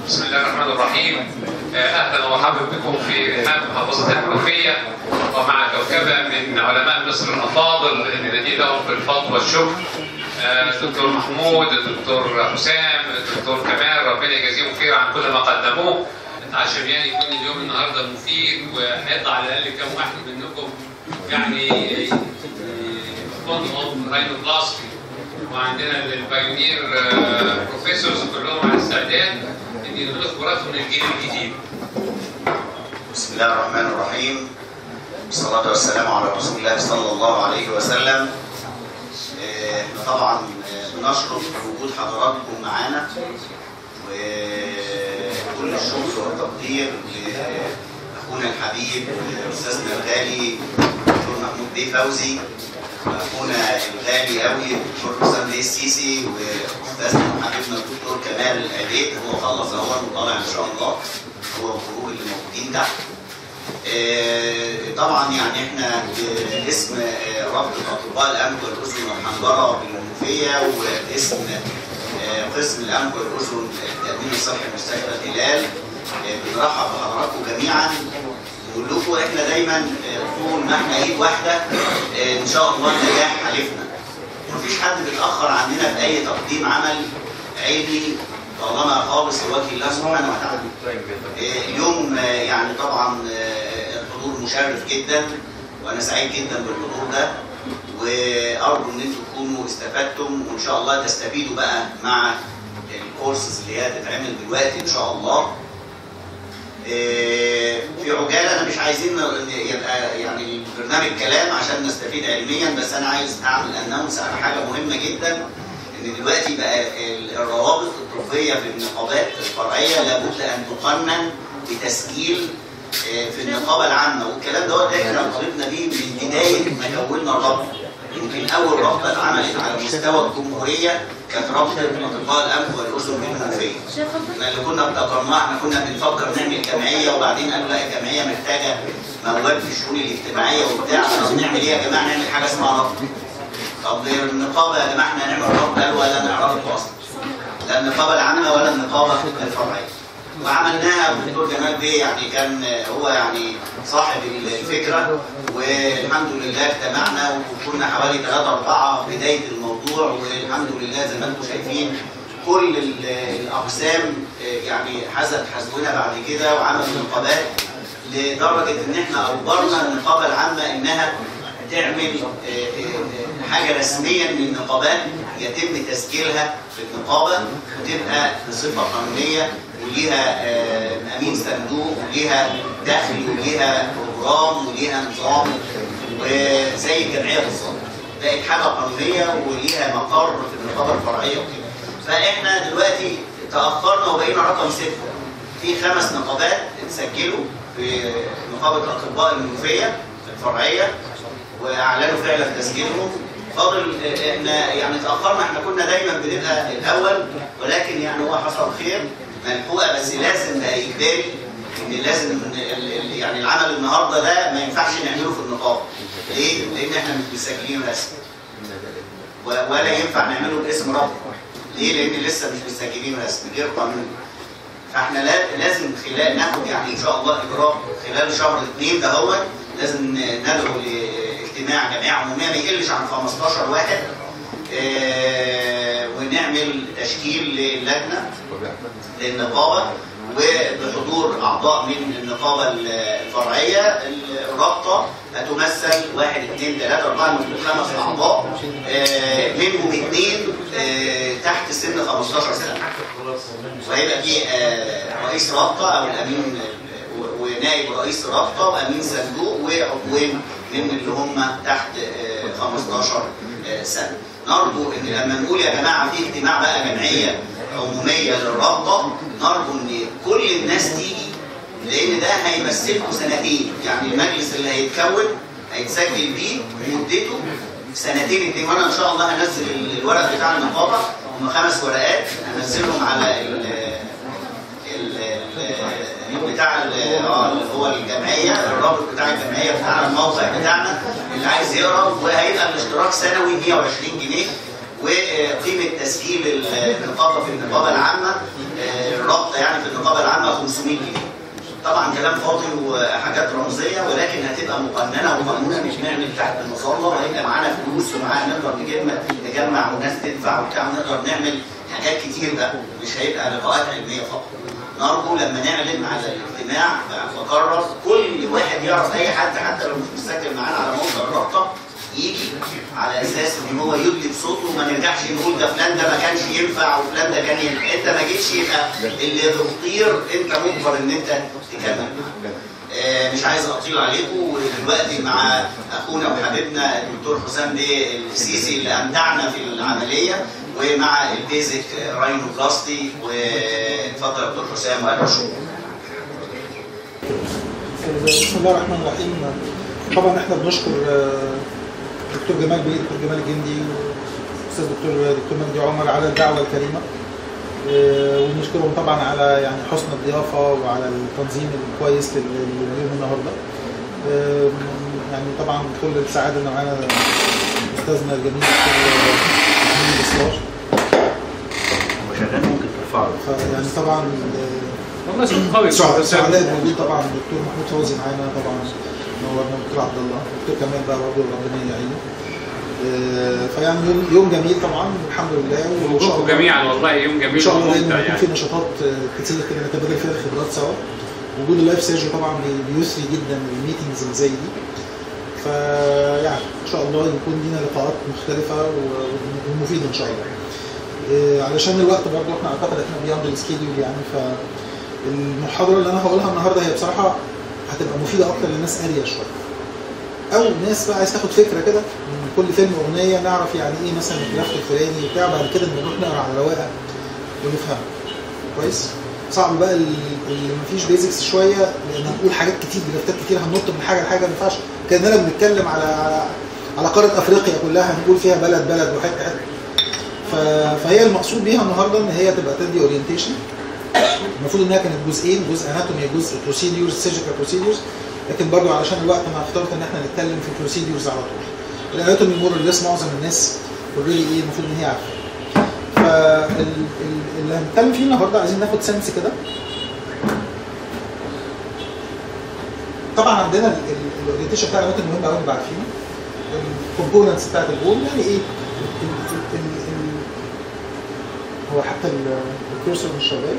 بسم الله الرحمن الرحيم اهلا ومرحبا بكم في رحاب محافظه المنوفيه ومع كوكبه من علماء مصر الافاضل اللي ندي لهم بالفضل والشكر الدكتور محمود الدكتور حسام الدكتور كمال ربنا يجازيهم خير عن كل ما قدموه عشان يعني يكون اليوم النهارده مفيد وهيطلع على الاقل كم واحد منكم يعني فون اوف راينوبلاستي وعندنا البايونير بروفيسورز كلهم على استعداد ان يدوا خبراتهم للجيل الجديد. بسم الله الرحمن الرحيم والصلاة والسلام على رسول الله صلى الله عليه وسلم احنا طبعا بنشرف بوجود حضراتكم معانا وكل الشكر والتقدير لاخونا الحبيب استاذنا الغالي الدكتور محمود بيه فوزي واخونا الغالي قوي الدكتور حسام بيه السيسي واستاذنا وحبيبنا الدكتور كمال العبيد هو خلص اهو وطالع ان شاء الله هو والجروب اللي موجودين تحت طبعا يعني احنا باسم رابطه اطباء الانف والاذن والحنجره بالمنوفيه وباسم قسم الانف والاذن التامين الصحي مستشفى الهلال بنرحب بحضراتكم جميعا ونقول لكم احنا دايما طول ما احنا ايد واحده ان شاء الله النجاح حلفنا مفيش حد بيتاخر عننا في اي تقديم عمل علمي طالما خالص لوجه الله سبحانه وتعالى. اليوم يعني طبعا الحضور مشرف جدا وانا سعيد جدا بالحضور ده وارجو ان انتم تكونوا استفدتم وان شاء الله تستفيدوا بقى مع الكورسز اللي هي هتتعمل دلوقتي ان شاء الله. في عجاله انا مش عايزين يبقى يعني البرنامج كلام عشان نستفيد علميا بس انا عايز اعمل انونس على حاجه مهمه جدا ان دلوقتي بقى الروابط الطبيه في النقابات الفرعيه لابد ان تقنن بتسجيل في النقابه العامه والكلام دوت احنا طالبنا بيه من بدايه ما كونا الرابطه يمكن اول رابطه اتعملت على مستوى الجمهوريه كانت رابطه اطباء الانف والاذن بالمنوفيه. احنا اللي كنا ابتكرناه احنا كنا بنفكر نعمل جمعيه وبعدين قالوا لا الجمعيه محتاجه مواد في الشؤون الاجتماعيه وبتاع طب نعمل ايه يا جماعه نعمل حاجه اسمها رابطه. طب النقابه يا جماعه احنا هنعمل رابطه قالوا ولا نعرفه اصلا. لا النقابه العامه ولا النقابه الفرعيه. وعملناها الدكتور جمال بيه يعني كان هو يعني صاحب الفكره والحمد لله اجتمعنا وكنا حوالي ثلاثة أربعة بداية الموضوع والحمد لله زي ما انتم شايفين كل الأقسام يعني حزت حزونا بعد كده وعملوا نقابات لدرجة إن احنا أجبرنا النقابة العامة إنها تعمل حاجة رسميا للنقابات يتم تسجيلها في النقابة وتبقى بصفة قانونية وليها امين صندوق وليها دخل وليها بروجرام وليها نظام وزي الجمعيه بالظبط بقت حاجه قانونيه وليها مقر في النقابه الفرعيه وكده فاحنا دلوقتي تاخرنا وبقينا رقم سته في خمس نقابات اتسجلوا في نقابه اطباء المنوفيه الفرعيه واعلنوا فعلا تسجيلهم فاضل احنا يعني تاخرنا احنا كنا دايما بنبقى الاول ولكن يعني هو حصل خير ملحوقه بس لازم بقى اجباري ان لازم يعني العمل النهارده ده ما ينفعش نعمله في النقابه. ليه؟ لان احنا مش مسجلين رسمي. ولا ينفع نعمله باسم رابطه. ليه؟ لان لسه مش مسجلين رسمي غير قانوني. فاحنا لازم خلال ناخد يعني ان شاء الله اجراء خلال شهر اثنين ده هو لازم ندعو لاجتماع جمعيه عموميه ما يقلش عن 15 واحد اه ونعمل تشكيل للجنه للنقابه وبحضور اعضاء من النقابه الفرعيه الرابطه هتمثل واحد اثنين ثلاثه اربعه نقول خمس اعضاء آه منهم اثنين آه تحت سن 15 سنه وهيبقى في آه رئيس رابطه او الامين ونائب رئيس رابطه وامين صندوق وعضوين من اللي هم تحت 15 سنه نرجو ان لما نقول يا جماعه في اجتماع بقى جمعيه عموميه للرابطه نرجو ان كل الناس تيجي لان ده هيمثلكم سنتين يعني المجلس اللي هيتكون هيتسجل بيه مدته سنتين اتنين وانا ان شاء الله هنزل الورق بتاع النقابه هم خمس ورقات هنزلهم على ال ال بتاع اه اللي هو الجمعيه الرابط بتاع الجمعيه بتاع الموقع بتاعنا اللي عايز يقرا وهيبقى الاشتراك سنوي 120 جنيه وقيمه تسجيل النقابه في النقابه العامه الرابطه يعني في النقابه العامه 500 جنيه طبعا كلام فاضي وحاجات رمزيه ولكن هتبقى مقننه ومأمونه مش نعمل تحت المظله وهيبقى معانا فلوس ومعانا نقدر نجمع نجمع وناس تدفع وبتاع نقدر نعمل حاجات كتير بقى مش هيبقى لقاءات علميه فقط. نرجو لما نعلن على الاجتماع فقرر كل واحد يعرف اي حد حتى لو مش مسجل معانا على موقع الرابطه يجي على اساس ان هو يدلي بصوته وما نرجعش نقول ده فلان ده ما كانش ينفع وفلان ده كان ينفع انت ما جيتش يبقى اللي تطير انت مجبر ان انت تكمل آه، مش عايز اطيل عليكم ودلوقتي مع اخونا وحبيبنا الدكتور حسام بيه السيسي اللي امتعنا في العمليه ومع البيزك راينو بلاستي واتفضل يا دكتور حسام والف شكر بسم الله الرحمن الرحيم طبعا احنا بنشكر آه، دكتور جمال بيه دكتور جمال الجندي واستاذ دكتور دكتور مجدي عمر على الدعوه الكريمه آه، ونشكرهم طبعا على يعني حسن الضيافه وعلى التنظيم الكويس لل- لليوم النهارده آه، يعني طبعا كل السعاده ان معانا استاذنا الجميل دكتور محمود الاصلاح وشغال ممكن ترفعه فيعني طبعا آه، والله صوت قوي سعد- سعداء موجود طبعا الدكتور محمود فوزي معانا طبعا نورنا دكتور عبد الله دكتور كمال بقى برضه ربنا يعينه آه، فيعني يوم يوم جميل طبعا الحمد لله وان شاء وجودكم الله جميعا والله يوم ان جميل شاء الله وممتع دايما يكون يعني في نشاطات آه، كتير كده نتبادل فيها الخبرات سوا وجود اللايف سيرجي طبعا بي- بيسري جدا الميتنجز اللي زي دي فيعني ان شاء الله يكون لينا لقاءات مختلفه و- ومفيده ان شاء الله آه، علشان الوقت برضه احنا اعتقد احنا بياند السكيدول يعني فالمحاضره اللي انا هقولها النهارده هي بصراحه هتبقى مفيده اكتر للناس قاريه شويه او ناس بقى عايز تاخد فكره كده من كل فيلم اغنيه نعرف يعني ايه مثلا الجرافت الفلاني بتاع بعد كده نروح نقرا على رواقه ونفهم كويس صعب بقى ال- اللي مفيش بيزكس شويه لان هنقول حاجات كتير جرافتات كتير هننط من حاجه لحاجه ما ينفعش كاننا بنتكلم على على على قاره افريقيا كلها هنقول فيها بلد بلد وحته حته ف- فهي المقصود بيها النهارده ان هي تبقى تدي اورينتيشن المفروض انها كانت جزئين جزء اناتومي جزء بروسيديورز سيرجيكال بروسيديورز لكن برضو علشان الوقت انا اخترت ان احنا نتكلم في البروسيديورز على طول الاناتومي مور ليس معظم الناس اوريدي ايه المفروض ان هي عارفه فاللي هنتكلم فيه النهارده عايزين ناخد سنس كده طبعا عندنا الاورينتيشن بتاع الاناتومي مهم قوي نبقى عارفينه الكومبوننتس بتاعت البول يعني ايه ال- ال- ال- ال- هو حتى ال- الكورسور مش شغال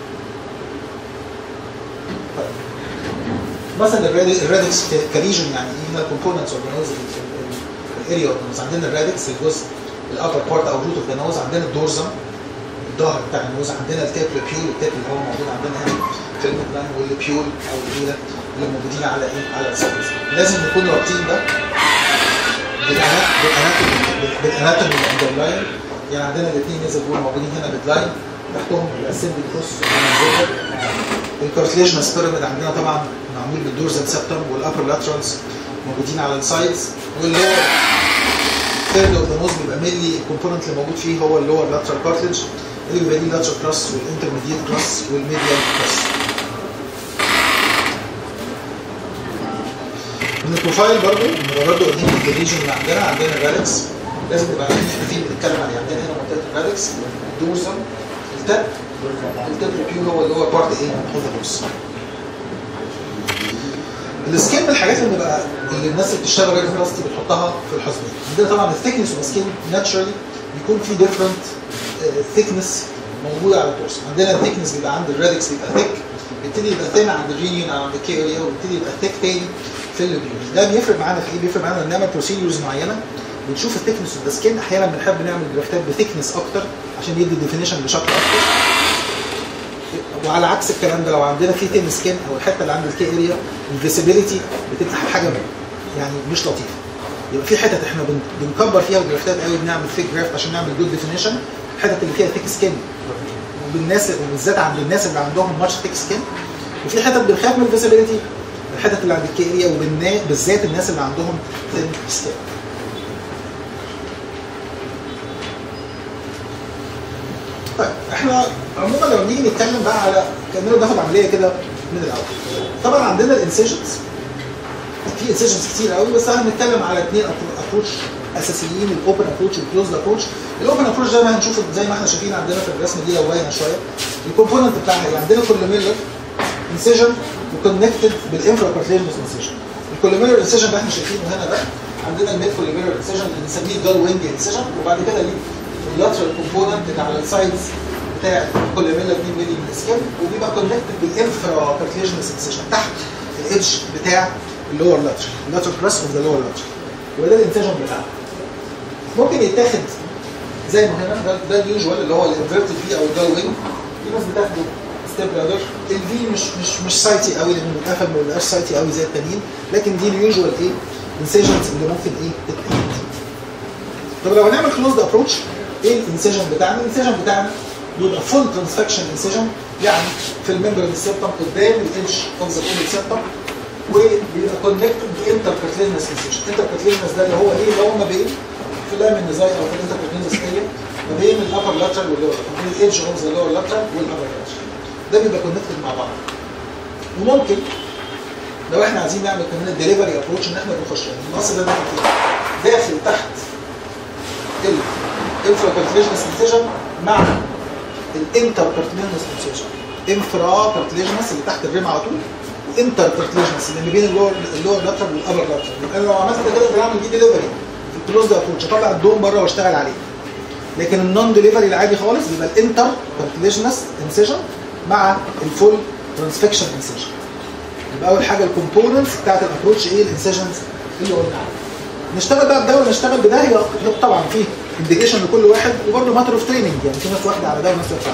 طيب. مثلا الرادكس الرادكس كريجن يعني ايه هنا الكومبوننتس اورجانيز الاريا اورجانيز عندنا الرادكس الجزء الابر بارت او روت اوف ذا نوز عندنا الدورزم الظهر بتاع النوز عندنا التاب البيول التاب اللي هو موجود عندنا هنا في الميدلاين والبيول او الاولى اللي موجودين على ايه على السايدز لازم نكون رابطين ده بالاناتومي بالاناتومي الاندرلاين يعني عندنا الاثنين نزل بول موجودين هنا باللاين تحتهم الاسمبلي كروس الكارتليجنس بيراميد عندنا طبعا معمول بالدورزال سبتم والابر لاترالز موجودين على السايدز واللور ثيرد اوف ذا نوز بيبقى مينلي الكومبوننت اللي موجود فيه هو اللور لاترال كارتليج اللي بيبقى ليه لاترال كراس والانترميديت كراس والميديال كراس من البروفايل برضه نبقى برضه قايلين الريجن اللي عندنا عندنا الرادكس لازم نبقى عارفين احنا فين بنتكلم عليه عندنا هنا منطقه الرادكس الدورزم التاب التاب ريبيو هو اللي هو بارت ايه اوف ذا بوس السكين من الحاجات اللي بقى اللي الناس اللي بتشتغل ريد بلاستي بتحطها في الحزمين عندنا طبعا الثيكنس اوف سكين ناتشرالي بيكون في ديفرنت ثيكنس موجوده على التورس عندنا الثيكنس بيبقى عند الرادكس بيبقى ثيك بيبتدي يبقى ثين عند الرينيون او عند الكي اريا وبيبتدي يبقى ثيك تاني في اللوبيول ده بيفرق معانا في ايه؟ بيفرق معانا ان نعمل بروسيدورز معينه بنشوف الثيكنس اوف ذا سكين احيانا بنحب نعمل جرافتات بثيكنس اكتر عشان يدي ديفينيشن بشكل اكتر وعلى عكس الكلام ده لو عندنا في ثين سكين او الحته اللي عند الكي اريا الفيسيبيليتي بتبقى حاجه يعني مش لطيفه يبقى في حتت احنا بن- بنكبر فيها الجرافتات قوي بنعمل فيك جرافت عشان نعمل جود ديفينيشن الحتت اللي فيها ثيك سكين وبالناس وبالذات عند الناس اللي عندهم ماتش ثيك سكين وفي حتت بنخاف من الفيسيبيليتي الحتت اللي عند الكي اريا وبالذات الناس اللي عندهم ثين سكين طيب احنا عموما لما نيجي نتكلم بقى على كاننا بناخد عمليه كده من الاول طبعا عندنا الانسيجنز في انسيجنز كتير قوي بس احنا هنتكلم على اثنين ابروتش اساسيين الاوبن ابروتش والكلوزد ابروتش الاوبن ابروتش زي ما هنشوف زي ما احنا شايفين عندنا في الرسمه دي لو باينه شويه الكومبوننت بتاعها هي عندنا كولوميلر انسيجن وكونكتد بالانفرا كارتليجنس انسيجن الكولوميلر انسيجن اللي احنا شايفينه هنا ده عندنا الميد كولوميلر انسيجن اللي بنسميه الجال وينج انسيجن وبعد كده ليه اللاترال كومبوننت اللي على السايدز بتاع كولوميلر 2 مللي من السكين وبيبقى كونكتد بالانفرا كارتليجنس انسيجن تحت الايدج بتاع اللور لاترال اللاترال كراس اوف ذا لور لاترال وده الانسيجن بتاعنا ممكن يتاخد زي ما هنا ده, ده اليوجوال اللي هو الانفيرتد في او الجال وينج في ناس بتاخده ستيب برادر الفي مش مش مش سايتي قوي لانه متقفل ما بيبقاش سايتي قوي زي التانيين لكن دي اليوجوال ايه انسيجنز اللي ممكن ايه تتاخد طب لو هنعمل كلوزد ابروتش ايه الانسيجن بتاعنا؟ الانسيجن بتاعنا بيبقى فول ترانسفكشن انسيجن يعني في الممبرين سيبتم قدام الايدج اوف ذا بول سيبتم وبيبقى كونكتد بانتر كارتلينس انسيجن انتر كارتلينس ده اللي هو ايه اللي هو ما بين في اللام النزاي او في الانتر كارتلينس اريا ما بين الابر لاترال واللور ما بين الايدج اوف ذا لور لاترال والابر لاترال ده بيبقى كونكتد مع بعض وممكن لو احنا عايزين نعمل كمان الدليفري ابروتش ان احنا بنخش يعني المقص ده داخل فيه داخل تحت الانفرا كارتليجنس انسيجن مع الانتر كارتليجنس انسيجن انفرا كارتليجنس اللي تحت الريم على طول وانتر كارتليجنس اللي بين اللور اللور لاترال والابر لاترال يبقى انا لو عملت كده بعمل دي ديليفري في الكلوز ابروتش اطلع الدوم بره واشتغل عليه لكن النون ديليفري العادي خالص بيبقى الانتر كارتليجنس انسيجن مع الفول ترانسفكشن انسيجن يبقى اول حاجه الكومبوننتس بتاعت الابروتش ايه الانسيجنز اللي قلنا عليها نشتغل بقى بده ولا نشتغل بده هي طبعا في انديكيشن لكل واحد وبرده ماتر اوف تريننج يعني في ناس واحده على ده وناس واحده على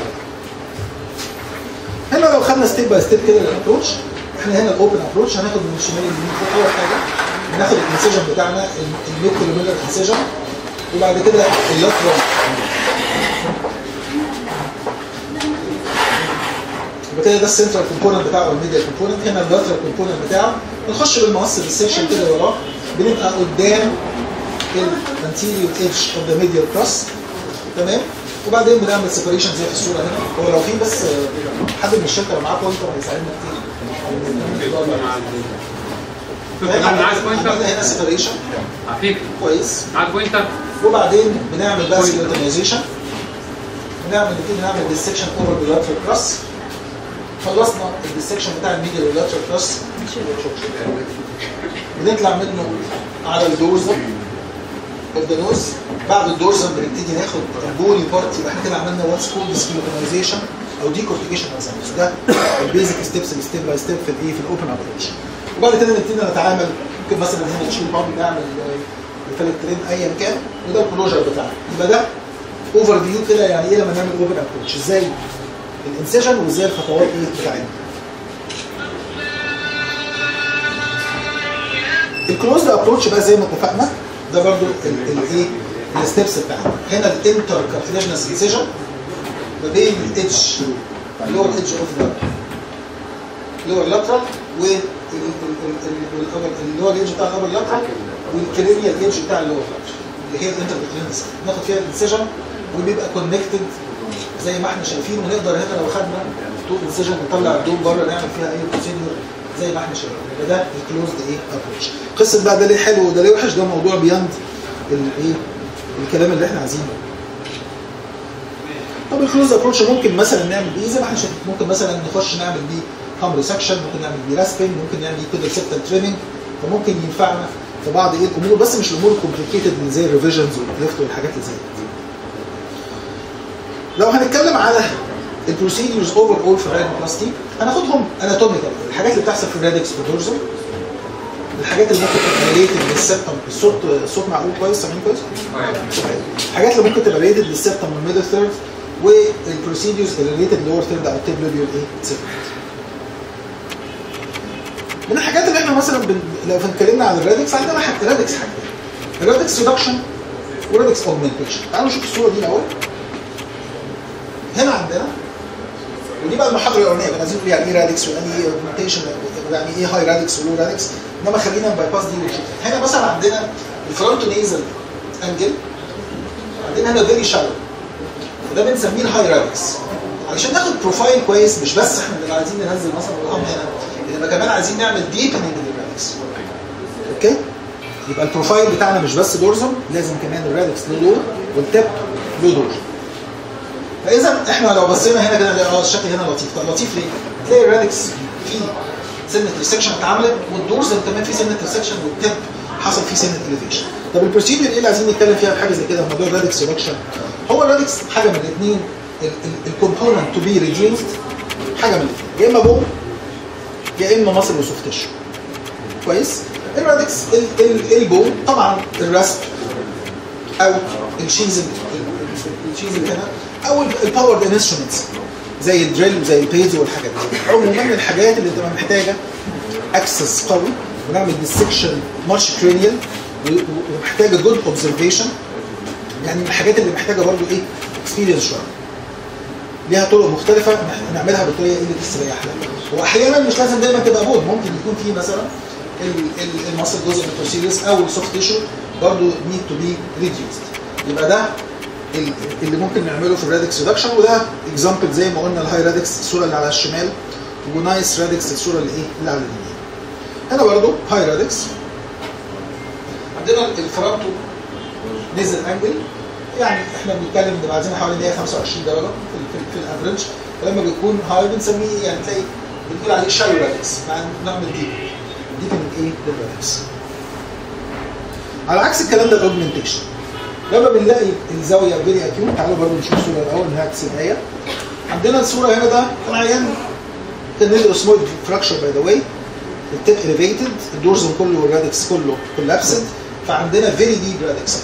ده هنا لو خدنا ستيب باي ستيب كده الابروتش احنا هنا الاوبن ابروتش هناخد من الشمال لليمين فوق اول حاجه بناخد الانسيجن بتاعنا الميد كيلومتر انسيجن وبعد كده اللاترال يبقى كده ده السنترال كومبوننت بتاعه الميديا كومبوننت هنا اللاترال كومبوننت بتاعه بنخش بالمقص بالسكشن كده وراه بنبقى قدام الانتيريور ايدج اوف ذا ميديال كراس تمام وبعدين بنعمل سيبريشن زي في الصوره هنا هو لو في بس حد من الشركه لو معاه بوينتر هيساعدنا كتير معاك بوينتر هنا سيبريشن عفيف كويس معاك بوينتر وبعدين بنعمل بقى سيلوتينايزيشن بنعمل نبتدي نعمل ديسكشن اوفر باللاترال كراس خلصنا الديسكشن بتاع الميديا واللاترال كراس بنطلع منه على الدورزم اوف ذا نوز بعد الدورزم بنبتدي ناخد البولي بارت يبقى احنا كده عملنا واتس كولد سكيلوتينايزيشن او ديكورتيكيشن ده البيزك ستيبس ستيب باي ستيب في الايه في الاوبن ابروتش وبعد كده نبتدي نتعامل ممكن مثلا هنا نشيل بامب نعمل الفلك ترين ايا كان وده الكلوجر بتاعنا يبقى ده اوفر فيو كده يعني ايه لما نعمل اوبن ابروتش ازاي الانسيجن وازاي الخطوات ايه بتاعتنا الكلوزد ابروتش بقى زي ما اتفقنا ده برضو الايه الستبس بتاعنا هنا الانتر كارتليجنس انسيجن ما بين الايدج اللور ايدج اوف ذا اللور لاترال و اللور ايدج بتاع الابر لاترال والكلينيال ايدج بتاع اللور لاترال اللي هي الانتر كارتليجنس ناخد فيها الانسيجن وبيبقى كونكتد زي ما احنا شايفين ونقدر هنا لو خدنا تو انسيجن نطلع الدوم بره نعمل فيها اي بروسيدور زي ما احنا شايفين يبقى ده الكلوزد ايه ابروتش قصه بقى ده ليه حلو وده ليه وحش ده موضوع بيند الايه الكلام اللي احنا عايزينه طب الكلوز ابروتش ممكن مثلا نعمل بيه زي ما احنا شايفين ممكن مثلا نخش نعمل بيه هام ريسكشن ممكن نعمل بيه راسبنج ممكن نعمل بيه كده سيبتال تريمنج فممكن ينفعنا في بعض ايه الامور بس مش الامور الكومبليكيتد اللي زي الريفيجنز والليفت والحاجات اللي زي دي لو هنتكلم على البروسيدورز اوفر اول في الراديوبلاستي هناخدهم اناتوميكال الحاجات اللي بتحصل في الرادكس والدورزل الحاجات اللي ممكن تبقى ريليتد للسبتم الصوت الصوت معقول كويس سامعين كويس؟ الحاجات اللي ممكن تبقى ريليتد للسبتم والميدل ثيرد والبروسيدورز اللي ريليتد للور ثيرد او التيبلوبيول ايه سيجمنت من الحاجات اللي احنا مثلا بن... لو اتكلمنا عن الرادكس عندنا حاجه الرادكس حاجه الرادكس ريدكشن ورادكس اوجمنتيشن تعالوا نشوف الصوره دي الاول هنا عندنا ودي بقى المحاضره الاولانيه كنا عايزين نقول يعني ايه رادكس ويعني ايه اوجمنتيشن يعني ايه هاي رادكس ولو رادكس انما خلينا باي باس دي ونشوف هنا مثلا عندنا الفرونت نيزل انجل عندنا هنا فيري شالو وده بنسميه الهاي رادكس علشان ناخد بروفايل كويس مش بس احنا اللي عايزين ننزل مثلا الرقم هنا انما كمان عايزين نعمل ديبننج للرادكس اوكي يبقى البروفايل بتاعنا مش بس دورزم لازم كمان الرادكس له دور والتب له دور فاذا احنا لو بصينا هنا كده نلاقي اه الشكل هنا لطيف طب لطيف ليه؟ تلاقي الرادكس في سنه ريسكشن اتعملت والدورزم كمان في سنه ريسكشن والتب حصل فيه سنه اليفيشن طب البروسيدور ايه اللي عايزين نتكلم فيها في حاجه زي كده في موضوع الرادكس ريدكشن هو الرادكس حاجه من الاثنين الكومبوننت تو بي ريديوسد حاجه من الاثنين يا اما بون يا اما مصل وسوفت تيشو كويس الرادكس ال- ال- البون طبعا الرسب او الشيز الشيز اللي هنا او الباور انسترومنتس زي الدريل وزي البيز والحاجات دي عموما الحاجات اللي بتبقى محتاجه اكسس قوي ونعمل ديسكشن ماتش كرينيال ومحتاجه جود اوبزرفيشن يعني من الحاجات اللي محتاجه برضو ايه اكسبيرينس شويه ليها طرق مختلفه نح- نعملها بالطريقه اللي تستريح لها واحيانا مش لازم دايما تبقى بود ممكن يكون في مثلا ال- ال- المصل جزء من البروسيدرز او السوفت تيشو برضه نيد تو بي ريديوسد يبقى ده ال- اللي ممكن نعمله في الرادكس ريدكشن وده اكزامبل زي ما قلنا الهاي رادكس الصوره اللي على الشمال ونايس رادكس الصوره اللي ايه اللي على اليمين هنا برضه هاي رادكس عندنا الفرونتو نزل انجل يعني احنا بنتكلم ان عايزين حوالي 125 درجه في في, في الافريج فلما بيكون هاي بنسميه يعني تلاقي بنقول عليه شاي رادكس مع نعمل ديب ديب من ايه للرادكس على عكس الكلام ده الاوجمنتيشن لما بنلاقي الزاويه فيري اكيوت تعالوا برضه نشوف الصوره الاول نعكس الايه عندنا الصوره هنا ده كان عيان كان نزل اسمويد فراكشر باي ذا واي التيب اليفيتد الدورزم كله والرادكس كله كولابسد فعندنا فيري ديب رادكس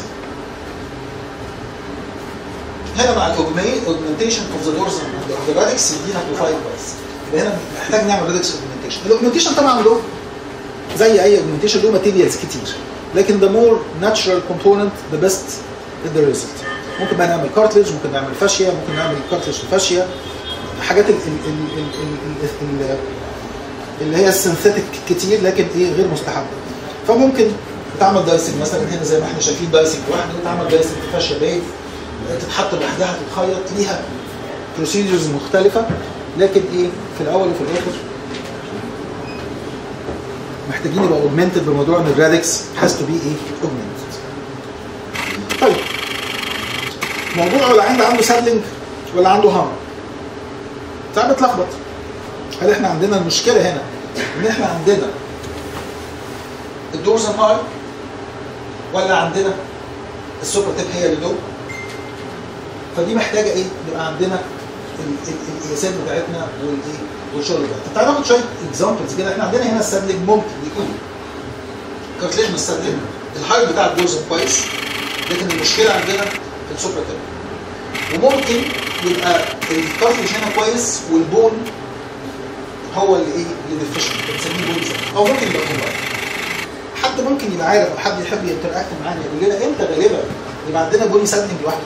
هنا مع الاوجمنتيشن اوف ذا دورزم اوف ذا رادكس يدينا بروفايل كويس يبقى هنا محتاج نعمل رادكس اوجمنتيشن الاوجمنتيشن طبعا له زي اي اوجمنتيشن له ماتيريالز كتير لكن the more natural component the best is the result ممكن بقى نعمل كارتليج ممكن نعمل فاشيا ممكن نعمل كارتليج في فاشيا حاجات ال ال ال ال ال ال ال اللي هي السنثيتك كتير لكن ايه غير مستحبه فممكن تعمل دايسنج مثلا هنا زي ما احنا شايفين دايسنج لوحده تعمل دايسنج في فاشيا بيت تتحط لوحدها تتخيط ليها بروسيدرز مختلفه لكن ايه في الاول وفي الاخر محتاجين يبقى اوجمنتد بموضوع ان الرادكس هاز تو بي ايه اوجمنتد طيب موضوع ولا عنده عنده سادلنج ولا عنده هام ساعات بتلخبط هل احنا عندنا المشكله هنا ان احنا عندنا الدورزم هاي ولا عندنا السوبر تيب هي اللي لو فدي محتاجه ايه يبقى عندنا ال- ال- القياسات بتاعتنا والايه والشغل ده طب تعالى ناخد شويه اكزامبلز كده احنا عندنا هنا السادلنج ممكن يكون كارتليج من السادلنج الهايت بتاع الدورزم كويس لكن المشكله عندنا في السوبر تيب وممكن يبقى الكارتليج هنا كويس والبون هو اللي ايه اللي ديفيشنت بنسميه بون زي او ممكن يبقى كومباين حد ممكن يبقى عارف او حد يحب ينتراكت معانا يقول لنا امتى غالبا يبقى عندنا بوني سادلنج لوحده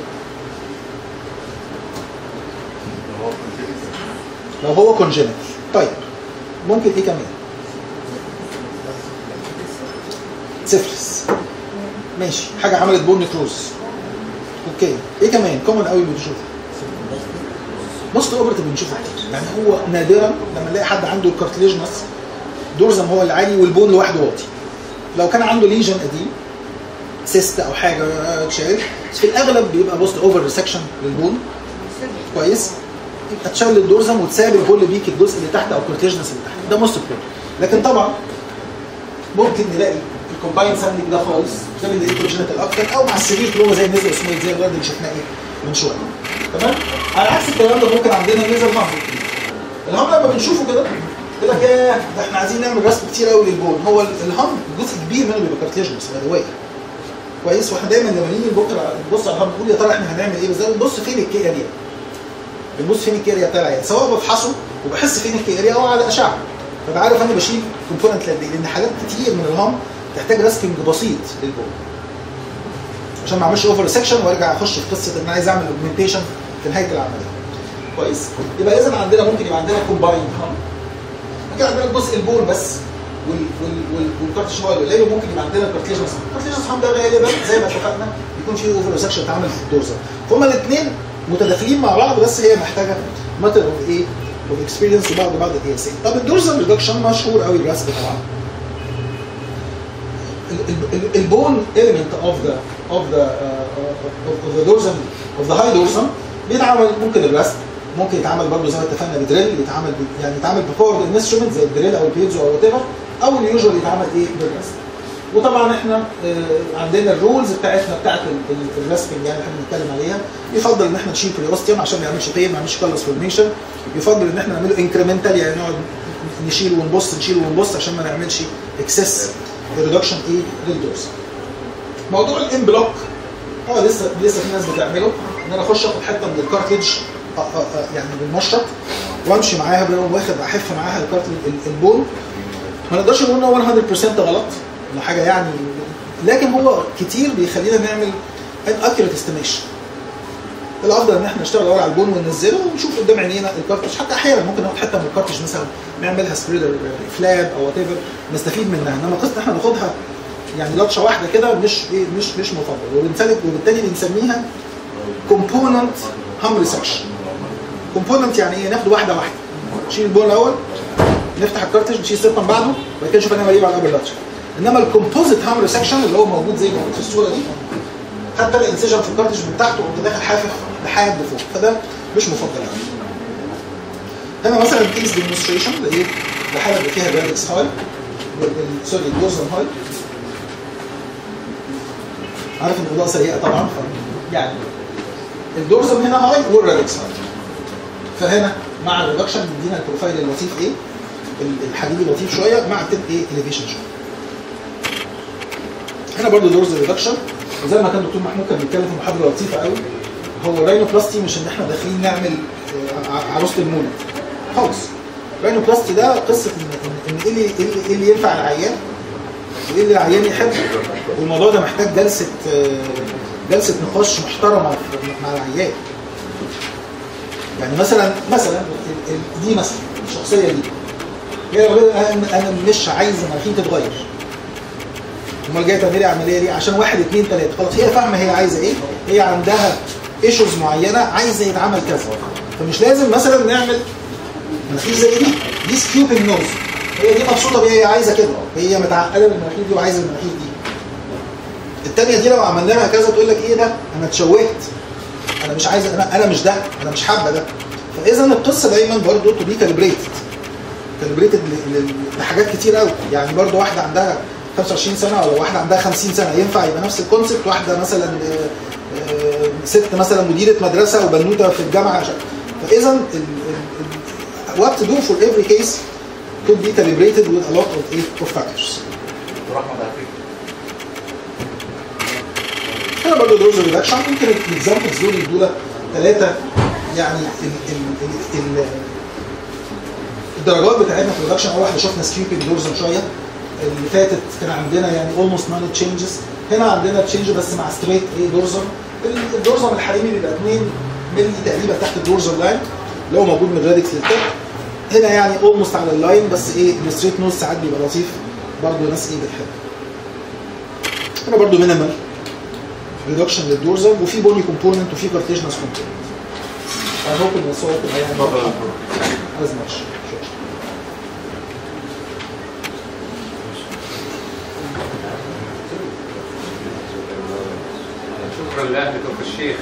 لو هو كونجنت طيب ممكن ايه كمان سيفلس ماشي حاجه عملت بون نكروز اوكي ايه كمان كومن قوي بنشوفه موست اوبرتيف بنشوفه كتير يعني هو نادرا لما نلاقي حد عنده الكارتليجنس دورزم هو العالي والبون لوحده واطي لو كان عنده ليجن قديم سيست او حاجه اتشال بس في الاغلب بيبقى بوست اوفر ريسكشن للبون كويس يبقى تشال الدورزم وتساب البول بيك الجزء اللي تحت او الكورتيجنس اللي تحت ده موست بروبلم لكن طبعا ممكن نلاقي الكومباين سامبلنج ده خالص ده بنلاقيه كونجنتال اكتر او مع السرير اللي هو زي النزل اسمه زي الواد اللي شفناه ايه من شويه تمام على عكس الكلام ده ممكن عندنا نزل مهر الهم لما بنشوفه كده يقول لك ياه ده احنا عايزين نعمل رسم كتير قوي للبون هو الهم جزء كبير منه بيبقى كارتليجنس باي كويس واحنا دايما لما نيجي بكره نبص على الهم نقول يا ترى احنا هنعمل ايه بس بنبص فين الكي اريا بنبص فين الكي اريا بتاع العيان سواء بفحصه وبحس فين الكي اريا او على اشعه فبقى عارف انا بشيل كومبوننت قد ايه لان حاجات كتير من الهم تحتاج راسكنج بسيط للبون عشان ما اعملش اوفر سكشن وارجع اخش في قصه ان انا عايز اعمل اوجمنتيشن في نهايه العمليه كويس يبقى اذا عندنا ممكن يبقى عندنا كومباين هم ممكن عندنا الجزء البول بس وال وال وال والكارتش هو اللي ممكن يبقى عندنا الكارتليج مثلا الكارتليج هم ده غالبا زي ما اتفقنا يكون فيه اوفر سكشن اتعمل في الدورزه فهما الاثنين متداخلين مع بعض بس هي محتاجه ماتر اوف ايه اوف اكسبيرينس وبعض بعض القياسات طب الدورزال ريدكشن مشهور قوي الرسم طبعا البون element of the of the uh, of the dorsum of the high dorsum بيتعمل ممكن الرسم ممكن يتعمل برضه زي ما اتفقنا بدريل يتعمل ب- يعني يتعمل بباور انسترومنت زي الدريل او البيزو او وات ايفر او اليوجوال يتعمل ايه بالرسم وطبعا احنا آه، عندنا الرولز بتاعتنا بتاعت ال- ال- الرسمنج يعني اللي احنا بنتكلم عليها يفضل ان احنا نشيل بريوستيوم عشان ما يعملش بين ما يعملش كلس فورميشن يفضل ان احنا نعمله انكريمنتال يعني نقعد نشيل ونبص نشيل ونبص عشان ما نعملش اكسس ريدكشن ايه للدوز موضوع الان بلوك اه لسه لسه في ناس بتعمله ان انا اخش اخد حته من الكارتلج آه، آه، آه، يعني بالمشط وامشي معاها بقوم واخد احف معاها الكارتلج ال- البون ما نقدرش نقول ان هو 100% غلط ولا حاجه يعني لكن هو كتير بيخلينا نعمل ان اكيوريت استيميشن الافضل ان احنا نشتغل الاول على البون وننزله ونشوف قدام عينينا الكارتج حتى احيانا ممكن ناخد حته من الكارتج مثلا نعملها سبريدر فلاب او وات ايفر نستفيد منها انما قصه ان احنا ناخدها يعني لطشه واحده كده مش إيه مش مش مفضل وبالتالي وبالتالي بنسميها كومبوننت هامر سكشن كومبوننت يعني ايه ناخد واحده واحده نشيل البون الاول نفتح الكارتج نشيل ستة من بعده بعد كده نشوف هنعمل ايه بعد الابر لاتش انما الكومبوزيت هامر سكشن اللي هو موجود زي ما موجود في الصوره دي حتى الانسجن في الكارتج من تحت وقمت داخل حافف لحد فوق فده مش مفضل يعني هنا مثلا كيس ديمونستريشن لايه؟ لحاله اللي فيها الرادكس هاي سوري الدوزن هاي عارف ان الاضاءه سيئه طبعا ف يعني الدورزم هنا هاي والرادكس هاي فهنا مع الريدكشن بيدينا البروفايل اللطيف ايه؟ الحديد اللطيف شويه مع التب ايه؟ اليفيشن شويه. هنا برضو دورز ريدكشن وزي ما كان دكتور محمود كان بيتكلم في محاضره لطيفه قوي هو الراينوبلاستي مش ان احنا داخلين نعمل آه، ع- عروسه المولد خالص الراينوبلاستي ده قصه ان ان إن ايه اللي إيه اللي- إيه اللي ينفع العيان وايه اللي العيان يحبه والموضوع ده محتاج جلسه آه، جلسه نقاش محترمه مع العيان يعني مثلا مثلا ال- ال- دي مثلا الشخصيه دي هي لو قالت انا أنا مش عايزه مناخيري تتغير امال جايه تعملي عمليه ليه؟ عشان واحد اثنين ثلاثه خلاص هي فاهمه هي عايزه ايه؟ هي عندها ايشوز معينه عايزه يتعمل كذا فمش لازم مثلا نعمل مناخير زي دي دي سكيوبنج نوز هي دي مبسوطه بيها هي عايزه كده هي متعقده بالمناخير دي وعايزه المناخير دي الثانيه دي لو عملنا لها كذا تقول لك ايه ده؟ انا اتشوهت انا مش عايزه انا انا مش ده انا مش حابه ده فاذا القصه دايما برضو تو بي كالبريتد كالبريتد لحاجات كتير قوي يعني برضو واحده عندها 25 سنه ولا واحده عندها 50 سنه ينفع يبقى نفس الكونسبت واحده مثلا آه، آه، ست مثلا مديره مدرسه وبنوته في الجامعه عشان فاذا what to do for every case could be calibrated with a lot of, of factors. دكتور احمد على فكره هنا برضه دوز ريدكشن ممكن الاكزامبلز دول يدوا ثلاثه يعني ال ال ال ال الدرجات بتاعتنا في الريدكشن اول واحده شفنا سكيوبنج دورزم شويه اللي فاتت كان عندنا يعني اولموست نون تشينجز هنا عندنا تشينج بس مع ستريت ايه دورزم الدورزم الحريمي بيبقى 2 مللي تقريبا تحت الدورزم لاين اللي هو موجود من الرادكس للتحت هنا يعني اولموست على اللاين بس ايه الستريت نوز ساعات بيبقى لطيف برضه ناس ايه بتحب هنا برضه مينيمال ريدكشن للدورزم وفي بوني كومبوننت وفي كارتيجنس كومبوننت انا ممكن الصور تبقى يعني از ماتش شكرا لاهل كفر الشيخ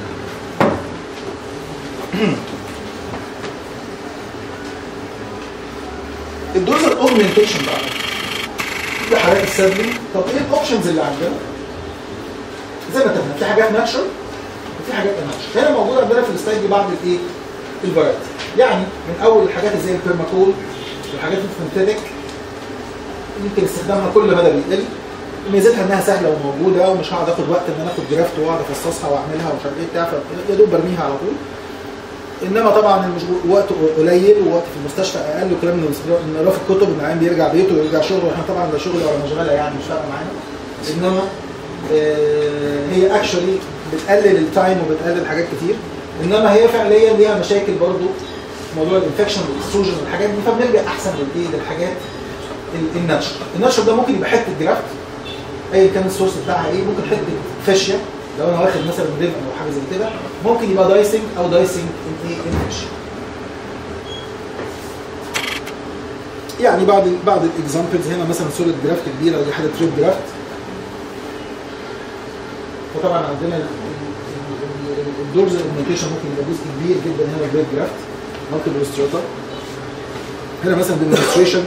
الدوزر اوجمنتيشن بقى دي حاجات السادلي طب ايه الاوبشنز اللي عندنا؟ زي ما اتفقنا في حاجات ناتشرال وفي حاجات ناتشرال هنا موجوده عندنا في السلايد دي بعض الايه؟ الفرايتي يعني من اول الحاجات اللي زي البيرماكول والحاجات السنتيتك يمكن استخدامها كل مدى بيقل ميزتها انها سهله وموجوده ومش هقعد اخد وقت ان انا اخد جرافت واقعد افصصها واعملها ومش عارف ايه بتاع يا دوب برميها على طول انما طبعا المش- وقت قليل ووقت في المستشفى اقل وكلام من نقراه في الكتب ان العيان بيرجع بيته ويرجع شغله واحنا طبعا ده شغل ولا مشغله يعني مش فارقه معانا انما آه، هي اكشولي بتقلل التايم وبتقلل حاجات كتير انما هي فعليا ليها مشاكل برضو موضوع الانفكشن والاكستروجن والحاجات دي فبنلجا احسن للايه للحاجات ال- الناتشر الناتشر ده ممكن يبقى حته جرافت ايا كان السورس بتاعها ايه ممكن حته فاشيه لو انا واخد مثلا ريبن او حاجه زي كده ممكن يبقى دايسنج او دايسنج ان ايه انفكشن يعني بعض بعض الاكزامبلز هنا مثلا سوليد جرافت كبيره دي حاله تريب جرافت وطبعا عندنا ال- ال- ال- الدورز الاوجمنتيشن ممكن يبقى جزء كبير جدا هنا جريد جرافت مالتيبل ستريتر هنا مثلا ديمونستريشن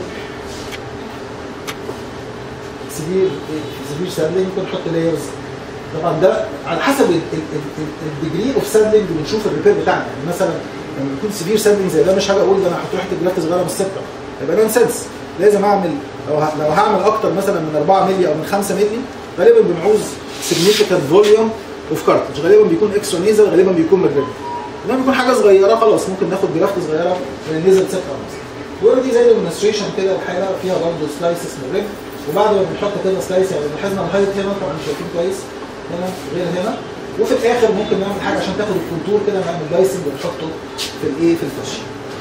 سيفير سيفير سادلينج ممكن نحط لايرز طبعا ده على حسب الديجري اوف سادلينج بنشوف الريبير بتاعنا يعني مثلا لما يكون سيفير سادلينج زي ده مش هاجي اقول ده انا هحط حته جرافت صغيره من السته يبقى نون سنس لازم اعمل لو ه- لو هعمل اكتر مثلا من 4 مللي او من 5 مللي غالبا بنعوز significant فوليوم اوف كارتج غالبا بيكون اكسترا نيزل غالبا بيكون مجرد لما بيكون حاجه صغيره خلاص ممكن ناخد جرافت صغيره من النيزل سته ونص الورقه دي زي المنستريشن كده الحاله فيها برضه سلايسز من الريب وبعد ما بنحط كده سلايس يعني لاحظنا الهايت هنا طبعا مش شايفين كويس هنا غير هنا وفي الاخر ممكن نعمل حاجه عشان تاخد الكونتور كده نعمل دايسنج ونحطه في الايه في الفش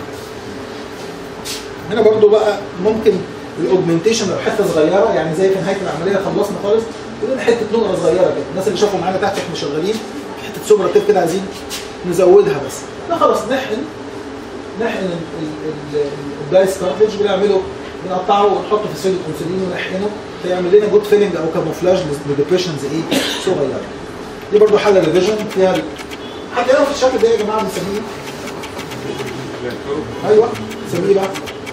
هنا برضو بقى ممكن الاوجمنتيشن لو حته صغيره يعني زي في نهايه العمليه خلصنا خالص يقولوا حته نقره صغيره كده الناس اللي شافوا معانا تحت احنا شغالين حته سوبرا تيب كده عايزين نزودها بس لا خلاص نحقن نحقن ال- ال- ال- الدايس كارتلج بنعمله بنقطعه ونحطه في سيل الانسولين ونحقنه فيعمل لنا جود فيلنج او كاموفلاج لديبريشنز ايه صغيره دي برضو حاله ريفيجن فيها ال- حتى هنا في الشكل ده يا جماعه بنسميه ايوه بنسميه بقى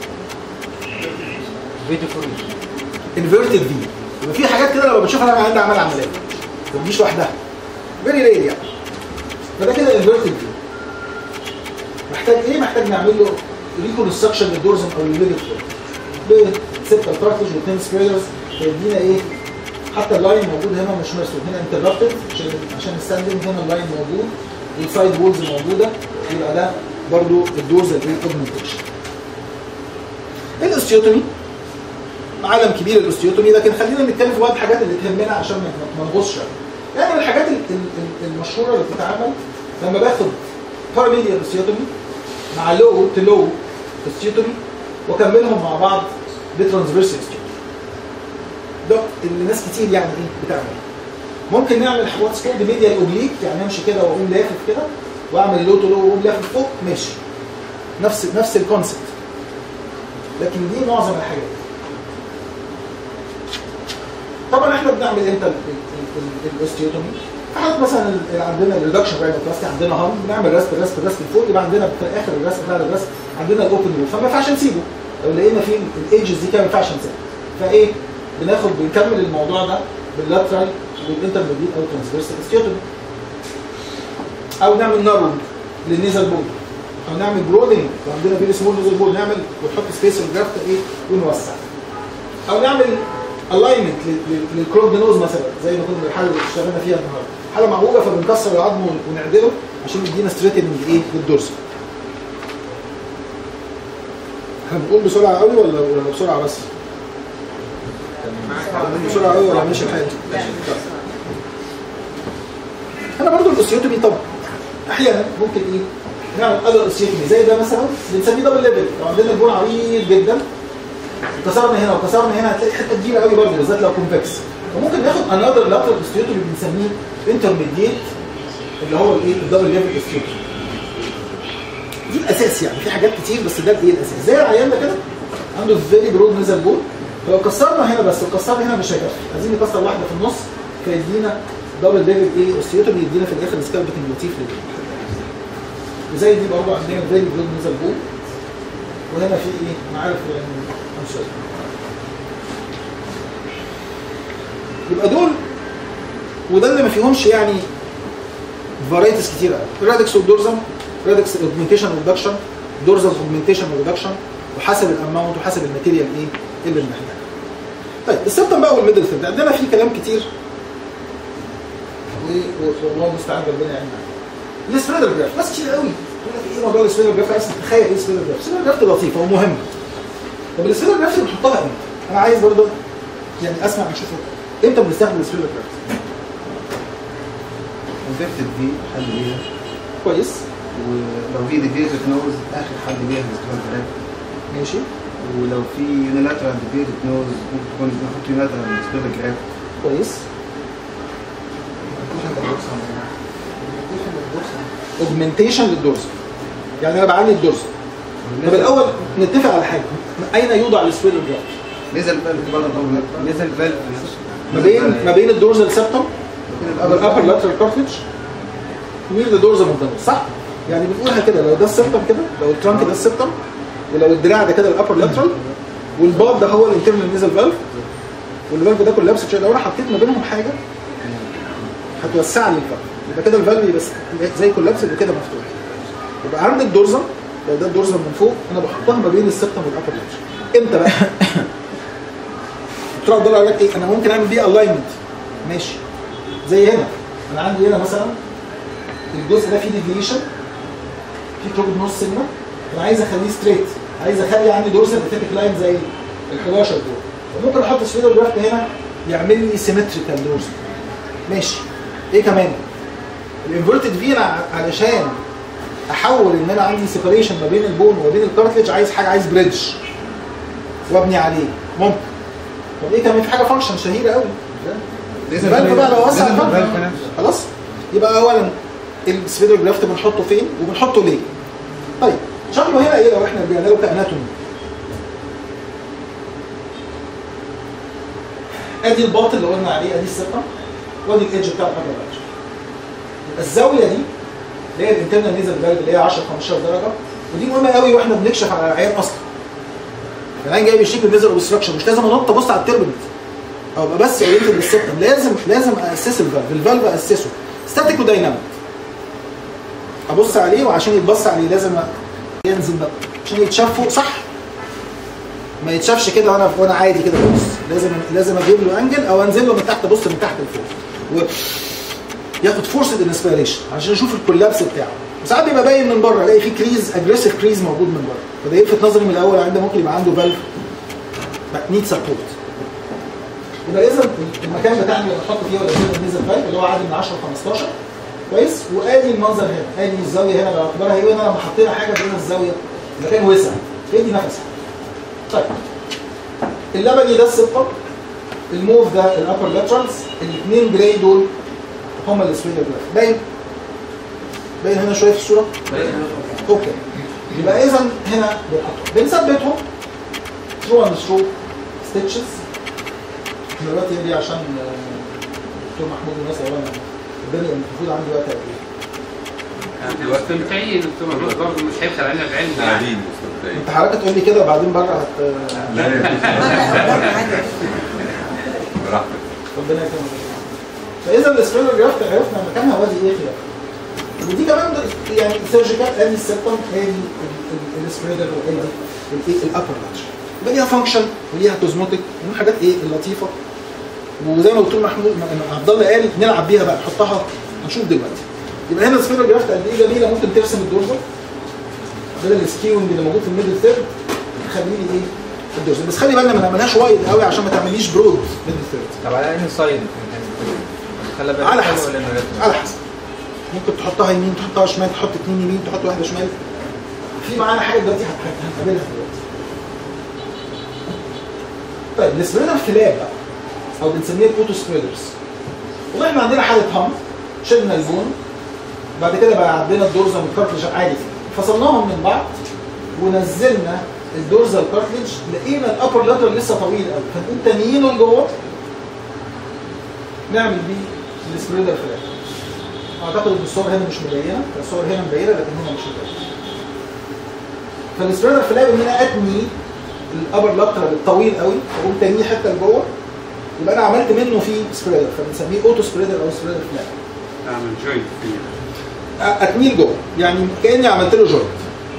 فيديو فوري انفيرتد في يبقى في حاجات كده لما بتشوفها انا عندي عمل عمليه ما تجيش لوحدها فيري رير يعني فده كده انفيرتد في محتاج ايه؟ محتاج نعمل له ريكونستراكشن للدورزم او للميدل بستة كارتج واثنين سبريدرز فيدينا ايه؟ حتى اللاين موجود هنا مش مرسوم هنا انتربتد عشان عشان الستاندنج هنا اللاين موجود والسايد وولز موجوده يبقى ده برضو الدورزال ايه اوجمنتيشن الاستيوتومي عالم كبير الاستيوتومي لكن خلينا نتكلم في بعض الحاجات اللي تهمنا عشان ما ما نغصش يعني من الحاجات ال- ال- ال- المشهوره اللي بتتعمل لما باخد باراميديال استيوتومي مع لو تو لو استيوتومي واكملهم مع بعض بترانسفيرس استيوتومي ده اللي ناس كتير يعني ايه بتعمل ممكن نعمل واتس كولد ميديال اوبليك يعني امشي كده واقوم لافف كده واعمل لو تو لو واقوم لافف فوق ماشي نفس نفس الكونسبت لكن دي معظم الحاجات طبعا احنا بنعمل امتى ال- ال- ال- الاوستيوتومي في حالات مثلا اللي عندنا الريدكشن راينوبلاستي عندنا هم بنعمل رسم رسم رسم فوق يبقى عندنا في اخر الرسم بعد الرسم عندنا الاوبن وول فما ينفعش نسيبه لو لقينا فيه الايدجز دي كده ما ينفعش نسيبها فايه بناخد بنكمل الموضوع ده باللاترال والانترميديت او ترانسفيرس اوستيوتومي او نعمل نارو للنيزل بول او نعمل برودنج لو عندنا فيري سمول نيزل بول نعمل ونحط سبيس الجرافت ايه ونوسع او نعمل الاينمنت للكروب نوز مثلا زي ما كنا الحاله اللي اشتغلنا فيها النهارده حاله معوجه فبنكسر العظم ونعدله عشان يدينا ستريتنج ايه للدورس احنا بنقول بسرعه قوي ولا ولا بسرعه بس؟ بنقول بسرعه قوي ولا ماشي الحال؟ انا برضو الاوسيوتومي طبعا احيانا ممكن ايه نعمل اذر اوسيوتومي زي ده مثلا بنسميه دبل ليفل لو عندنا البون عريض جدا كسرنا هنا وكسرنا هنا هتلاقي حته كبيره قوي برضه بالذات لو كونفكس وممكن ناخد انذر لاترال اوستيوتومي بنسميه انترميديت اللي هو الايه الدبل ليفل اوستيوتومي دي الاساس يعني في حاجات كتير بس ده الايه الاساس زي العيان ده كده عنده فيري برود نزل بول لو كسرنا هنا بس وكسرنا هنا مش هيكفي عايزين نكسر واحده في النص فيدينا دبل ليفل ايه اوستيوتومي يدينا في الاخر سكالبتنج موتيف ليه وزي دي برضه عندنا فيري برود نزل بول وهنا في ايه معارف يعني عنصر يبقى دول وده اللي ما فيهمش يعني فرايتيز كتير قوي رادكس والدورزم رادكس اوجمنتيشن ريدكشن دورزم اوجمنتيشن ريدكشن وحسب الاماونت وحسب الماتيريال ايه اللي بنحتاجها طيب السبتم بقى والميدل ثيرد عندنا في كلام كتير و- والله المستعان ربنا يعين معانا السبريدر جراف ناس كتير قوي يقول لك ايه موضوع السبريدر جراف عايز تتخيل ايه السبريدر جراف السبريدر جراف لطيفه ومهمه طب السبريدر جراف بنحطها امتى؟ انا عايز برضه يعني اسمع نشوفه امتى بنستخدم السبريدر جراف؟ انفكتد دي حل ليها كويس ولو في ديفيتد نوز اخر حل ليها الاسترال جراف ماشي ولو في يونيلاترال ديفيتد نوز ممكن تكون نحط يونيلاترال الاسترال جراف كويس اوجمنتيشن للدورس يعني انا بعلي الدورس طب الاول نتفق على حاجه اين يوضع السبيدر جراف؟ نزل بقى بره طول نزل فالف ما بين ما بين الدورزال سبتم والابر لاترال كارتلج وين ذا دورزال اوف ذا صح؟ يعني بنقولها كده لو ده السبتم كده لو الترانك ده السبتم ولو الدراع ده كده الابر لاترال والبار ده هو الانترنال نيزل فالف والفالف ده كولابس لو انا حطيت ما بينهم حاجه هتوسع لي الفالف يبقى كده الفالف بس زي كولابس يبقى كده مفتوح يبقى عند الدورزال لو ده الدورزال من فوق انا بحطها ما بين السبتم والابر لاترال امتى بقى؟ تروح تدور على لك ايه انا ممكن اعمل دي الاينمنت ماشي زي هنا انا عندي هنا مثلا الجزء ده فيه ديفيشن في كروب نص سنه انا عايز اخليه ستريت عايز اخلي عندي دورسال بتيبك لاين زي ال 11 دول فممكن احط سفيدر جرافت هنا يعمل لي سيمتريكال دورسال ماشي ايه كمان الانفرتد في انا علشان احول ان انا عندي سيبريشن ما بين البون وما بين الكارتلج عايز حاجه عايز بريدج وابني عليه ممكن طب ايه كمان في حاجه فانكشن شهيره قوي الفالف بقى لو وسع الفالف خلاص يبقى اولا السفيدر جرافت بنحطه فين وبنحطه ليه طيب شكله هنا ايه لو احنا رجعنا له كاناتومي ادي الباطن اللي قلنا عليه ادي السقه وادي الايدج بتاع الحجر الرجل الزاويه دي اللي هي الانترنال نيزل فالف اللي هي 10 15 درجه ودي مهمه قوي واحنا بنكشف على العيان اصلا العيان جاي بيشتكي النيزل اوبستراكشن مش لازم انط ابص على التربنت او ابقى بس اورينتد للسبتم لازم لازم اسس الفالف الفالف اسسه ستاتيك ودايناميك ابص عليه وعشان يتبص عليه لازم ينزل بقى عشان يتشاف فوق صح ما يتشافش كده وانا وانا عادي كده ببص لازم لازم اجيب له انجل او انزل له من تحت ابص من تحت لفوق و ياخد فرصه الانسبيريشن عشان اشوف الكولابس بتاعه وساعات بيبقى باين من بره الاقي في كريز اجريسيف كريز موجود من بره فده يلفت نظري من الاول عنده ممكن يبقى عنده فالف نيد سبورت يبقى اذا المكان بتاعنا اللي بنحط فيه ولا زي النيزل فالف اللي هو عادي من 10 ل 15 كويس وادي المنظر هنا ادي الزاويه هنا باعتبارها ايه هنا لما حطينا حاجه بين الزاويه المكان وسع ادي نفس طيب اللبني ده السبقه الموف ده الابر لاترالز الاثنين جراي دول هم السويدر جراف باين باين هنا شويه في الصوره اوكي يبقى اذا هنا بنحطهم بنثبتهم ثرو اند ثرو ستيتشز دلوقتي دي عشان الدكتور محمود الناس اولا الدنيا المفروض عندي وقت قد ايه مستمتعين انتم المفروض برضه مش هيبخل علينا بعلم يعني قاعدين مستمتعين انت حضرتك تقول لي كده وبعدين بره هت براحتك ربنا يكرمك فاذا السبيلر جرافت عرفنا مكانها وادي ايه خلاف ودي كمان يعني سيرجيكال ادي السيبتم ادي السبريدر وادي الايه الابر لاتش يبقى ليها فانكشن وليها كوزموتيك ومن الحاجات ايه اللطيفه وزي ما دكتور محمود عبد الله قال نلعب بيها بقى نحطها هنشوف دلوقتي يبقى هنا السبيلر جرافت قد ايه جميله ممكن ترسم الدورزل بدل السكيونج اللي موجود في الميدل ثيرد تخلي لي ايه الدورزل بس خلي بالنا ما نعملهاش وايد قوي عشان ما تعمليش برود ميدل ثيرد طب على انهي سايد خلى بالك على حلو حسب ولا إنه على حسب ممكن تحطها يمين تحطها شمال تحط اتنين يمين تحط واحده شمال في معانا حاجه دلوقتي هت- هنقابلها دلوقتي طيب السبريدر فلاب بقى او بنسميه الاوتو سبريدرز والله احنا عندنا حاله هم شلنا البون بعد كده بقى عندنا الدورزا والكارتلج عادي فصلناهم من بعض ونزلنا الدورزا والكارتلج لقينا الابر لاترال لسه طويل قوي فنقوم تانيينه لجوه نعمل بيه السبريدر فلاب اعتقد ان الصور هنا مش مبينه الصور هنا مبينه لكن هنا مش مبينه فالسبريدر فلاب ان انا اتني الابر لاترال الطويل قوي واقوم تانيه حته لجوه يبقى انا عملت منه فيه سبريدر فبنسميه اوتو سبريدر او سبريدر فلاب اعمل جوينت فيه اتنيه لجوه يعني كاني عملت له جوينت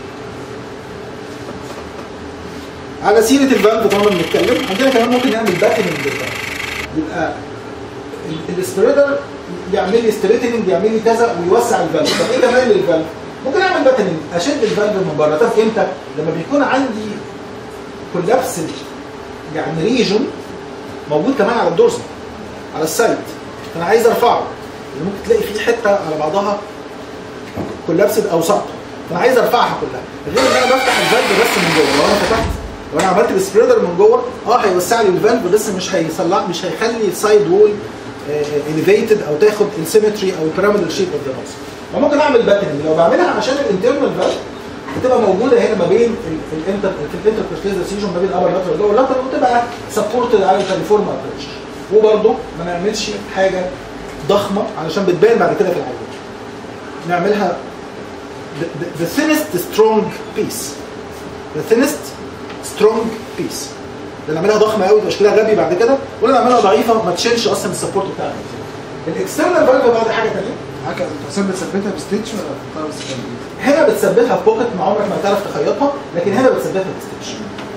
على سيره الفالف طالما بنتكلم عندنا كمان ممكن نعمل باتنج للفالف يبقى ال- السبريدر يعمل لي ستريتنج يعمل لي كذا ويوسع الفالف طب ايه كمان للفالف؟ ممكن اعمل باتنج اشد الفالف من بره طب امتى؟ لما بيكون عندي كولابس يعني ريجون موجود كمان على الدورسال على السايد فانا عايز ارفعه يعني ممكن تلاقي في حته على بعضها كولابسد او سقط فانا عايز ارفعها كلها غير ان انا بفتح الفالف بس من جوه لو انا فتحت لو انا عملت السبريدر من جوه اه هيوسع لي الفالف بس مش هيصلح مش هيخلي السايد وول اليفيتد او تاخد السيمتري او البيراميدال شيب اوف ذا نوز فممكن اعمل باتنج لو بعملها عشان الانترنال فالف بتبقى موجوده هنا ما بين ال- في الانتر في الانتركوستيزال سيجن ما بين الابر لاترال واللور لاترال وتبقى سبورتد على الكاليفورم ابروتش وبرده ما نعملش حاجه ضخمه علشان بتبان بعد كده في العيان نعملها the, the, the thinnest strong piece the thinnest strong piece لا نعملها ضخمه قوي يبقى شكلها غبي بعد كده ولا نعملها ضعيفه ما تشيلش اصلا السبورت بتاعها الاكسترنال فالف بعد حاجه ثانيه حاجه حسام بتثبتها بستيتش ولا بتحطها بس هنا بتثبتها في بوكت ما عمرك ما هتعرف تخيطها لكن هنا بتثبتها بستيتش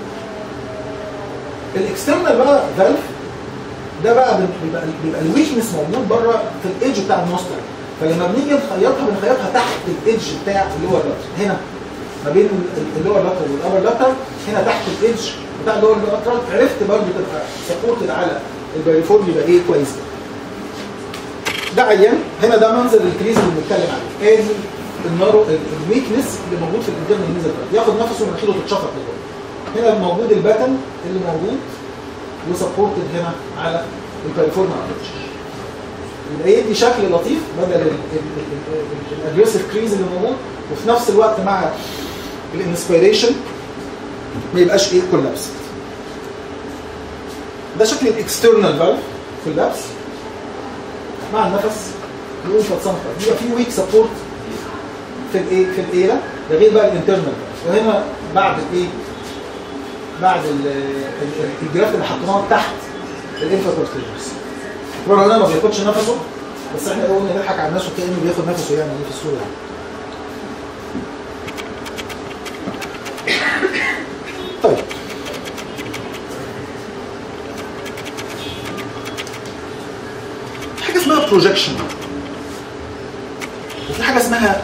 الاكسترنال بقى فالف ده بقى بيبقى بيبقى الويكنس موجود بره في الايدج بتاع النوستر فلما بنيجي نخيطها بنخيطها تحت الايدج بتاع اللور لاتر هنا ما بين اللور لاتر والابر لاتر هنا تحت الايدج بتاع اللور لاتر عرفت برضه تبقى سبورتد على البايفورم يبقى ايه كويس جدا ده عيان هنا ده منظر الكريز اللي بنتكلم عليه ادي النارو الويكنس اللي موجود في الانترنال نيزل ياخد نفسه ومناخيره تتشفط لجوه هنا موجود الباتن اللي موجود وسبورتد هنا على البايفورم ابروتش يبقى يدي شكل لطيف بدل الاجريسيف كريز اللي موجود وفي نفس الوقت مع الانسبيريشن ما يبقاش ايه كولابس ده شكل الاكسترنال فالف في اللبس مع النفس يقوم فتصنفر يبقى في ويك سبورت في الايه في الايله ده غير بقى الانترنال وهنا بعد الايه بعد ال- ال- ال- الجراف اللي حطيناه تحت الانفراكورتيجوس طبعا هنا ما بياخدش نفسه بس احنا قلنا نضحك على الناس وكانه بياخد نفسه يعني ايه في الصوره يعني. طيب في حاجه اسمها بروجكشن وفي حاجه اسمها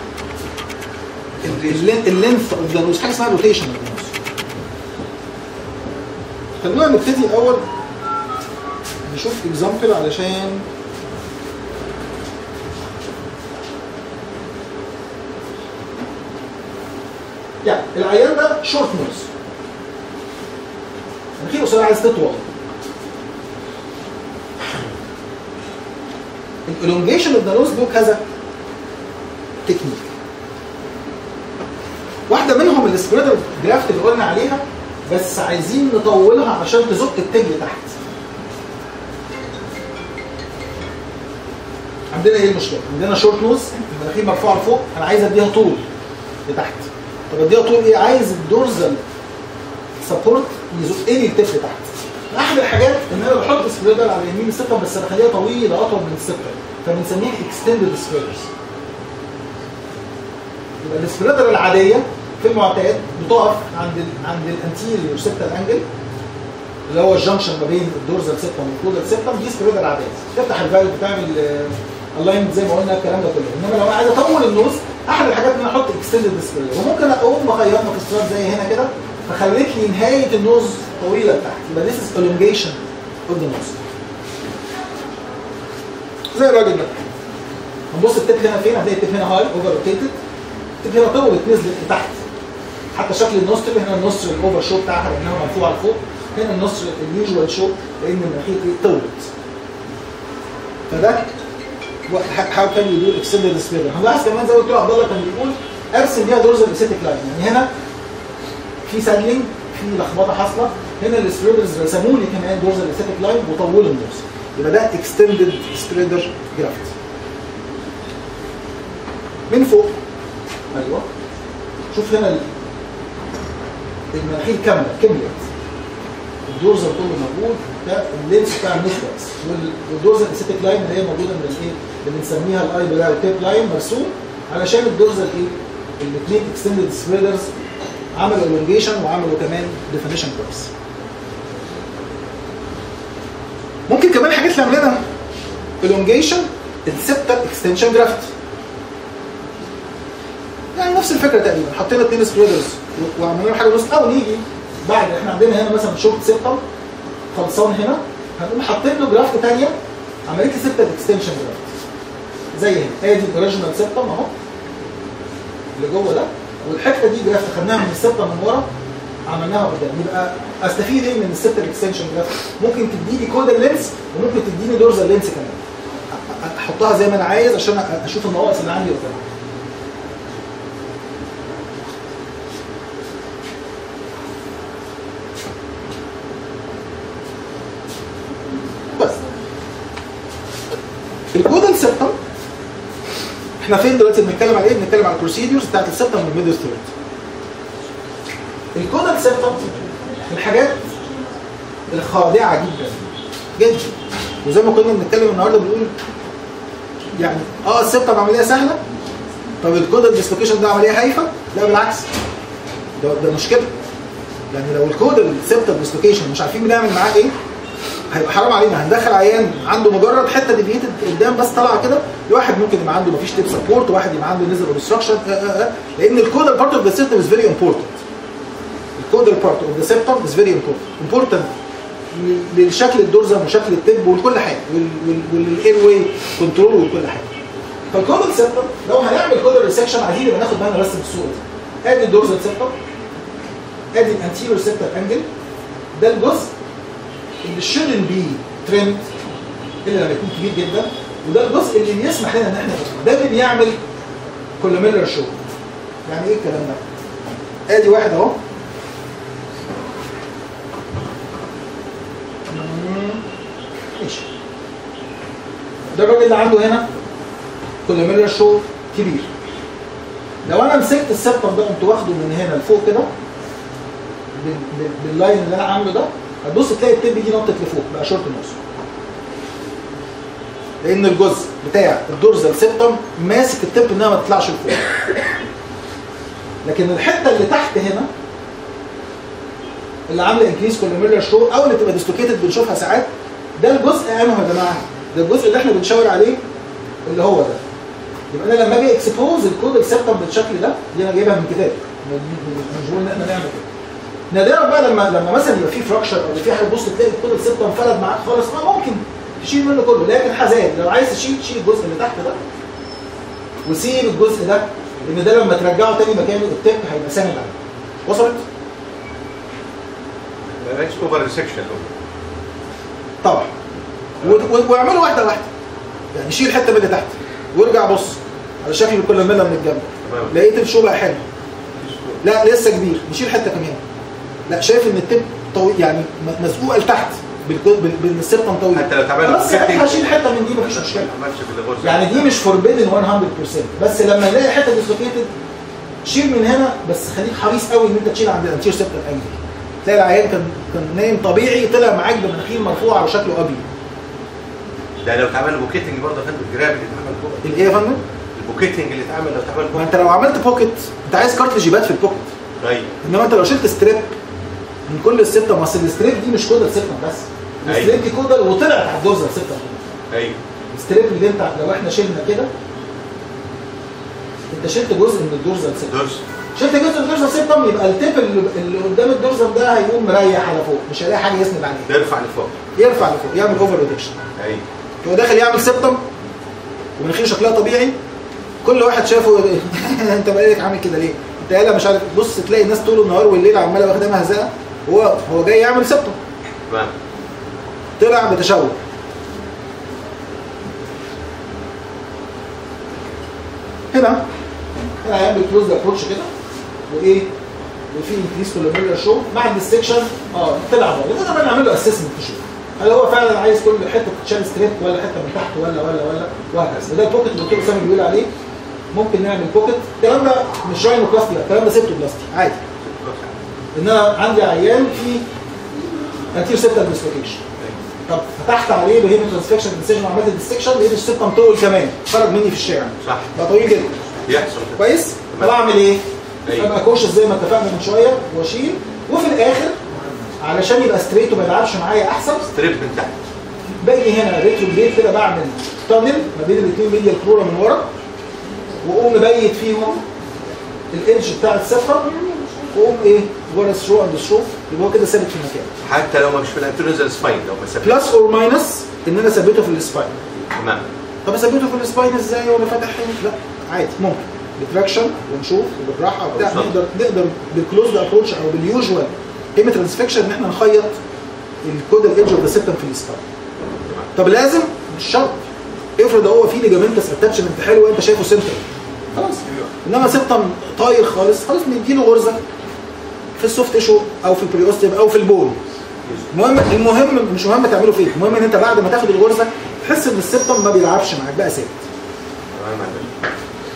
اللينث اوف ذا نوز حاجه اسمها روتيشن اوف ذا نوز خلونا نبتدي الاول نشوف اكزامبل علشان يعني العيان ده شورت نوز مناخيره قصيره عايز تطول الالونجيشن اوف ذا نوز له كذا تكنيك واحده منهم السبريدر جرافت اللي قلنا عليها بس عايزين نطولها عشان تزق التج تحت عندنا ايه المشكله؟ عندنا شورت نوز المناخير مرفوعه لفوق انا عايز اديها طول لتحت طب اديها طول ايه؟ عايز الدورزال سبورت يزق لي التف تحت احد الحاجات ان انا بحط سبريدر على يمين السكه بس بخليها طويله اطول من السكه فبنسميها اكستندد سبريدرز يبقى السبريدر العاديه في المعتاد بتقف عند ال عند الانتيريور سيبتال انجل اللي هو الجنكشن ما بين الدورزال سيبتم والكودال سيبتم دي سبريدر عاديه تفتح الفالف بتعمل الاينمنت زي ما قلنا الكلام ده كله انما لو انا عايز اطول النوز احد الحاجات ان انا احط اكستندد سبريدر وممكن اقوم مخيطها في الستراب زي هنا كده فخليت لي نهايه النوز طويله لتحت يبقى this is elongation of the nose زي الراجل ده هنبص التيب هنا فين هتلاقي التيب هنا هاي اوفر روتيتد التيب هنا طولت نزلت لتحت حتى شكل النوسترل هنا النوسترل الاوفر شو بتاعها لانها مرفوعه لفوق هنا النوسترل اليوجوال شو لان المناخير ايه طولت فده هاو كان يو دو اكستندد سبيدر هنلاحظ كمان زي ما قلت له عبد الله كان بيقول ارسم بيها دورزال اسيتيك لاين يعني هنا في سادلينج في لخبطه حاصله هنا السبريدرز رسموا لي كمان دورزال اسيتيك لاين وطولوا النوز يبقى ده اكستندد سبريدر جرافت من فوق ايوه شوف هنا ال- المناخير كامله كملت الدورزال كله موجود ده اللينس بتاع النوز بس وال- والدورزال اسيتيك لاين اللي هي موجوده من الايه اللي بنسميها الاي بلاو تيب لاين مرسوم علشان الدورزال ايه الاثنين اكستندد سبريدرز عملوا elongation وعملوا كمان definition كويس ممكن كمان حاجات اللي عملنا elongation السبتال اكستنشن جرافت يعني نفس الفكره تقريبا حطينا اثنين سبريدرز وعملنا لهم حاجه نص او نيجي بعد احنا عندنا هنا مثلا شورت سيبتم خلصان هنا هنقوم حاطين له جرافت ثانيه عمليه لي سبتال اكستنشن جرافت زي هنا ادي الاوريجينال سيبتم اهو اللي جوه ده والحته دي جرافت خدناها من السبتة من ورا عملناها قدام يبقى استفيد ايه من السبتة اكستنشن جرافت ممكن تديني كودال لينس وممكن تديني دورزال لينس كمان أ- احطها زي ما انا عايز عشان أ- اشوف النواقص اللي عندي قدام الكودال سيبتم احنا فين دلوقتي بنتكلم على ايه؟ بنتكلم على البروسيدورز بتاعت السيبتم والميدل ثيرد. الكودال سيبتم من الحاجات الخادعه جدا جدا وزي ما كنا بنتكلم النهارده بنقول يعني اه السيبتم عمليه سهله طب الكودال ديسلوكيشن ده عمليه هايفه؟ لا بالعكس ده ده مشكله يعني لو الكودال سيبتم ديسلوكيشن مش عارفين بنعمل معاه ايه هيبقى حرام علينا هندخل عيان عنده مجرد حته ديفيتد قدام بس طالعه كده لواحد ممكن يبقى عنده مفيش تيب سبورت وواحد يبقى عنده نزل اوبستراكشن لان الكودال بارت اوف ذا سيستم از فيري امبورتنت الكودال بارت اوف ذا سيستم از فيري امبورتنت امبورتنت للشكل الدورزم وشكل التب وكل حاجه والاير واي كنترول وكل حاجه فالكودال سيستم لو هنعمل كودال ريسكشن عايزين يبقى ناخد بالنا بس بالصوره دي ادي الدورزال سيستم ادي الانتيريور سيبتال انجل ده الجزء اللي shouldn't be trimmed الا لما يكون كبير جدا وده الجزء اللي بيسمح لنا ان احنا نفهم. ده اللي بيعمل كولوميلر شو يعني ايه الكلام ده؟ ادي واحد اهو مم. ماشي ده الراجل اللي عنده هنا كولوميلر شو كبير لو انا مسكت السبتم ده قمت واخده من هنا لفوق كده بال- بال- باللاين اللي انا عامله ده هتبص تلاقي التب دي نطت لفوق بقى شورت نوز لان الجزء بتاع الدورزال سيبتم ماسك التب انها ما تطلعش لفوق لكن الحته اللي تحت هنا اللي عامله انكريس كولوميلر شو او اللي تبقى ديستوكيتد بنشوفها ساعات ده الجزء انه يا جماعه ده الجزء اللي احنا بنشاور عليه اللي هو ده يبقى انا لما اجي اكسبوز الكود السيبتم بالشكل ده دي انا جايبها من كتاب مش بقول ان احنا نعمل كده نادرا بقى لما لما مثلا يبقى في فراكشر او في حاجه تبص تلاقي الكود السيبتم فلت معاك خالص ما ممكن تشيل منه كله لكن حزان لو عايز تشيل تشيل الجزء اللي تحت ده وسيب الجزء ده لان ده لما ترجعه تاني مكانه التب هيبقى ساند عليه وصلت؟ بلاش اوفر ريسكشن طبعا و- و- واعملوا واحده واحده يعني شيل حته من اللي تحت وارجع بص على شكل الكولوميلا من الجنب تمام لقيت الشو بقى حلو لا لسه كبير نشيل حته كمان لا شايف ان التب طويل يعني م- مسبوقه لتحت بالكو- بال- بالسبتم طويل حتى لو تعمل بس يعني هشيل حته من دي مفيش مشكله ما عملش بالغرزه يعني دي مش فوربيدن 100% بس لما نلاقي حته ديسلوكيتد شيل من هنا بس خليك حريص قوي ان انت تشيل عند الانتير سيبتال انجل تلاقي العيان كان كان نايم طبيعي طلع معاك بمناخير مرفوعه وشكله ابيض ده لو اتعمل بوكيتنج برضه يا فندم الجراب اللي اتعمل فوق الايه يا فندم؟ البوكيتنج اللي اتعمل لو اتعمل ما فوق انت لو عملت بوكيت انت عايز كارتلج يبات في البوكيت طيب انما انت لو شلت ستريب من كل السبتم اصل الستريب دي مش كودال سبتم بس أيوة. الستريب دي كودال وطلعت على الدوزر سبتم ايوه الستريب اللي انت لو احنا شلنا كده انت شلت جزء من الدورزال سبتم درس شلت جزء من الدورزال سبتم يبقى التيب اللي, اللي قدام الدورزال ده هيقوم مريح على فوق مش هيلاقي حاجه يسند عليها يرفع لفوق يرفع لفوق يعمل اوفر ريدكشن ايوه هو داخل يعمل سبتم ومناخيره شكلها طبيعي كل واحد شافه انت بقالك عامل كده ليه؟ انت يالا مش عارف بص تلاقي الناس طول النهار والليل عماله واخده مهزقه هو هو جاي يعمل سبتم تمام طلع بتشوه هنا هنا هيعمل كلوز ابروتش كده وايه وفي انكريس كولوميلر شو مع الديستكشن اه طلع بره ده طبعا نعمل له اسسمنت نشوف هل هو فعلا عايز كل حته تتشال ستريت ولا حته من تحت ولا ولا ولا وهكذا وده البوكيت اللي الدكتور اسامه بيقول عليه ممكن نعمل بوكيت الكلام ده مش راينو بلاستي لا الكلام ده سيبتو بلاستي عادي ان انا عندي عيان في انتير سيبتال ديسلوكيشن طب فتحت عليه بهيمو ترانسفكشن ديسيجن وعملت ديستكشن لقيت السيبتم طول كمان خرج مني في الشارع صح بقى طويل جدا يحصل كده. كويس طب اعمل ايه؟ أيوة. ابقى كوشس زي ما اتفقنا من شويه واشيل وفي الاخر علشان يبقى ستريت وما يلعبش معايا احسن ستريب من تحت باجي هنا ريترو جريد كده بعمل تانل ما بين الاثنين ميديا كلورا من ورا واقوم مبيت فيهم الايدج بتاع السفر واقوم ايه ورا الثرو اند الثرو يبقى هو كده ثابت في المكان حتى لو ما مش في الانترنزل سباين لو ما سابت بلس اور ماينس ان انا ثبته في السباين تمام طب اثبته في السباين ازاي وانا فاتح عيني؟ لا عادي ممكن بتراكشن ونشوف وبالراحه وبتاع بالظبط. نقدر نقدر بالكلوز ابروتش او باليوجوال ايمي ترانسفكشن ان احنا نخيط الكود الايدج اوف ذا سيبتم في السباين طب لازم مش شرط افرض هو في ليجامنتس اتاتشمنت حلو وانت شايفه سنتر خلاص انما سيبتم طاير خالص خلاص نديله غرزه في السوفت ايشو او في البريوستيم او في البول المهم المهم مش مهم تعمله فين المهم ان انت بعد ما تاخد الغرزه تحس ان السيبتم ما بيلعبش معاك بقى ثابت تمام عندك.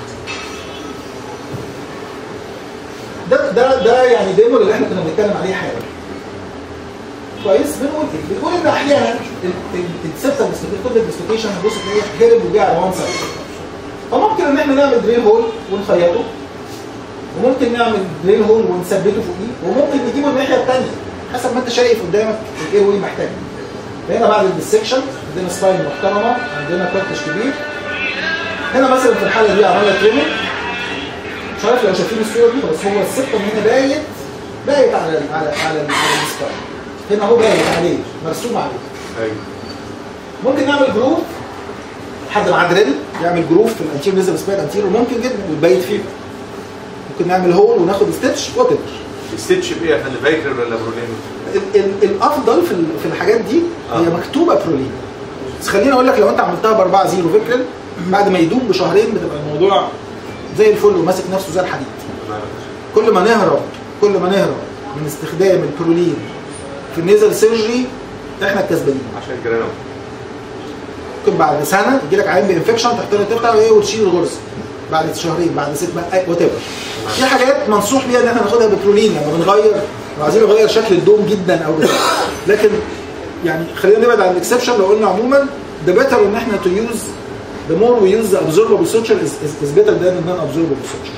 ده ده ده يعني دايما اللي احنا كنا بنتكلم عليه حالا كويس بنقول ايه؟ بنقول ان احيانا السيبتم الكوبلت ديسلوكيشن هتبص تلاقيه هرب وجه على وان سايد فممكن ان احنا نعمل دريل هول ونخيطه وممكن نعمل دريل هول ونثبته فوقيه وممكن نجيبه الناحيه الثانيه حسب ما انت شايف قدامك الايه واي محتاج فهنا بعد الديسكشن عندنا سباين محترمه عندنا كارتش كبير هنا مثلا في الحاله دي عملنا تريمنج مش عارف لو شايفين الصوره دي بس هو السبتم هنا بايت بايت على ال على على ال على السباين هنا هو بايت عليه مرسوم عليه ايوه ممكن نعمل جروف حد معاه دريل يعمل جروف في الانتير نزل سباين انتير ممكن جدا ويبيت فيه ممكن نعمل هول وناخد ستيتش وات ايفر الستيتش بايه يا فندم فاكر ولا برولين؟ ال- ال- الافضل في ال- في الحاجات دي هي آه. مكتوبه برولين بس خليني اقول لك لو انت عملتها ب 4 0 فكرا بعد ما يدوم بشهرين بتبقى الموضوع زي الفل وماسك نفسه زي الحديد تمام. كل ما نهرب كل ما نهرب من استخدام البرولين في النيزل سيرجري احنا الكسبانين عشان الجرانوم ممكن بعد سنه يجي لك عين بانفكشن تحتاج تفتح ايه وتشيل الغرز بعد شهرين بعد ست وات ايفر في حاجات منصوح بيها ان احنا ناخدها ببرولين لما بنغير لو عايزين نغير شكل الدوم جدا او بتاع لكن يعني خلينا نبعد عن الاكسبشن لو قلنا عموما ده بيتر ان احنا تو يوز the more we use the absorbable suture is, is, is better than the non-absorbable suture.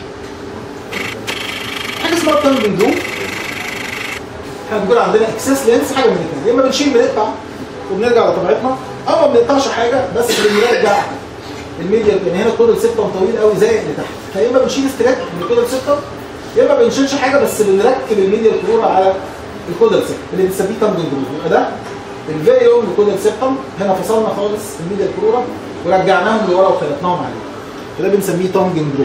حاجه اسمها تانجنج جروب احنا بنقول عندنا اكسس لينس حاجه من الاثنين يا اما بنشيل بنقطع وبنرجع لطبيعتنا او ما بنقطعش حاجه بس بنرجع الميديا يعني هنا الكودل سيبتم طويل قوي زي اللي تحت فيا اما بنشيل ستريك من الكودل سيبتم يا اما بنشيلش حاجه بس بنركب الميديا الكلورا على الكودل سيبتم اللي بنسميه تانجنج جروب يبقى ده الفيري لونج كودل سيبتم هنا فصلنا خالص الميديا الكلورا ورجعناهم لورا وخلطناهم عليه فده بنسميه تانجنج جروب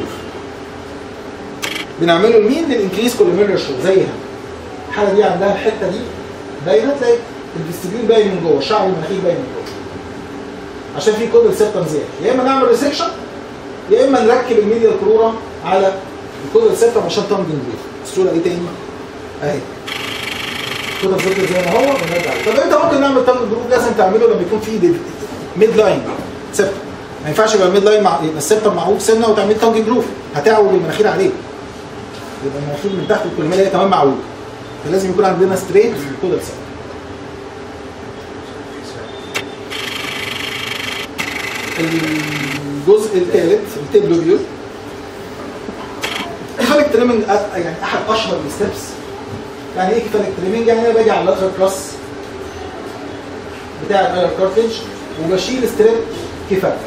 بنعمله لمين؟ للانكريس كولوميريال شو زي هنا الحاله دي عندها الحته دي باينه تلاقي الفيستيبيول باين من جوه الشعب المناخير باين من جوه عشان في كودل سيبتم زياده يا اما نعمل ريسكشن يا اما نركب الميديا الكرورة على الكودل سيبتم عشان تنجن بيه الصوره ايه تاني؟ اهي كودل سيبتم زي ما هو ونرجع طب انت ممكن نعمل تنجن جروب لازم تعمله لما يكون في ميد لاين سيبتم ما ينفعش يبقى الميد لاين مع يبقى السيبتم معوج سنه وتعمل تنجن جروف هتعوج المناخير عليه يبقى المناخير من تحت الكولوميريا هي كمان معوج فلازم يكون عندنا ستريت كودل سيبتم الجزء الثالث التيب لوبيول كيفاليك تريمنج يعني احد اشهر الستبس يعني ايه كيفاليك تريمنج يعني انا باجي على اللاترال كراس بتاع الاير كارتج وبشيل ستريب كيفاليك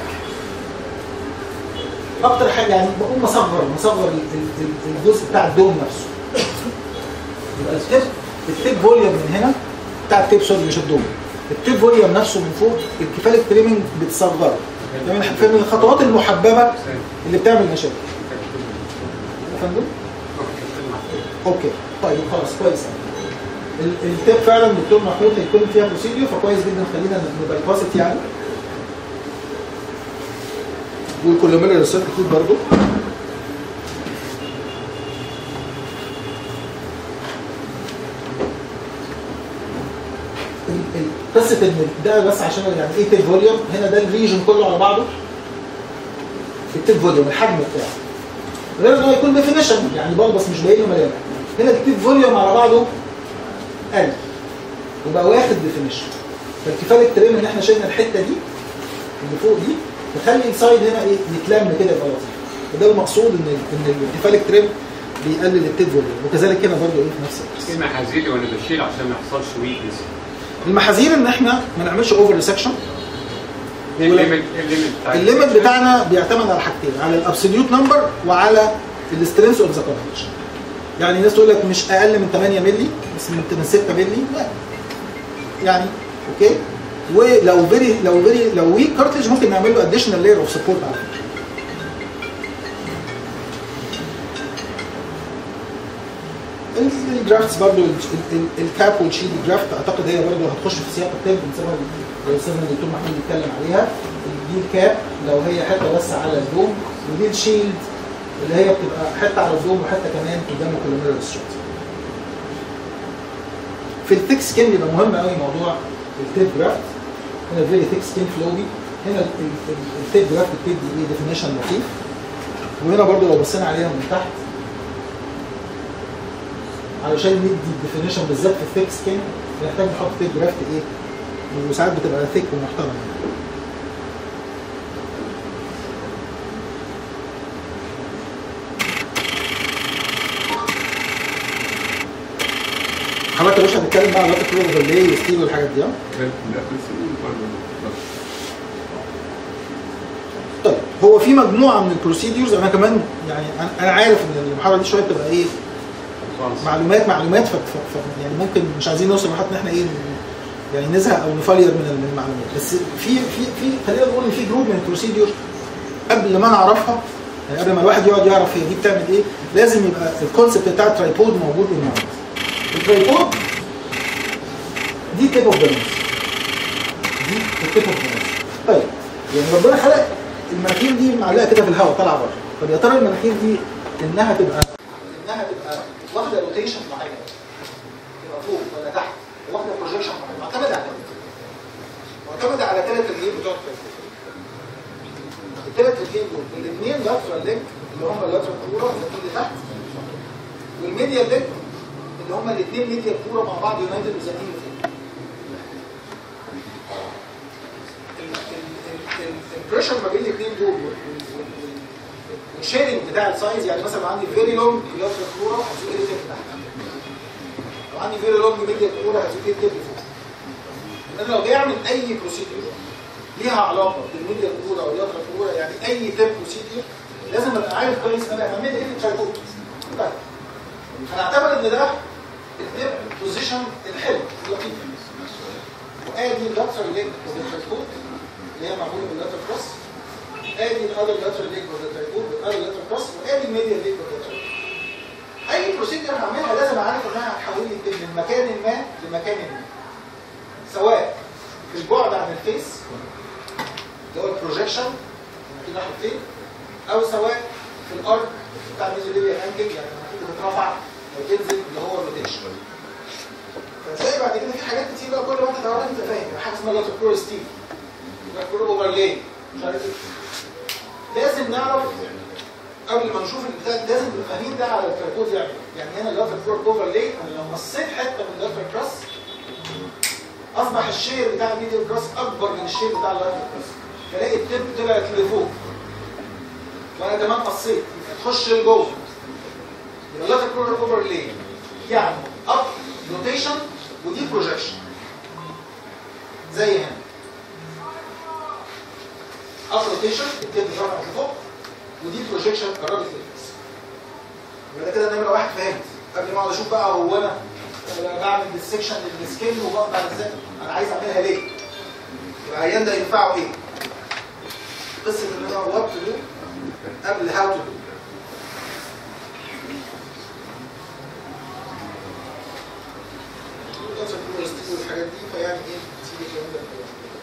اكتر حاجه يعني بقوم مصغر مصغر ال- ال- ال- الجزء بتاع الدوم نفسه يبقى التيب التيب فوليوم من هنا بتاع التيب سوري مش الدوم التيب فوليوم نفسه من فوق الكيفاليك تريمنج بتصغره ده من من الخطوات المحببه اللي بتعمل مشاكل يا فندم اوكي طيب خلاص كويس ال- التيب فعلا دكتور محمود هيكون فيها بروسيديو فكويس جدا خلينا نبايباست يعني والكولوميرا ريسيرت كود برضو ال- ال- قصه ان ده بس عشان يعني ايه تيب فوليوم هنا ده الريجن كله على بعضه التيب فوليوم الحجم بتاعه غير انه يكون ديفينيشن يعني بلبس مش باين له ملامح هنا التيب فوليوم على بعضه قل وبقى واخد ديفينيشن فالكفايه التريم ان احنا شلنا الحته دي اللي فوق دي تخلي السايد هنا ايه يتلم كده يبقى لطيف وده المقصود ان ان الكفايه تريم بيقلل التيب فوليوم وكذلك هنا برضه ايه في نفس القصه كلمة حزيني وانا بشيل عشان ما يحصلش ويكنس المحاذير ان احنا ما نعملش اوفر ريسكشن ايه الليمت ايه الليمت بتاع الليمت بتاعنا بيعتمد على حاجتين على الابسوليوت نمبر وعلى السترينث اوف ذا كارتج يعني الناس تقول لك مش اقل من 8 مللي بس من من 6 مللي لا يعني اوكي ولو فيري لو فيري لو ويك كارتج ممكن نعمل له اديشنال لاير اوف سبورت على فكره الجرافتس برضه الكاب والشيلد جرافت اعتقد هي برضه هتخش في سياق التيب بنسميها الاستاذ الدكتور محمود بيتكلم عليها دي الكاب لو هي حته بس على الدوم ودي الشيلد اللي هي بتبقى حته على الدوم وحته كمان قدام الكولوميرال ستروت في الثيك سكين بيبقى مهم قوي موضوع التيب جرافت هنا فيري ثيك سكين فلوبي هنا ال- ال- ال- التيب جرافت بتدي ايه ديفينيشن لطيف وهنا برضو لو بصينا عليها من تحت علشان ندي الديفينيشن بالذات في الثيك سكين بنحتاج نحط تيب جرافت ايه وساعات بتبقى ثيك ومحترمه يعني. حضرتك يا باشا هتتكلم بقى على لاتك كلور اوفرلاي وستيل والحاجات دي اه؟ طيب هو في مجموعه من البروسيديورز انا كمان يعني أنا- انا عارف ان المحاضره دي شويه بتبقى ايه معلومات معلومات ف... ف... ف... يعني ممكن مش عايزين نوصل لحد ان احنا ايه يعني نزهق او نفلير من المعلومات بس في في في خلينا نقول ان في جروب من البروسيديور قبل ما نعرفها يعني قبل ما الواحد يقعد يعرف هي دي بتعمل ايه لازم يبقى الكونسبت بتاع الترايبود موجود بالمعنى الترايبود دي تيب اوف ذا دي التيب اوف ذا طيب يعني ربنا خلق المناخير دي معلقه كده في الهواء طالعه بره طب يا ترى المناخير دي انها تبقى انها تبقى واخده روتيشن معين تبقى فوق ولا تحت واخده بروجيكشن معين معتمده على ايه؟ معتمده على ثلاث رجلين بتوع الترايبود الثلاث رجلين دول الاثنين لاترال ليج اللي هم اللاترال كوره اللي تحت والميديال ليج اللي هم الاثنين ميديال كوره مع بعض يونايتد وزقين فوق البريشر ما بين الاثنين دول والشيرنج بتاع السايز يعني مثلا عندي فيري لونج لاترال كوره هتزق لي تحت لو عندي فيري لونج ميديال كوره هتزق لي تحت فوق انا لو جاي اعمل اي بروسيدور ليها علاقه بالميديا كوره والياترا كوره يعني اي تيب بروسيدور لازم ابقى عارف كويس انا بعمل ايه في الترايبود طيب هنعتبر ان ده التيب بوزيشن الحلو اللطيف وادي اللاترال ليج والترايبود اللي هي معموله باللاترال كروس ادي الاذر لاترال ليج والترايبود والاذر لاترال كروس وادي الميديا ليج والترايبود اي بروسيدور هعملها لازم اعرف انها هتحول لي التيب من مكان ما لمكان ما سواء في البعد عن الفيس اللي هو البروجيكشن المفروض ناحيه فين او سواء في الارض بتاع الميزوليبيا انجل يعني المفروض بتترفع او تنزل اللي هو الروتيشن فتلاقي بعد كده في حاجات كتير بقى كل ما انت تعرف انت فاهم يعني حاجه اسمها لاتر كور ستيل لاتر كور اوفرلاي مش عارف ايه لازم نعرف قبل ما نشوف البتاع لازم نبقى فاهمين ده على الترايبود يعني يعني هنا اللاتر كور اوفرلاي انا لو مصيت حته من اللاتر كراس اصبح الشير بتاع الميديا كراس اكبر من الشير بتاع اللاتر كراس فلاقي التب طلعت لفوق وانا كمان قصيت يبقى تخش لجوه يبقى اللاتر كور اوفرلاي يعني اب روتيشن ودي بروجكشن زي هنا اب روتيشن التب رفعت لفوق ودي بروجكشن قربت للفيس يبقى ده كده نمره واحد فهمت قبل ما اقعد اشوف بقى هو انا بعمل ديسكشن للسكين وبقطع ازاي انا عايز اعملها ليه يبقى العيان ده ينفعه ايه قصه ان انا وات تو دو قبل هاو تو دو والحاجات دي فيعني ايه تيجي الكلام ده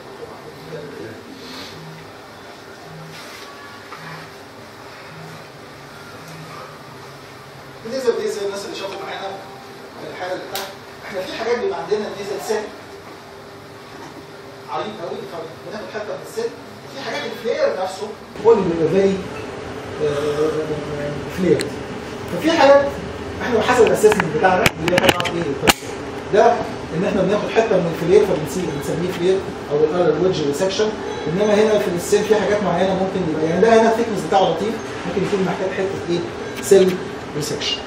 بالنسبه بالنسبه للناس اللي شافوا معانا في الحاله اللي تحت احنا في حاجات بيبقى عندنا نزل سن عريض قوي فبناخد حته من السن وفي حاجات الفلير نفسه هو اللي بيبقى فيري فلير ففي حاجات احنا بحسب الاسسمنت بتاعنا اللي هي طبعا ايه التفسير. ده ان احنا بناخد حته من الفلير فبنسميه بنسميه فلير او الالر ويدج ريسكشن انما هنا في السن في حاجات معينه ممكن يبقى يعني ده هنا الثيكنس بتاعه لطيف ممكن يكون محتاج حته ايه سيل ريسكشن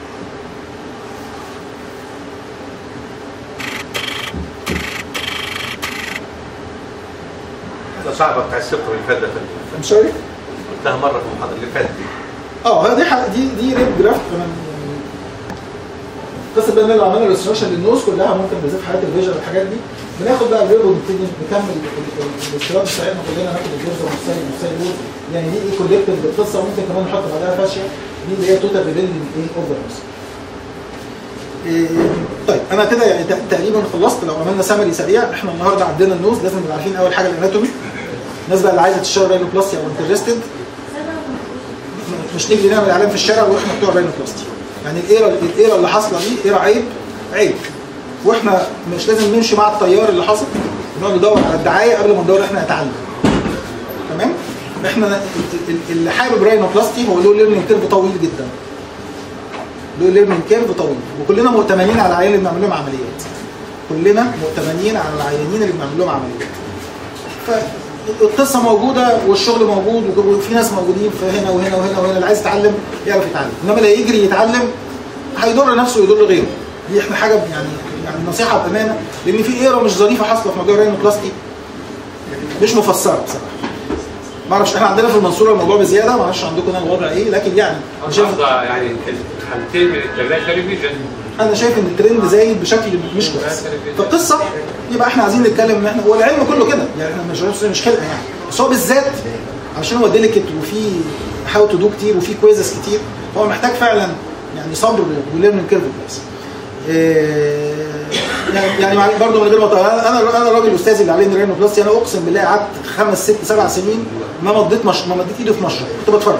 ده صعبه بتاع السفر اللي فات ده فندم. I'm sorry قلتها مره في المحاضره اللي فاتت دي اه دي حق دي دي ريب جرافت كمان يعني قصه بقى ان لو عملنا ريستراكشن للنوز كلها ممكن بالذات في حالات الفيجن والحاجات دي بناخد بقى الريب ونبتدي نكمل الاستيراد بتاعتنا كلنا ناخد الجرزه والساي والساي وول يعني دي ايه كولكتيف بالقصه ممكن كمان نحط بعدها فاشيه دي اللي هي توتال ريبيلدنج ايه اوف ذا نوز طيب انا كده يعني تق- تقريبا خلصت لو عملنا سمري سريع احنا النهارده عندنا النوز لازم نبقى عارفين اول حاجه الاناتومي الناس بقى اللي عايزه تشتغل راينوبلاستي او انترستد مش نيجي نعمل اعلان في الشارع واحنا بتوع راينوبلاستي يعني الايرا الايرا اللي حاصله دي ايرا عيب عيب واحنا مش لازم نمشي مع التيار اللي حاصل نقعد ندور على الدعايه قبل ما ندور احنا نتعلم احنا ال- ال- اللي حابب راينوبلاستي هو له ليرنينج كيرف طويل جدا له ليرنينج كيرف طويل وكلنا مؤتمنين على العيال اللي بنعمل لهم عمليات كلنا مؤتمنين على العيانين اللي بنعمل لهم عمليات فالقصه موجوده والشغل موجود وفي ناس موجودين في هنا وهنا وهنا وهنا اللي عايز يتعلم يعرف يتعلم انما اللي يجري يتعلم هيضر نفسه ويضر غيره دي احنا حاجه يعني يعني نصيحه بامانه لان في ايرا مش ظريفه حاصله في موضوع الراينوبلاستي مش مفسره بصراحه ما اعرفش احنا عندنا في المنصوره الموضوع بزياده ما اعرفش عندكم هنا الوضع ايه لكن يعني أنا شايف النهارده يعني الحالتين من الثلاثه تلفزيون انا شايف ان الترند زايد بشكل مش كويس فالقصه يبقى احنا عايزين نتكلم ان احنا هو العلم كله كده يعني احنا مش مش خلقه يعني بس هو بالذات عشان هو ديليكت وفي هاو تو دو كتير وفي كويزز كتير هو محتاج فعلا يعني صبر وليرنينج كيرف كويس إيه، يعني يعني مع- برضه من غير ما أطول، انا انا انا الراجل الاستاذ اللي عليه رينو بلس انا اقسم بالله قعدت خمس ست سبع سنين ما مضيت مش ما مديت ايدي في مشرب كنت بتفرج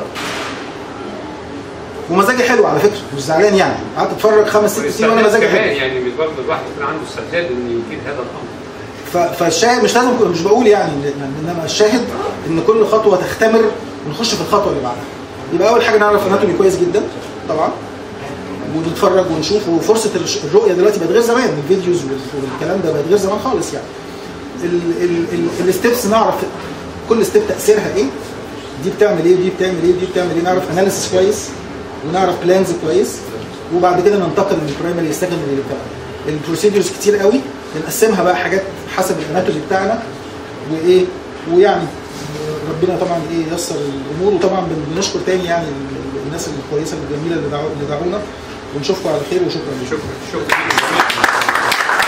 ومزاجي حلو على فكره مش زعلان يعني قعدت اتفرج خمس ست سنين وانا مزاجي كمان حلو يعني مش برضه الواحد يكون عنده استعداد انه يفيد هذا الامر ف- فالشاهد مش لازم مش بقول يعني يعني انما الشاهد ان كل خطوه تختمر ونخش في الخطوه اللي بعدها يبقى اول حاجه نعرف اناتومي كويس جدا طبعا ونتفرج ونشوف وفرصه الش- الرؤيه دلوقتي بقت غير زمان الفيديوز وال- والكلام ده بقت غير زمان خالص يعني الستبس نعرف كل ستيب تاثيرها ايه دي بتعمل ايه ودي بتعمل ايه ودي بتعمل ايه نعرف اناليسيس كويس ونعرف بلانز كويس وبعد كده ننتقل من البرايمري للسكندري للبتاع البروسيدورز كتير قوي بنقسمها بقى حاجات حسب الاناتومي بتاعنا وايه ويعني ربنا طبعا ايه ييسر الامور وطبعا بن- بنشكر تاني يعني ال- الناس الكويسه الجميله اللي دعو- اللي دعونا ونشوفكم على خير وشكرا لكم شكرا شكرا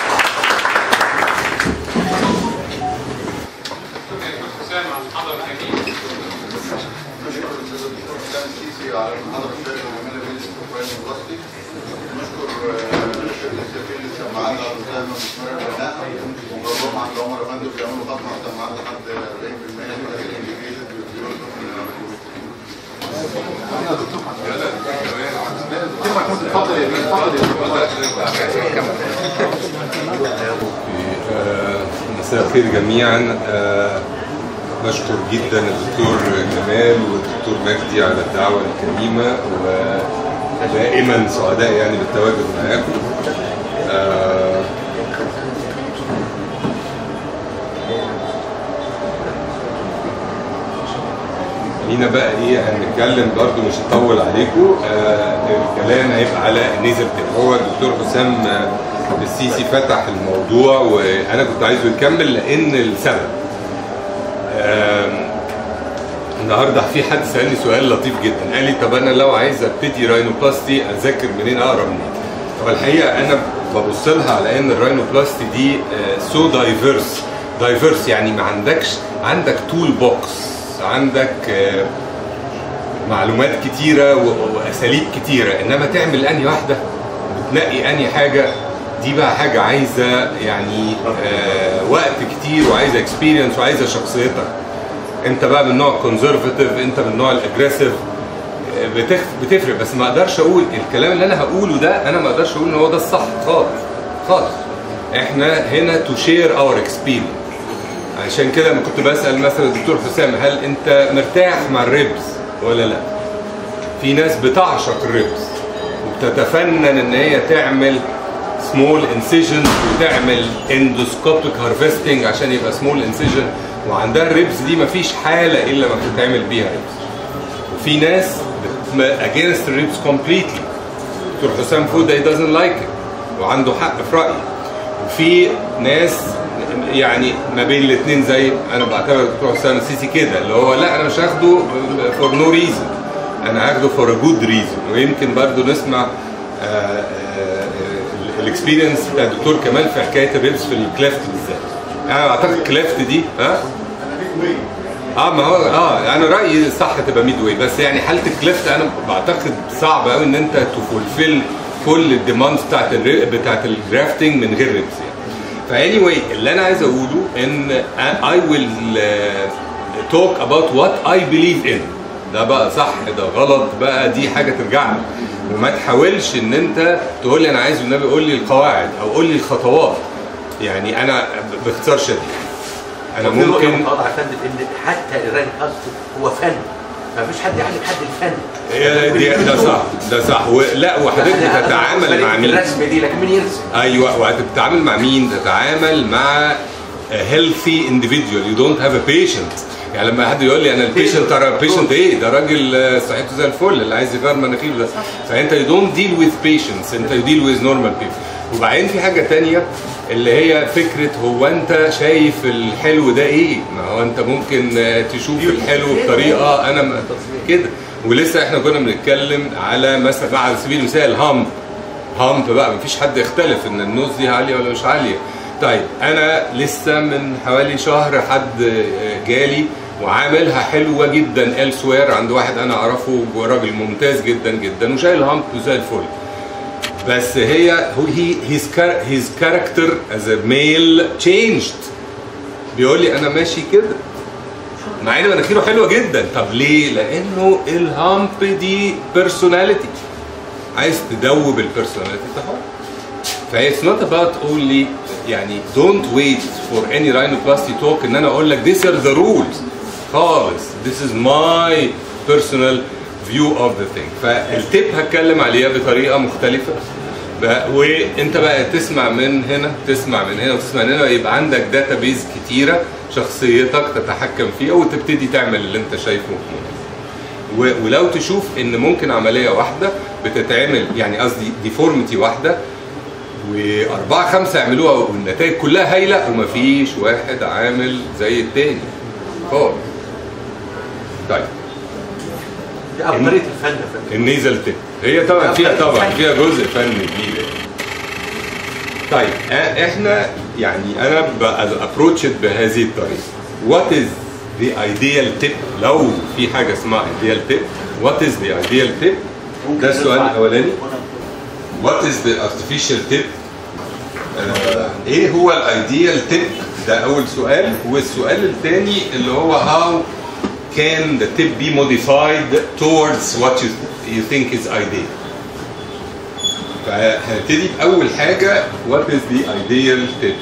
حسام على المحاضره الجميله نشكر الاستاذ الدكتور حسام السيسي على المحاضره الشيقه والجميله بين الاستاذ البلاستي نشكر آه، شركه سفير للسماعات على المساهمه باستثمار البناء ومبروك عند عمر افندي بيعملوا خطوه على السماعات لحد 40% لكن انديكيتد آه، مساء الخير جميعا آه، بشكر جدا الدكتور جمال والدكتور مجدي على الدعوة الكريمة ودائما سعداء يعني بالتواجد معاكم آه، خلينا بقى ايه هنتكلم برضو مش هطول عليكم آه الكلام هيبقى على النيزل تيب هو الدكتور حسام آه، السيسي فتح الموضوع وانا كنت عايزه يكمل لان السبب آم، النهارده في حد سالني سؤال لطيف جدا قال لي طب انا لو عايز ابتدي راينوبلاستي اذاكر منين اقرا منين هو الحقيقه انا ببص لها على ان الراينوبلاستي دي سو دايفيرس دايفيرس يعني ما عندكش عندك تول بوكس عندك آه، معلومات كتيره و- واساليب كتيره انما تعمل انهي واحده بتنقي انهي حاجه دي بقى حاجه عايزه يعني آه وقت كتير وعايزه اكسبيرينس وعايزه شخصيتك انت بقى من نوع كونزرفاتيف انت من نوع الاجريسيف بتخ- بتفرق بس ما اقدرش اقول الكلام اللي انا هقوله ده انا ما اقدرش اقول ان هو ده الصح خالص خالص احنا هنا تو شير اور اكسبيرينس عشان كده لما كنت بسال مثلا الدكتور حسام هل انت مرتاح مع الريبس ولا لا في ناس بتعشق الريبس وبتتفنن ان هي تعمل سمول انسيجن وتعمل اندوسكوبيك هارفستنج عشان يبقى سمول انسيجن وعندها الريبس دي مفيش حاله الا ما بتتعمل بيها ريبس وفي ناس اجينست الريبس كومبليتلي دكتور حسام فوده he doesn't like it وعنده حق في رايي وفي ناس يعني ما بين الاثنين زي انا بعتبر الدكتور حسام السيسي كده اللي هو لا انا مش هاخده فور نو ريزون انا هاخده فور ا جود ريزون ويمكن برضو نسمع الاكسبيرينس بتاع الدكتور كمال في حكايه الريبس في الكليفت بالذات انا اعتقد الكليفت دي ها اه ما هو اه انا رايي صح تبقى ميد واي بس يعني حاله الكليفت انا بعتقد صعب قوي ان انت تفولفل كل الديماندز بتاعت الري... بتاعت الجرافتنج من غير ريبس يعني فاني واي اللي انا عايز اقوله ان I will uh, talk about what I believe in ده بقى صح ده غلط بقى دي حاجه ترجع لك وما تحاولش ان انت تقول لي انا عايز النبي قول لي القواعد او قول لي الخطوات يعني انا باختصار شديد انا وفي رؤية ممكن متواضعة يا فندم ان حتى الرانك هاست هو فن ما فيش حد يعلم حد الفن هي دي ده صح ده صح ولا وحضرتك أنا- أنا بتتعامل ملك مع في مين؟ الرسم دي لكن مين يرسم؟ ايوه وهتتعامل مع مين؟ تتعامل مع a healthy individual you don't have a patient يعني لما حد يقول لي انا البيشنت ترى البيشنت ايه ده راجل آه، صحته زي الفل اللي عايز يغير مناخيره ده فانت you don't deal with patients انت you deal with normal people وبعدين في حاجه تانية اللي هي فكره هو انت شايف الحلو ده ايه؟ ما هو انت ممكن آه، تشوف الحلو بطريقه انا م- كده ولسه احنا كنا بنتكلم على مثلا على سبيل المثال هامب هامب بقى مفيش حد يختلف ان النوز دي عاليه ولا مش عاليه طيب انا لسه من حوالي شهر حد آه، جالي وعاملها حلوه جدا elsewhere عند واحد انا اعرفه راجل ممتاز جدا جدا وشايل هامب وزي الفل بس هي هو هي هيز هيز كاركتر از ا ميل changed بيقول لي انا ماشي كده مع ان مناخيره حلوه جدا طب ليه؟ لانه الهامب دي بيرسوناليتي عايز تدوب البيرسوناليتي بتاعها فهي اتس نوت اباوت اونلي يعني دونت ويت فور اني راينوبلاستي توك ان انا اقول لك ذيس ار ذا رولز خالص ذيس از ماي بيرسونال فيو اوف ذا ثينج فالتيب هتكلم عليها بطريقه مختلفه بقى- وانت بقى تسمع من هنا تسمع من هنا وتسمع من هنا يبقى عندك داتا بيز كتيره شخصيتك تتحكم فيها وتبتدي تعمل اللي انت شايفه و- ولو تشوف ان ممكن عمليه واحده بتتعمل يعني قصدي ديفورميتي واحده واربعه خمسه يعملوها والنتائج كلها هايله ومفيش واحد عامل زي التاني خالص طيب دي عبقرية الفن يا فندم النيزل تيب هي طبعا فيها طبعا فيها جزء فني كبير طيب آه، احنا يعني انا ابروتش بهذه الطريقه وات از ذا ايديال تيب لو في حاجه اسمها ايديال تيب وات از ذا ايديال تيب ده السؤال الاولاني وات از ذا ارتفيشال تيب ايه هو الايديال تيب ده اول سؤال والسؤال الثاني اللي هو هاو can the tip be modified towards what you, you think is ideal فهنبتدي بأول حاجة what is the ideal tip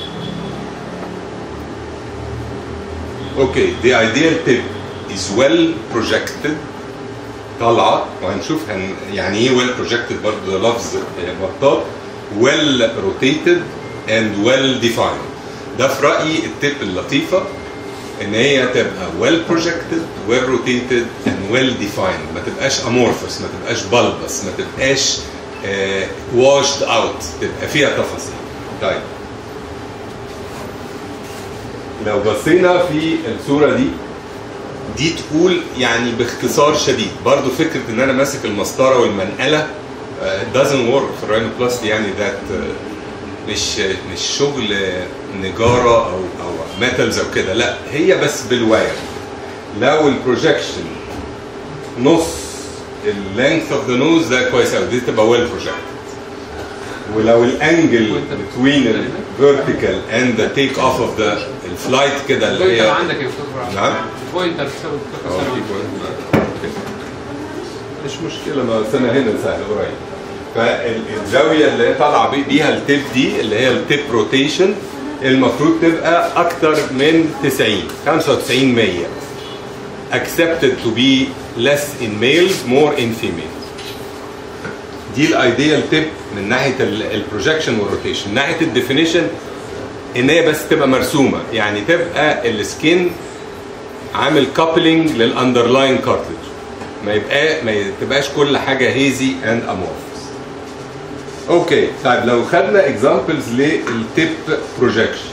okay the ideal tip is well projected طالعة وهنشوف هن يعني ايه well projected برضه ده لفظ آه، بطال well rotated and well defined ده في رأيي التip اللطيفة ان هي تبقى well projected well rotated and well defined ما تبقاش amorphous ما تبقاش bulbous ما تبقاش آه، washed out تبقى فيها تفاصيل طيب لو بصينا في الصورة دي دي تقول يعني باختصار شديد برضو فكرة ان انا ماسك المسطرة والمنقلة آه، it doesn't work في الراينوبلاستي يعني ذات مش مش شغل نجارة او او ميتالز او كده لا هي بس بالواير لو البروجكشن نص اللينث اوف ذا نوز ده كويس قوي دي تبقى ويل بروجكتد ولو الانجل بتوين الفيرتيكال اند ذا تيك اوف اوف ذا الفلايت كده اللي البوينتر هي عندك يا استاذ ابراهيم نعم البوينتر بتساوي اه في بوينت. مش مشكله ما أصل انا هنا سهل قريب فالزاويه اللي هي طالعه بي- بيها التيب دي اللي هي التيب روتيشن المفروض تبقى اكتر من 90 95 100 accepted to be less in males more in females دي الايديال تيب من ناحيه البروجكشن والروتيشن ناحيه الديفينيشن ان هي بس تبقى مرسومه يعني تبقى السكين عامل كابلنج للاندرلاين كارتلج ما يبقى ما تبقاش كل حاجه هيزي اند امورفس اوكي طيب لو خدنا اكزامبلز للتيب بروجكشن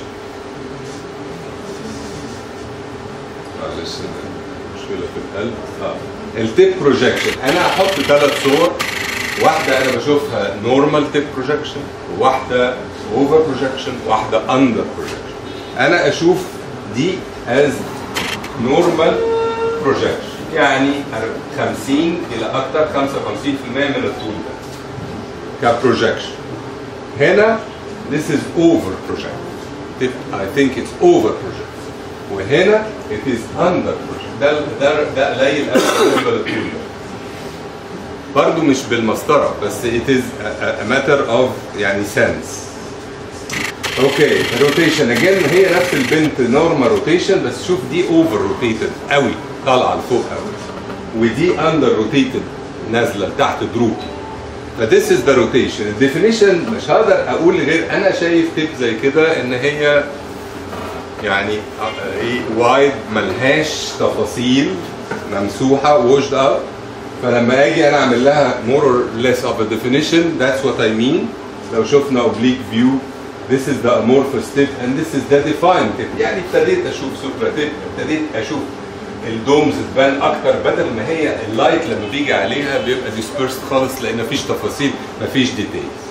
معلش مشكله في القلب اه التيب بروجكشن انا هحط ثلاث صور واحده انا بشوفها نورمال تيب بروجكشن وواحده اوفر بروجكشن واحده اندر بروجكشن انا اشوف دي از نورمال بروجكشن يعني 50 الى اكثر 55% من الطول ده كبروجكشن هنا this is over projected I think it's over projected وهنا it is under projected ده ده ده قليل قوي بالنسبه للطول ده برضه مش بالمسطره بس it is a, a- a matter of يعني sense اوكي الروتيشن اجين هي نفس البنت نورمال روتيشن بس شوف دي اوفر روتيتد قوي طالعه لفوق قوي ودي اندر روتيتد نازله لتحت دروب فذس از ذا روتيشن الديفينيشن مش هقدر اقول غير انا شايف تيب زي كده ان هي يعني وايد ملهاش تفاصيل ممسوحه ووشد اب فلما اجي انا اعمل لها more or less of a definition that's what I mean لو شفنا oblique view this is the amorphous tip and this is the defined tip يعني ابتديت اشوف سوبرا تيب ابتديت اشوف الدومز تبان اكتر بدل ما هي اللايت لما بيجي عليها بيبقى dispersed خالص لان مفيش تفاصيل مفيش ديتيلز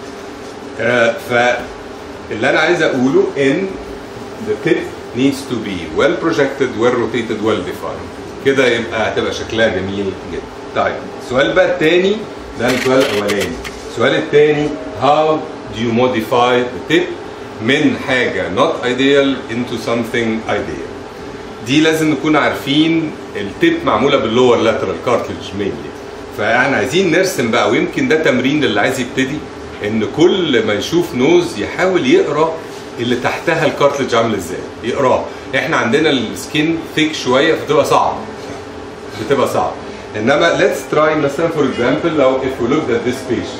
آه فاللي انا عايز اقوله ان the tip needs to be well projected well rotated well defined كده يبقى هتبقى شكلها جميل جدا طيب السؤال بقى الثاني ده السؤال الاولاني السؤال الثاني how do you modify the tip من حاجه not ideal into something ideal دي لازم نكون عارفين التيب معموله باللور لاترال كارتلج مينلي فاحنا عايزين نرسم بقى ويمكن ده تمرين للي عايز يبتدي ان كل ما يشوف نوز يحاول يقرا اللي تحتها الكارتلج عامل ازاي يقراه احنا عندنا السكين ثيك شويه فتبقى صعب بتبقى صعب انما ليتس تراي مثلا فور اكزامبل لو if we looked at this page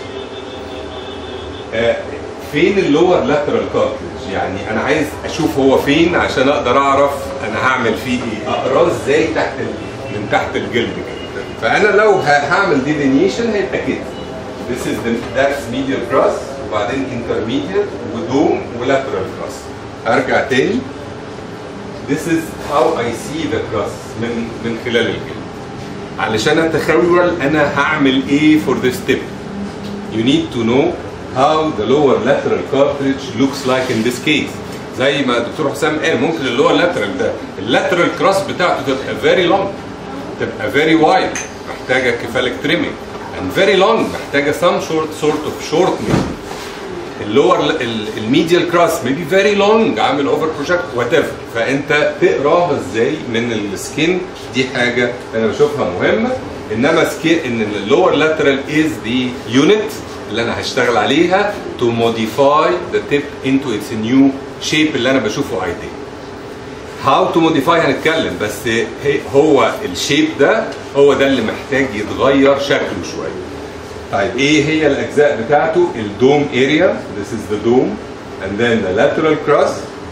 آه، فين اللور لاترال كارتلج يعني انا عايز اشوف هو فين عشان اقدر اعرف انا هعمل فيه ايه اقراه ازاي تحت ال- من تحت الجلد كده فانا لو ه- هعمل ديلينيشن هيبقى كده This is the that's medial cross وبعدين intermediate ودوم ولاترال cross هرجع تاني This is how I see the cross من من خلال الجلد علشان اتخيل انا هعمل ايه for this tip you need to know how the lower lateral cartilage looks like in this case زي ما الدكتور حسام قال ممكن اللور لاترال ده اللاترال كراس بتاعته تبقى very long تبقى very wide محتاجه كفالك trimming and very long محتاجه some short sort of shortening اللور الميديال كراس maybe very long عامل اوفر بروجكت وات ايفر فانت تقراها ازاي من السكين دي حاجه انا بشوفها مهمه انما سكين ان اللور لاترال از ذا يونت اللي انا هشتغل عليها to modify the tip into its new shape اللي انا بشوفه ايديال هاو تو موديفاي هنتكلم بس هي هو الشيب ده هو ده اللي محتاج يتغير شكله شويه طيب ايه هي الاجزاء بتاعته الدوم اريا this is the dome and then the lateral cross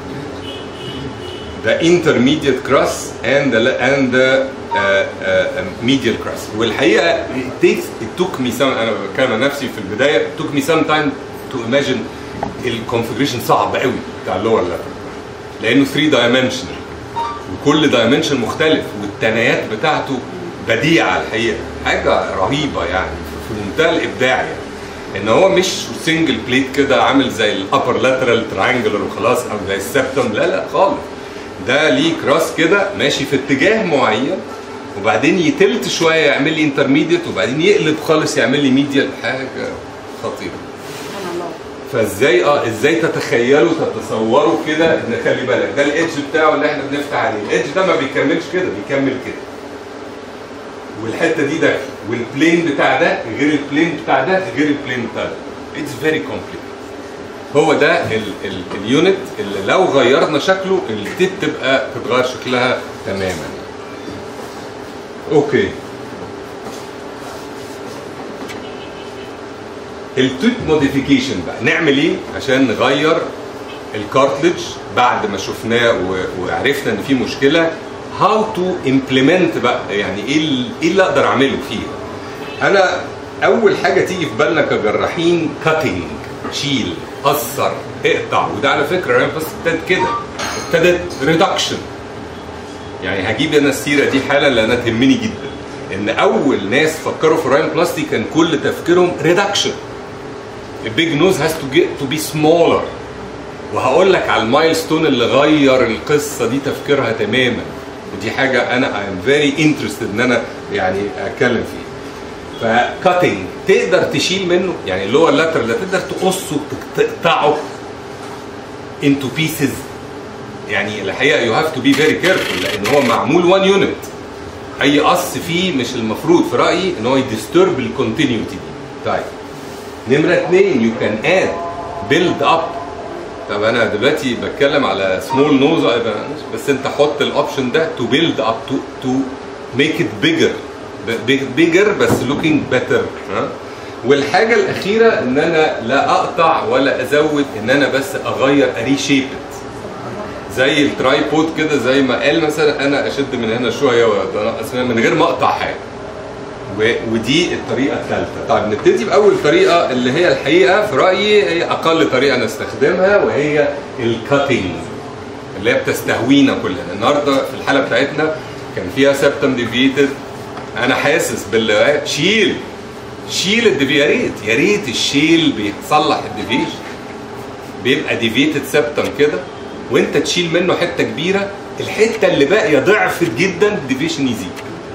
the intermediate cross and the and the uh, uh, medial cross والحقيقه it takes it took me some انا بتكلم عن نفسي في البدايه it took me some time to imagine الكونفجريشن صعب قوي بتاع اللور lateral لانه 3 dimensional وكل دايمنشن مختلف والتنايات بتاعته بديعه الحقيقه حاجه رهيبه يعني في منتهى الابداع يعني ان هو مش سنجل بليت كده عامل زي الابر لاترال تريانجلر وخلاص او زي السبتم لا لا خالص ده ليه كراس كده ماشي في اتجاه معين وبعدين يتلت شويه يعمل لي انترميديت وبعدين يقلب خالص يعمل لي ميديال حاجه خطيره فازاي اه ازاي تتخيلوا تتصوروا كده ان خلي بالك ده الايدج بتاعه اللي احنا بنفتح عليه الايدج ده ما بيكملش كده بيكمل كده والحته دي داخله والبلين بتاع ده غير البلين بتاع ده غير البلين بتاع ده اتس فيري كومبليكيتد هو ده ال- ال- اليونت اللي لو غيرنا شكله التيب تبقى تتغير شكلها تماما اوكي التوت موديفيكيشن بقى نعمل ايه عشان نغير الكارتلج بعد ما شفناه و- وعرفنا ان في مشكله هاو تو امبلمنت بقى يعني ايه ال- ايه اللي اقدر اعمله فيها انا اول حاجه تيجي في بالنا كجراحين كاتنج شيل قصر اقطع وده على فكره ريان بس ابتدت كده ابتدت ريدكشن يعني هجيب انا السيره دي حالا لانها تهمني جدا ان اول ناس فكروا في الراين بلاستي كان كل تفكيرهم ريدكشن البيج نوز هاز تو جيت تو بي سمولر وهقول لك على المايلستون اللي غير القصه دي تفكيرها تماما ودي حاجه انا اي ام فيري انترستد ان انا يعني اتكلم فيه فكاتنج تقدر تشيل منه يعني اللي هو اللاترال ده تقدر تقصه تقطعه انتو بيسز يعني الحقيقه يو هاف تو بي فيري كيرفول لان هو معمول وان يونت اي قص فيه مش المفروض في رايي ان هو يديسترب الكونتينيوتي دي طيب نمره اثنين يو كان اد بيلد اب طب انا دلوقتي بتكلم على سمول نوز بس انت حط الاوبشن ده تو بيلد اب تو تو ميك ات بيجر بيجر بس لوكينج بيتر ها والحاجه الاخيره ان انا لا اقطع ولا ازود ان انا بس اغير اريشيب زي الترايبود كده زي ما قال مثلا انا اشد من هنا شويه وانقص هنا من غير ما اقطع حاجه و- ودي الطريقه الثالثه طيب نبتدي باول طريقه اللي هي الحقيقه في رايي هي اقل طريقه نستخدمها وهي الكاتنج اللي هي بتستهوينا كلنا النهارده في الحاله بتاعتنا كان فيها سبتم ديفيتد انا حاسس بال شيل شيل الديفي يا ريت يا ريت الشيل بيصلح الديفيشن بيبقى ديفيتد سبتم كده وانت تشيل منه حته كبيره الحته اللي باقيه ضعفت جدا الديفيشن يزيد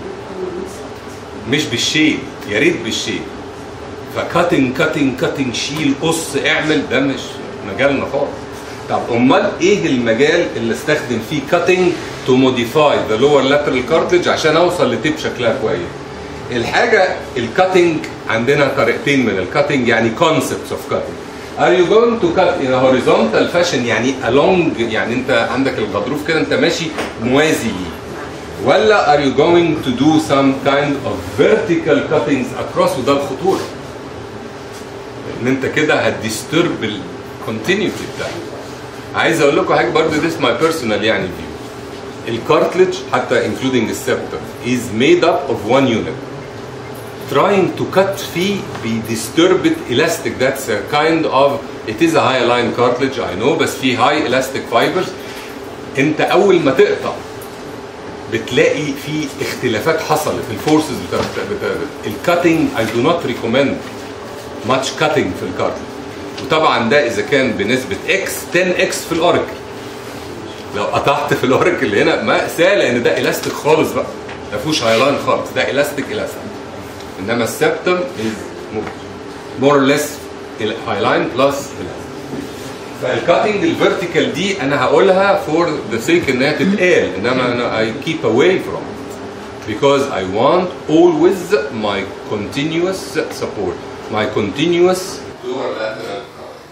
مش بالشيل يا ريت بالشيل فكاتنج كاتنج كاتنج شيل قص اعمل ده مش مجالنا خالص طب امال ايه المجال اللي استخدم فيه كاتنج تو موديفاي ذا لور لاترال كارتلج عشان اوصل لتيب شكلها كويس الحاجه الكاتنج عندنا طريقتين من الكاتنج يعني كونسبتس اوف كاتنج Are you going to cut in a horizontal fashion يعني along يعني انت عندك الغضروف كده انت ماشي موازي ليه ولا are you going to do some kind of vertical cuttings across وده الخطوره ان انت كده هتديسترب الكونتينيوتي بتاعك عايز اقول لكم حاجه برضه this my personal يعني view الكارتلج حتى including السبتم is made up of one unit trying to cut فيه be disturbed elastic that's a kind of it is a high line cartilage I know بس فيه high elastic fibers انت اول ما تقطع بتلاقي في اختلافات حصلت الفورسز بتاعت بتاع الكاتنج اي دو نوت ريكومند ماتش كاتنج في الكارتلج وطبعا ده اذا كان بنسبه اكس 10 اكس في الاوريكل لو قطعت في الاوريكل هنا مأساة لان ده الاستيك خالص بقى ما فيهوش هايلاين خالص ده الاستيك الاستيك انما السبتم از مور اور ليس هايلاين بلس فالكاتنج الفيرتيكال دي انا هقولها فور ذا سيك انها تتقال انما انا اي كيب اواي فروم because I want always my continuous support my continuous lower lateral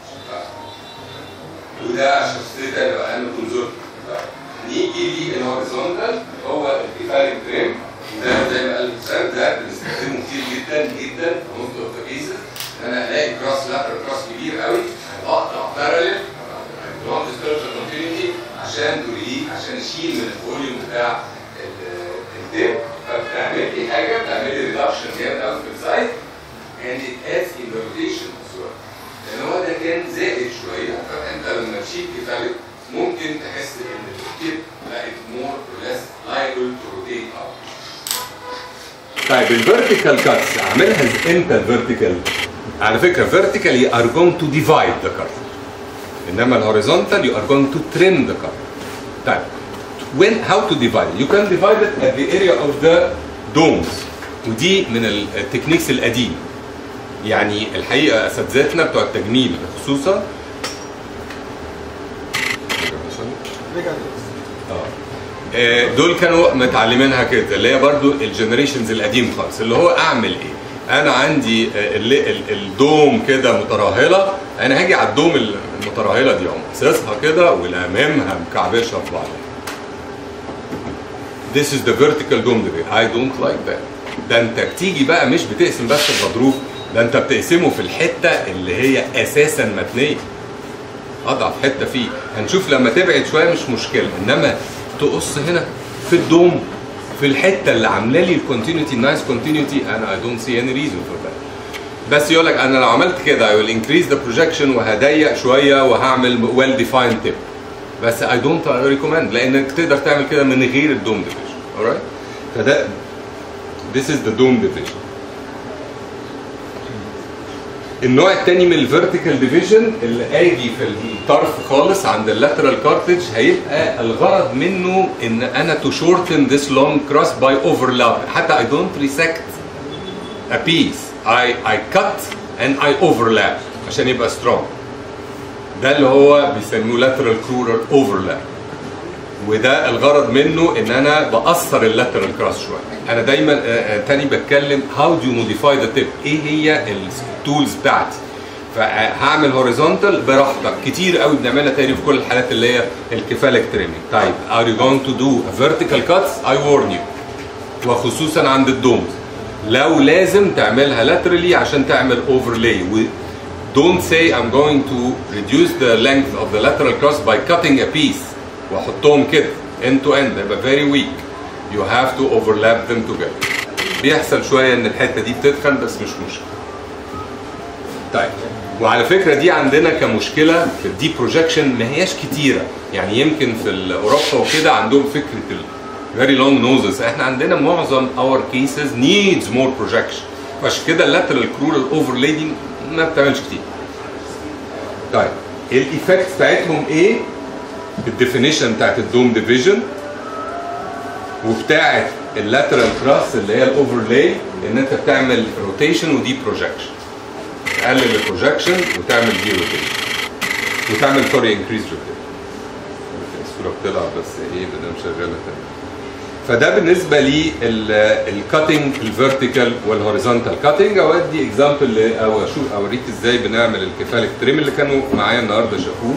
وده عشان كده يبقى انا كونزول نيجي للهوريزونتال هو الكيفاليك تريم ده زي ما قال السام ده بنستخدمه كتير جدا جدا في موست اوف ذا كيسز ان انا الاقي كراس لاترال كراس كبير قوي اقطع باراليل نوت ديسترشن كونتينيتي عشان تريد عشان اشيل من الفوليوم بتاع ال- التيب فبتعمل لي حاجه بتعمل لي ريدكشن جامد قوي في السايز and it adds in the rotation as well لان هو ده كان زائد شويه فانت لما تشيل كفايه ممكن تحس ان التيب بقت more or less liable to rotate up طيب الفيرتيكال كاتس اعملها إز- امتى الفيرتيكال؟ على فكره فيرتيكال you are going to divide the cut انما الهوريزونتال you are going to trim the cut طيب when how to divide it? you can divide it at the area of the domes ودي من التكنيكس القديمه يعني الحقيقه اساتذتنا بتوع التجميل خصوصا آه، دول كانوا متعلمينها كده اللي هي برضو الجنريشنز القديم خالص اللي هو اعمل ايه انا عندي آه، اللي- ال- الدوم كده مترهله انا هاجي على الدوم المترهله دي اقوم قصصها كده ولاممها مكعبشها في بعضها This is the vertical dome debate. I don't like that. ده انت بتيجي بقى مش بتقسم بس الغضروف ده انت بتقسمه في الحته اللي هي اساسا متنيه اضعف حته فيه هنشوف لما تبعد شويه مش مشكله انما تقص هنا في الدوم في الحته اللي عامله لي الكونتينيوتي النايس كونتينيوتي انا اي دونت سي اني ريزون فور ذات بس يقول لك انا لو عملت كده I will increase the projection وهضيق شويه وهعمل well defined tip بس I don't recommend لانك تقدر تعمل كده من غير الدوم division alright فده this is the dome division النوع الثاني من الفيرتيكال ديفيجن اللي اجي في الطرف خالص عند اللاترال كارتج هيبقى الغرض منه ان انا تو شورتن ذس لونج كروس باي اوفرلاب حتى اي دونت ريسكت a piece I I cut and I overlap عشان يبقى strong ده اللي هو بيسموه lateral crural overlap وده الغرض منه ان انا بقصر اللاترال كراس شويه انا دايما آه، آه، تاني بتكلم هاو دو موديفاي ذا تيب ايه هي التولز بتاعتي فهعمل هوريزونتال براحتك كتير قوي بنعملها تاني في كل الحالات اللي هي الكفالك تريمينج طيب are you going to do a vertical cuts I warn you وخصوصا عند الدومز لو لازم تعملها laterally عشان تعمل overlay و don't say I'm going to reduce the length of the lateral cross by cutting a piece واحطهم كده end to end يبقى very weak you have to overlap them together بيحصل شويه ان الحته دي بتتخن بس مش مشكله طيب وعلى فكره دي عندنا كمشكله في الدي بروجكشن ما هياش كتيره يعني يمكن في اوروبا وكده عندهم فكره ال very long noses احنا عندنا معظم اور كيسز needs more projection عشان كده اللاترال كرول الاوفرلاي دي ما بتعملش كتير طيب الايفكتس بتاعتهم ايه الديفينيشن بتاعت الدوم ديفيجن وبتاعت اللاترال كراس اللي هي الاوفرلاي ان انت بتعمل روتيشن ودي بروجكشن تقلل البروجكشن وتعمل دي روتيشن وتعمل سوري انكريز روتيشن الصوره بتطلع بس ايه بدنا مشغلها تاني فده بالنسبه لي الكاتنج الفيرتيكال والهوريزونتال كاتنج اودي اكزامبل او اشوف اوريك ازاي بنعمل الكفالك تريم اللي كانوا معايا النهارده شافوه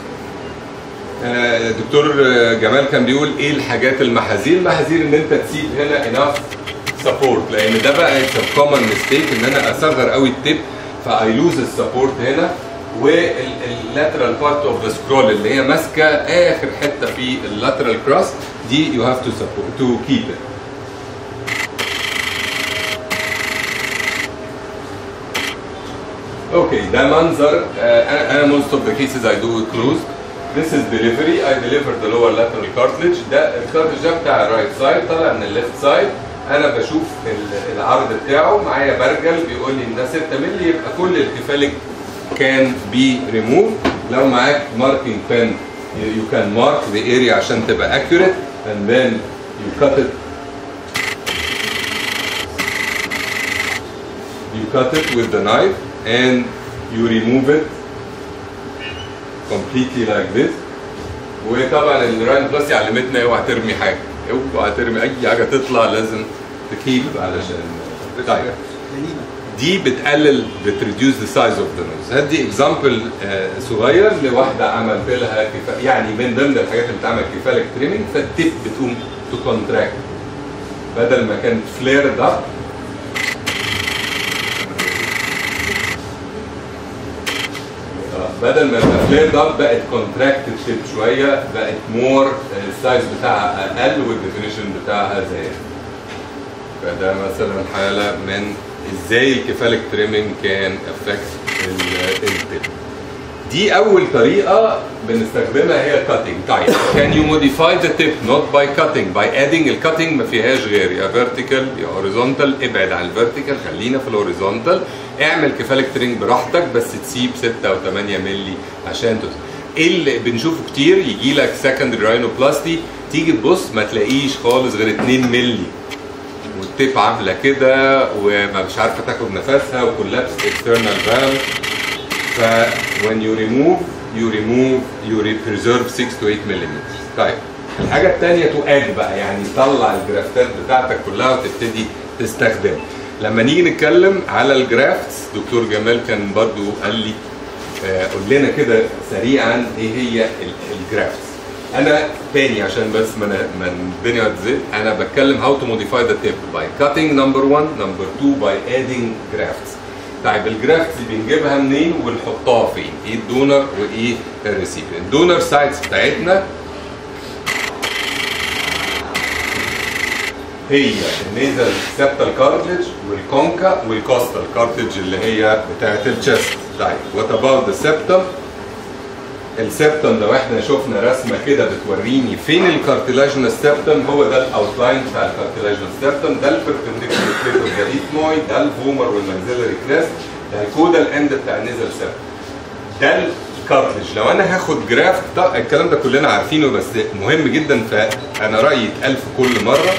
آه، دكتور جمال كان بيقول ايه الحاجات المحاذير المحاذير ان انت تسيب هنا اناف سبورت لان ده بقى كومن ميستيك ان انا اصغر قوي التيب فاي لوز السبورت هنا واللاترال بارت اوف ذا سكرول اللي هي ماسكه اخر حته في اللاترال كراس دي يو هاف تو سبورت تو كيب ات اوكي ده منظر آه، انا انا most of the cases I do it closed This is delivery I deliver the lower lateral cartilage ده الكارتلج ده بتاع الرايت سايد طالع من الليفت سايد انا بشوف ال- العرض بتاعه معايا برجل بيقول لي ان ده 6 مللي يبقى كل الكفالك كان بي ريموف لو معاك ماركينج بن you can mark the area عشان تبقى accurate and then you cut it you cut it with the knife and you remove it completely like this وطبعا الراين بلس علمتنا اوعى ترمي حاجه اوعى ترمي اي حاجه تطلع لازم تكيب علشان طيب دي بتقلل بتريديوس ذا سايز اوف ذا نوز هدي اكزامبل صغير لواحده عملت لها كفا يعني من ضمن الحاجات اللي بتعمل كفالك تريمنج فالتيب بتقوم تو كونتراكت بدل ما كانت فلير اب بدل ما يبقى فليرد اب بقت كونتراكتد شيب شويه بقت مور السايز بتاعها اقل والديفينيشن بتاعها زاد فده مثلا حاله من ازاي الكفالك تريمنج كان افكت التيب دي اول طريقه بنستخدمها هي الكاتنج طيب كان يو موديفاي ذا تيب نوت باي كاتنج باي ادينج الكاتنج ما فيهاش غير يا فيرتيكال يا هوريزونتال ابعد عن الفيرتيكال خلينا في الهوريزونتال اعمل كفالك ترينج براحتك بس تسيب 6 او 8 مللي عشان تس ايه اللي بنشوفه كتير يجي لك سكندري راينوبلاستي تيجي تبص ما تلاقيش خالص غير 2 مللي والتيب عامله كده ومش عارفه تاخد نفسها وكولابس اكسترنال فالف ف when you remove you remove you re- preserve 6 to 8 ملم طيب الحاجه الثانيه تو اد بقى يعني طلع الجرافتات بتاعتك كلها وتبتدي تستخدم لما نيجي نتكلم على الجرافتس دكتور جمال كان برضو قال لي آه، قول لنا كده سريعا ايه هي الجرافتس انا تاني عشان بس ما أنا- ما الدنيا تزيد انا بتكلم هاو تو موديفاي ذا تيب باي كاتنج نمبر 1 نمبر 2 باي ادينج جرافتس طيب الجرافتس دي بنجيبها منين ونحطها فين؟ ايه الدونر وايه الريسيفر؟ الدونر سايتس بتاعتنا هي النيزل سبتال كارتلج والكونكا والكوستال كارتلج اللي هي بتاعت الشست طيب وات اباوت ذا سبتم السبتم لو احنا شفنا رسمه كده بتوريني فين الكارتلاجنس سبتم هو ده الاوتلاين بتاع الكارتلاجنس سبتم ده البربنديكولار بليت اوف ذا ايثمويد ده الفومر والمنزلري كريست ده الكودال اند بتاع النيزل سبتم ده الكارتلج لو انا هاخد جراف ده الكلام ده كلنا عارفينه بس مهم جدا فانا رايي يتقال في كل مره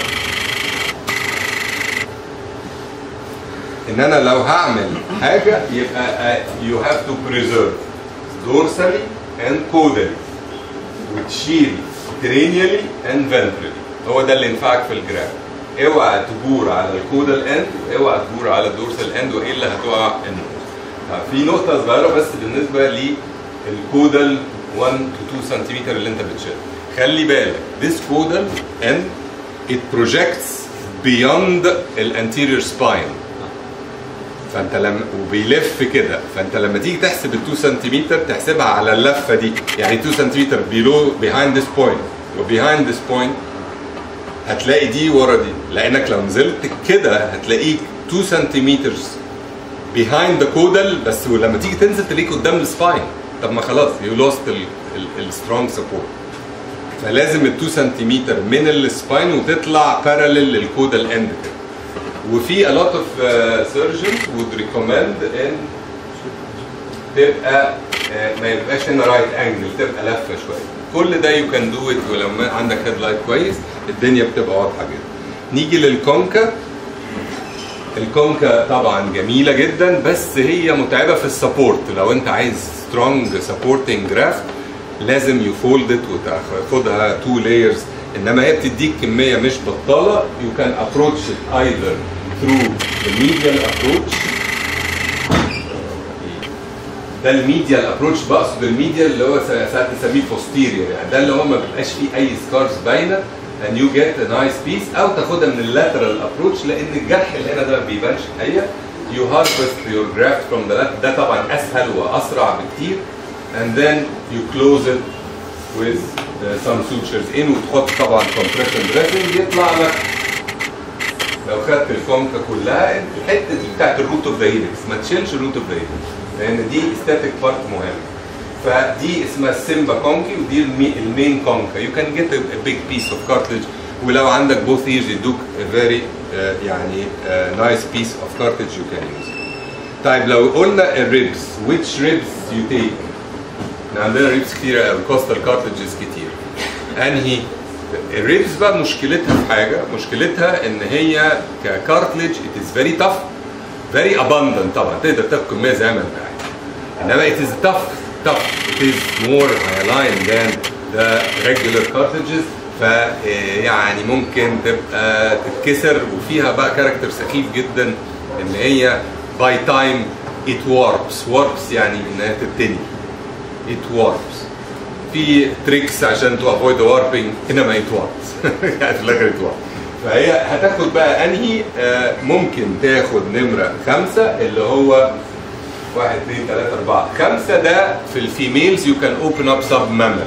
ان انا لو هعمل حاجه يبقى يو هاف تو بريزيرف دورسالي اند كودالي وتشيل كرينيالي اند فنترالي هو ده اللي ينفعك في الجراف اوعى تجور على الكودال اند واوعى تجور على الدورسال اند والا هتقع النوز في نقطة صغيرة بس بالنسبة للكودال 1 to 2 سنتيمتر اللي انت بتشيل خلي بالك this caudal end it projects beyond الانتيريور spine فانت لما وبيلف كده فانت لما تيجي تحسب ال 2 سنتيمتر تحسبها على اللفه دي يعني 2 سنتيمتر below behind this point وbehind this point هتلاقي دي ورا دي لانك لو نزلت كده هتلاقيك 2 سنتيمتر behind the caudal بس ولما تيجي تنزل تلاقيك قدام السباين طب ما خلاص you lost السترونج سبورت فلازم ال 2 سنتيمتر من السباين وتطلع باراليل للكودال اند كده وفي a lot of uh, surgeons would recommend ان تبقى uh, ما يبقاش هنا رايت انجل تبقى لفه شويه كل ده يو كان دو ات ولما عندك هيد لايت كويس الدنيا بتبقى واضحه جدا نيجي للكونكا الكونكا طبعا جميله جدا بس هي متعبه في السبورت لو انت عايز سترونج سبورتنج جرافت لازم يفولد وتاخدها تو لايرز انما هي بتديك كميه مش بطاله يو كان ابروتش ايذر ثرو الميديال ابروتش ده الميديال ابروتش بقصد الميديال اللي هو ساعات نسميه بوستيريور يعني ده اللي هو ما بيبقاش فيه اي سكارز باينه and you get a nice piece او تاخدها من اللاترال ابروتش لان الجرح اللي هنا ده ما بيبانش الحقيقه you harvest your graft from the lateral ده طبعا اسهل واسرع بكتير and then you close it with uh, some sutures in وتحط طبعا compression dressing يطلع لك لو خدت الكونكا كلها الحته دي بتاعت الروت اوف ذا هيلكس ما تشيلش الروت اوف ذا هيلكس لان دي استاتيك بارت مهم فدي اسمها السيمبا كونكي ودي المي المين كونكا يو كان جيت ا بيج بيس اوف كارتلج ولو عندك بوث ايرز يدوك فيري يعني نايس بيس اوف كارتلج يو كان يوز طيب لو قلنا الريبس which ribs you take احنا عندنا ريبس كتيرة قوي كوستال كارتلجز كتير انهي الريبس بقى مشكلتها في حاجه مشكلتها ان هي ككارتلج it is very tough very abundant طبعا تقدر تاخد كميه زي ما انت عايز انما it is tough tough it is more hyaline than the regular cartridges ف يعني ممكن تبقى تتكسر وفيها بقى كاركتر سخيف جدا ان هي by time it warps warps يعني انها تتني it warps في تريكس عشان تو افويد واربنج انما it warps يعني في الاخر it warps فهي هتاخد بقى انهي آه ممكن تاخد نمره خمسه اللي هو واحد اثنين ثلاثة أربعة خمسة ده في الفيميلز يو كان اوبن اب سب ميموري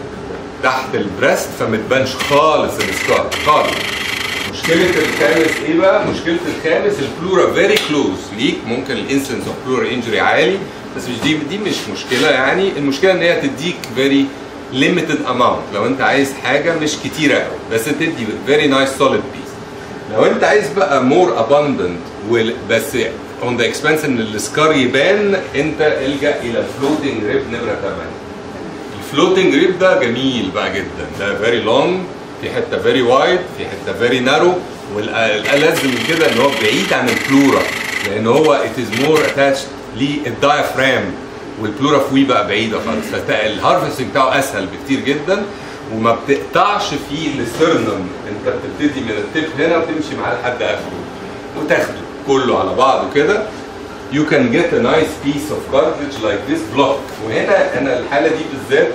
تحت البريست فما تبانش خالص السكار خالص مشكلة الخامس ايه بقى؟ مشكلة الخامس البلورا فيري كلوز ليك ممكن الانسنس اوف بلورا انجري عالي بس مش دي دي مش مشكلة يعني المشكلة ان هي تديك فيري ليميتد اماونت لو انت عايز حاجة مش كتيرة قوي بس تدي فيري نايس سوليد بيس لو انت عايز بقى مور اباندنت بس اون ذا اكسبنس ان السكار يبان انت الجا الى الفلوتنج ريب نمره 8 الفلوتنج ريب ده جميل بقى جدا ده فيري لونج في حته فيري وايد في حته فيري نارو والالذ من كده ان هو بعيد عن البلورا لان هو ات از مور اتاتشد للدايفرام والبلورا فوي بقى بعيده خالص فالهارفستنج بتاعه اسهل بكتير جدا وما بتقطعش فيه السترنم انت بتبتدي من التيب هنا وتمشي معاه لحد اخره وتاخده كله على بعضه كده you can get a nice piece of cartilage like this block وهنا انا الحاله دي بالذات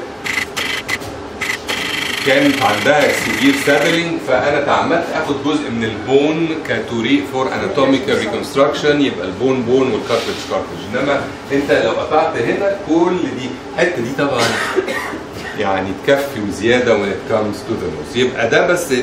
كانت عندها سيفير سابلينج فانا تعمدت اخد جزء من البون كتوري فور اناتوميكال ريكونستراكشن يبقى البون بون والكارتلج كارتلج انما انت لو قطعت هنا كل دي الحته دي طبعا يعني تكفي وزياده when it comes to the nose يبقى ده بس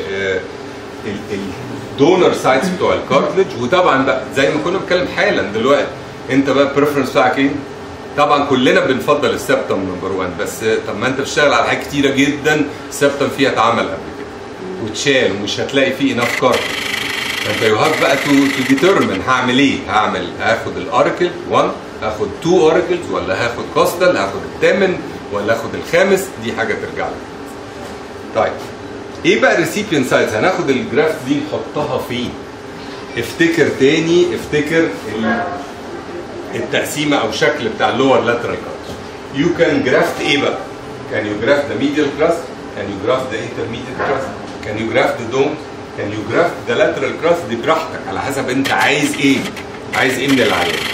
الدونر سايتس بتوع الكارتلج وطبعا بقى زي ما كنا بنتكلم حالا دلوقتي انت بقى البريفرنس بتاعك ايه؟ طبعا كلنا بنفضل السبتم نمبر 1 بس طب ما انت بتشتغل على حاجات كتيره جدا السبتم فيها اتعمل قبل كده واتشال ومش هتلاقي فيه اناف كارتلج فانت يو هاف بقى تو تو ديترمن هعمل ايه؟ هعمل هاخد الاركل 1 هاخد 2 اوركلز ولا هاخد كوستال هاخد الثامن ولا هاخد الخامس دي حاجه ترجع لك. طيب ايه بقى الريسيبيان سايز هناخد الجراف دي نحطها فين؟ افتكر تاني افتكر التقسيمه او الشكل بتاع اللور لاترال كارت. يو كان جرافت ايه بقى؟ كان يو جرافت ذا ميديال كراست كان يو جرافت ذا انترميديت كراست كان يو جرافت ذا دوم كان يو جرافت ذا لاترال كراست دي براحتك على حسب انت عايز ايه؟ عايز ايه من العيان؟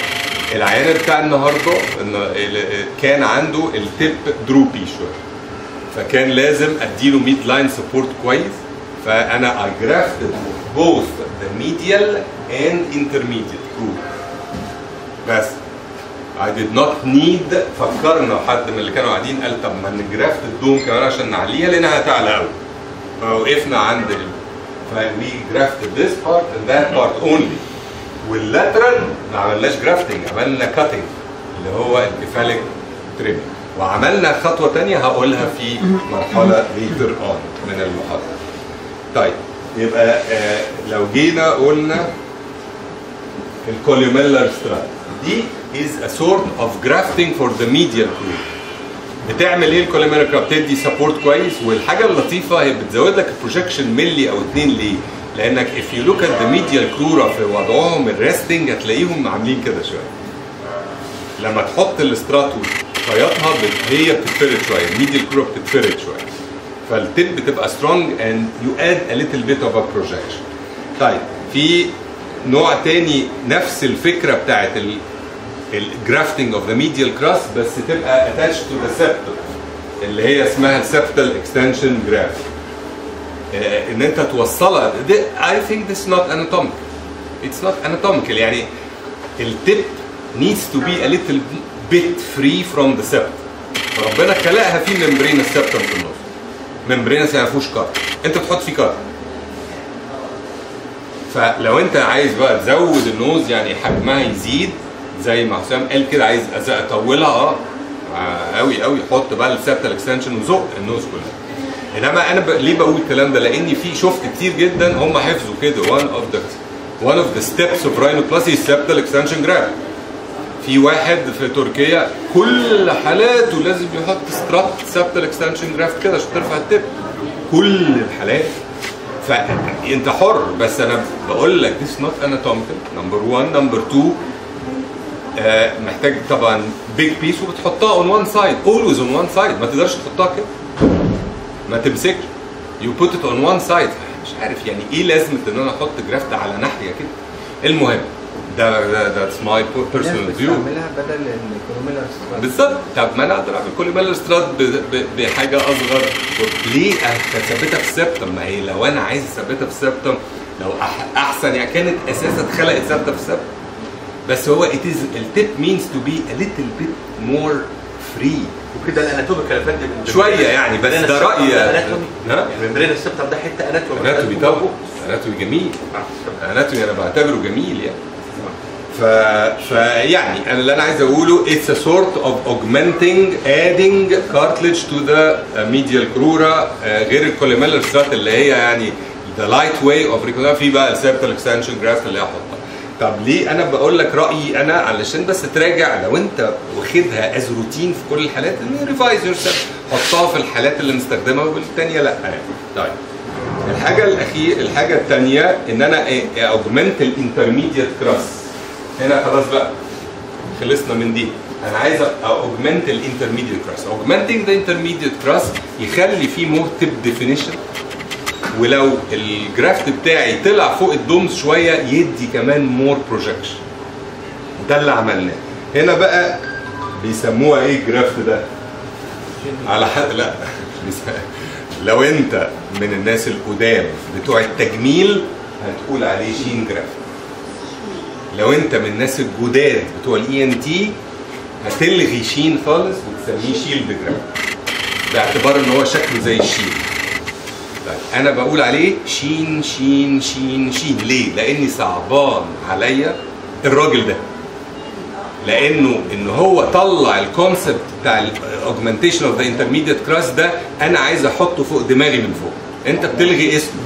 العيان بتاع النهارده إن ال- كان عنده التب دروبي شويه فكان لازم اديله ميد لاين سبورت كويس فانا I grafted both the medial and intermediate group بس I did not need فكرنا حد من اللي كانوا قاعدين قال طب ما نجرافت الدوم كمان عشان نعليها لانها هتعلى قوي فوقفنا عند ال ف we grafted this part and that part only واللاترال ما عملناش جرافتنج عملنا كاتنج اللي هو الكفاليك تريم وعملنا خطوه تانية هقولها في مرحله later on من المحاضره طيب يبقى آه لو جينا قلنا الكوليوميلر سترات دي is a sort of grafting for the medial group بتعمل ايه الكوليمير كراب بتدي سبورت كويس والحاجه اللطيفه هي بتزود لك البروجكشن ملي او اتنين ليه؟ لانك if you look at the medial كرورا في وضعهم الريستنج هتلاقيهم عاملين كده شويه لما تحط الاستراتو طياتها بت- هي بتتفرد شويه الميديال كرورا بتتفرد شويه فالتip بتبقى سترونج اند يو اد a little bit of a projection طيب في نوع تاني نفس الفكره بتاعت ال الجرافتنج اوف ذا ميديال كراس بس تبقى اتاتش تو ذا سبتل اللي هي اسمها السبتل اكستنشن جراف ان انت توصلها اي ثينك ذس نوت اناتوميكال اتس نوت اناتوميكال يعني التip needs to be a little bit free from the septum فربنا خلقها في ممبرين السبتم في النص ممبرينس يعني ما فيهوش كات انت بتحط فيه كات فلو انت عايز بقى تزود النوز يعني حجمها يزيد زي ما حسام قال كده عايز أز- اطولها اه قوي قوي حط بقى السبتال اكستنشن وزق النوز كلها انما انا ب... ليه بقول الكلام ده لاني في شفت كتير جدا هم حفظوا كده one of the one of the steps of rhinoplasty is septal extension graft في واحد في تركيا كل حالاته لازم يحط سترات سبتال اكستنشن جرافت كده عشان ترفع التب كل الحالات فانت حر بس انا بقول لك this not anatomical نمبر 1 نمبر 2 آه محتاج طبعا بيج بيس وبتحطها اون وان سايد اولويز اون وان سايد ما تقدرش تحطها كده ما تمسكش يو بوت ات اون وان سايد مش عارف يعني ايه لازمه ان انا احط جرافت على ناحيه كده المهم ده ده ذاتس ماي بيرسونال فيو بتعملها بدل الكولوميلر سترات بالظبط طب ما انا اقدر اعمل كل مال استراد بحاجه اصغر ليه اثبتها في السبتم ما هي لو انا عايز اثبتها في السبتم لو أح- احسن يعني كانت اساسا اتخلقت ثابته في السبتم بس هو it is التip means to be a little bit more free وكده الاناتوميكال يا فندم شويه يعني بس ده رايي اناتومي ها ممبرين السبتم ده حته اناتومي اناتومي طبعا اناتومي جميل اناتومي انا بعتبره جميل يعني ف... فيعني انا اللي انا عايز اقوله it's a sort of augmenting adding cartilage to the uh, medial crura uh, غير الكوليميلر سترات اللي هي يعني the light way of recovery في بقى السيرتال اكستنشن جرافت اللي هي احطها طب ليه انا بقول لك رايي انا علشان بس تراجع لو انت واخدها از روتين في كل الحالات ريفايز يور حطها في الحالات اللي مستخدمها والثانيه لا يعني طيب الحاجه الاخير الحاجه الثانيه ان انا اوجمنت الانترميديت كراس هنا خلاص بقى خلصنا من دي انا عايز اوجمنت الانترميديت كراس اوجمنتنج ذا انترميديت كراس يخلي فيه مور تيب ديفينيشن ولو الجرافت بتاعي طلع فوق الدومز شويه يدي كمان مور بروجكشن ده اللي عملناه هنا بقى بيسموها ايه الجرافت ده على حد لا بيس- لو انت من الناس القدام بتوع التجميل هتقول عليه شين جرافت لو انت من الناس الجداد بتوع الاي ان تي هتلغي شين خالص وتسميه شيلد جرافت باعتبار ان هو شكله زي الشيل طيب انا بقول عليه شين شين شين شين ليه؟ لاني صعبان عليا الراجل ده لانه ان هو طلع الكونسبت بتاع الاوجمنتيشن اوف ذا انترميديت كراس ده انا عايز احطه فوق دماغي من فوق انت بتلغي اسمه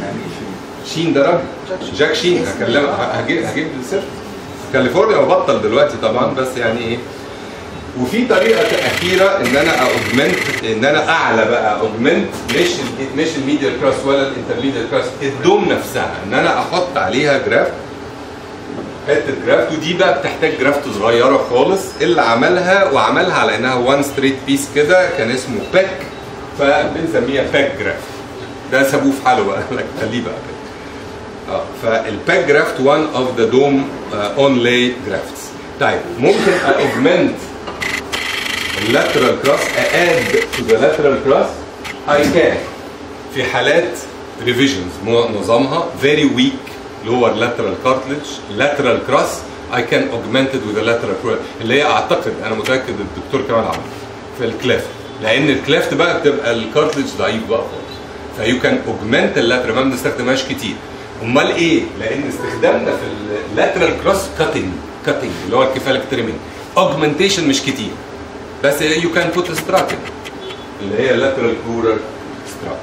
شين ده راجل جاك شين هكلمك هجيب هجيب سيرت كاليفورنيا وبطل دلوقتي طبعا بس يعني ايه وفي طريقه اخيره ان انا اوجمنت ان انا اعلى بقى اوجمنت مش ال مش الميديال كراس ولا الانترميديال كراس الدوم نفسها ان انا احط عليها جراف حته جرافت ودي بقى بتحتاج جرافت صغيره خالص اللي عملها وعملها على انها وان ستريت بيس كده كان اسمه باك فبنسميها باك جرافت ده سابوه في حاله بقى قال لك خليه بقى كده اه فالباك جرافت وان اوف ذا دوم اون لاي جرافتس طيب ممكن اوجمنت اللاترال كراس اد تو ذا لاترال كراس اي كان في حالات ريفيجنز معظمها فيري ويك lower lateral cartilage lateral cross I can augment it with a lateral cross اللي هي اعتقد انا متاكد الدكتور كمان عمل في الكليفت لان الكليفت بقى بتبقى الكارتلج ضعيف بقى خالص فيو كان اوجمنت اللاترال ما بنستخدمهاش كتير امال ايه؟ لان استخدامنا في اللاترال كروس كاتنج كاتنج اللي هو الكفالك تريمنج اوجمنتيشن مش كتير بس يو كان بوت ستراتيك اللي هي اللاترال كورر سترات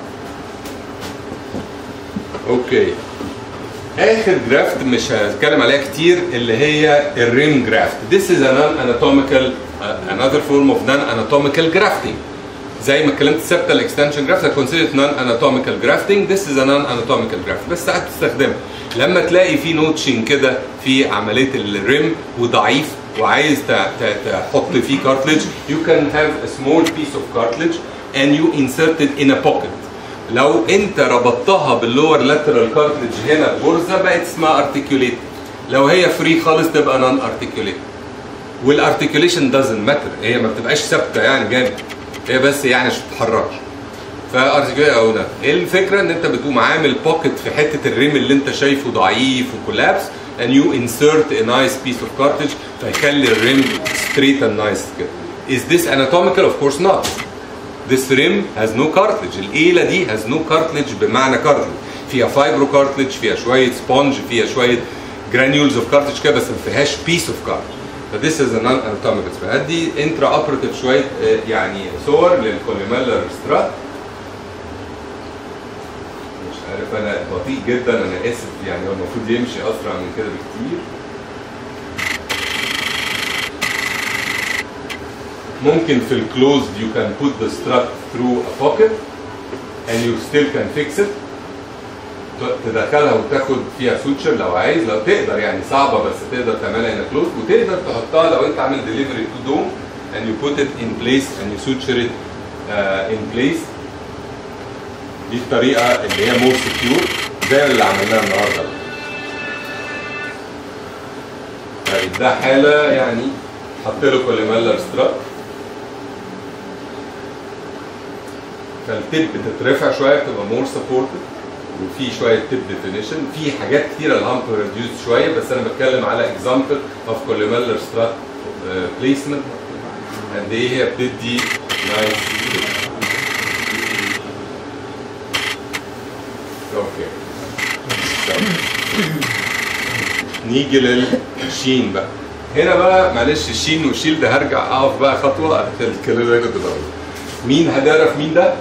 اوكي اخر جرافت مش هتكلم عليها كتير اللي هي الريم جرافت This is a non-anatomical uh, another form of non-anatomical grafting زي ما اتكلمت septal extension graft I consider it non-anatomical grafting This is a non-anatomical graft بس ساعات تستخدمها لما تلاقي في نوتشنج كده في عمليه الريم وضعيف وعايز ت- ت- تحط فيه cartilage you can have a small piece of cartilage and you insert it in a pocket لو انت ربطتها باللور لاترال كارتلج هنا بغرزه بقت اسمها ارتكيوليت لو هي فري خالص تبقى نون ارتكيوليت والارتكيوليشن دازنت ماتر هي ما بتبقاش ثابته يعني جامد هي بس يعني عشان تتحركش فارتكيوليت او ده ايه الفكره ان انت بتقوم عامل بوكيت في حته الريم اللي انت شايفه ضعيف وكولابس and you insert a nice piece of cartilage فيخلي الريم straight and nice كده is this anatomical of course not This rim has no cartilage الإيلة دي has no cartilage بمعنى cartilage فيها فايبرو cartilage فيها شوية سبونج فيها شوية granules of cartilage كده بس ما فيهاش piece of cartilage ف this is a non anatomical فهدي intra operative شوية آه، يعني صور للكوليمالر سترات مش عارف انا بطيء جدا انا اسف يعني هو المفروض يمشي اسرع من كده بكتير ممكن في الكلوزد you can put the strut through a pocket and you still can fix it ت- تدخلها وتاخد فيها سوتشر لو عايز لو تقدر يعني صعبه بس تقدر تعملها in a closed وتقدر تحطها لو انت عامل delivery to dome and you put it in place and you suture it uh, in place دي الطريقه اللي هي more secure زي اللي عملناها النهارده طيب ده حاله يعني حط له كوليمالر سترات فالتب بتترفع شويه بتبقى مور سبورتد وفي شويه تب ديفينيشن في حاجات كتيره الهامب ريديوس شويه بس انا بتكلم على اكزامبل اوف كوليمالر سترات بليسمنت قد ايه هي بتدي نايس اوكي نيجي للشين بقى هنا بقى معلش الشين والشيل ده هرجع اقف بقى خطوه الكلام ده كده مين هتعرف مين ده؟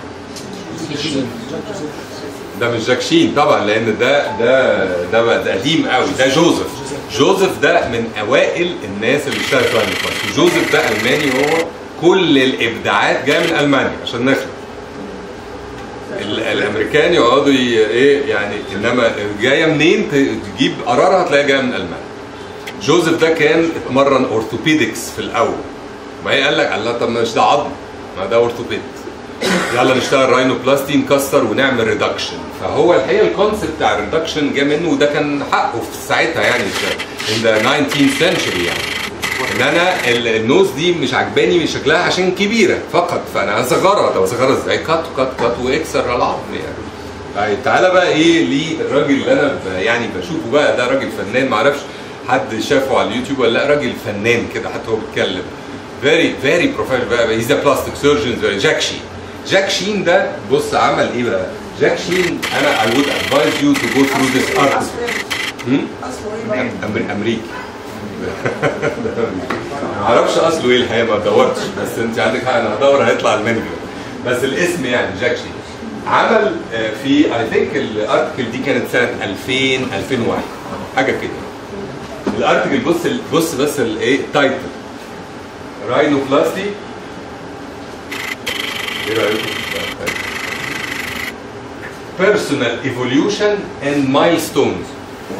ده مش جاك شين طبعا لان ده ده ده بقى ده قديم قوي ده جوزيف جوزيف ده من اوائل الناس اللي اشتغلت في الفاست جوزيف ده الماني هو كل الابداعات جايه من المانيا عشان نخلص ال- الامريكان يقعدوا ي- ايه يعني انما جايه منين ت- تجيب قرارها تلاقيها جايه من المانيا جوزيف ده كان اتمرن اورثوبيدكس في الاول ما هي قال لك الله طب مش ده عظم ما ده اورثوبيد يلا نشتغل راينوبلاستي نكسر ونعمل ريدكشن فهو الحقيقه الكونسيبت بتاع الريدكشن جه منه وده كان حقه في ساعتها يعني in the 19th century يعني ان انا ال- النوز دي مش عجباني من شكلها عشان كبيره فقط فانا هصغرها طب اصغرها ازاي؟ كات كات كات واكسر العظم يعني طيب تعالى بقى ايه للراجل اللي انا ب- يعني بشوفه بقى ده راجل فنان معرفش حد شافه على اليوتيوب ولا لا راجل فنان كده حتى هو بيتكلم فيري فيري بروفيشنال بقى هيز بلاستيك سيرجن جاك شين جاك شين ده بص عمل ايه بقى جاك شين انا I would advise you to go through this article هم؟ أمر- امريكي ما اعرفش اصله ايه الحقيقه ما دورتش بس انت عندك حق انا هدور هيطلع المانجا بس الاسم يعني جاك شين عمل آه، في اي ثينك الارتكل دي كانت سنه 2000 2001 حاجه كده الارتكل بص بص بس الايه التايتل راينوبلاستي ايه رايكم في التايتل؟ personal evolution and milestones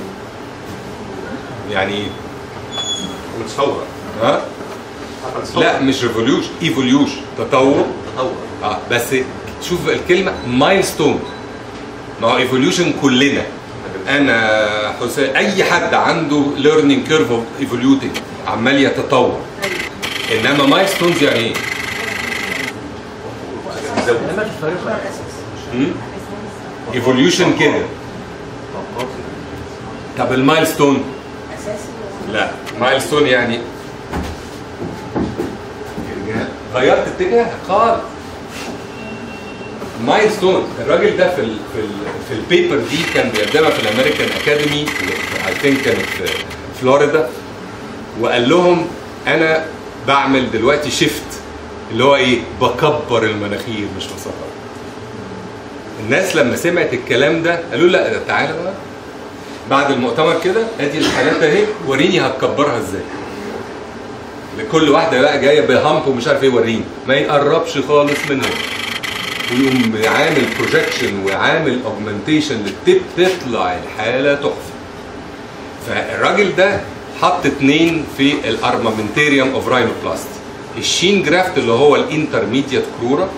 يعني ايه؟ متصور ها لا مش ريفوليوشن ايفوليوشن تطور تطور اه بس شوف الكلمه مايلستون ما هو ايفوليوشن كلنا انا حسين اي حد عنده ليرنينج كيرف اوف ايفوليوتنج عمال يتطور انما مايلستونز يعني ايه؟ علامات الفريق ايفوليوشن كده طب المايلستون لا مايلستون يعني غيرت اتجاه خالص مايلستون الراجل ده في ال في ال في البيبر دي كان بيقدمها في الامريكان اكاديمي اي ثينك كانت في فلوريدا وقال لهم انا بعمل دلوقتي شيفت اللي هو ايه بكبر المناخير مش بصغر الناس لما سمعت الكلام ده قالوا لا ده تعالى بقى بعد المؤتمر كده ادي الحالات اهي وريني هتكبرها ازاي لكل واحده بقى جايه بهامب ومش عارف ايه وريني ما يقربش خالص منها ويقوم عامل بروجكشن وعامل اوجمنتيشن للتip تطلع الحاله تحفه فالراجل ده حط اتنين في الارمامنتيريوم اوف راينوبلاست الشين جرافت اللي هو الانترميديت كرورا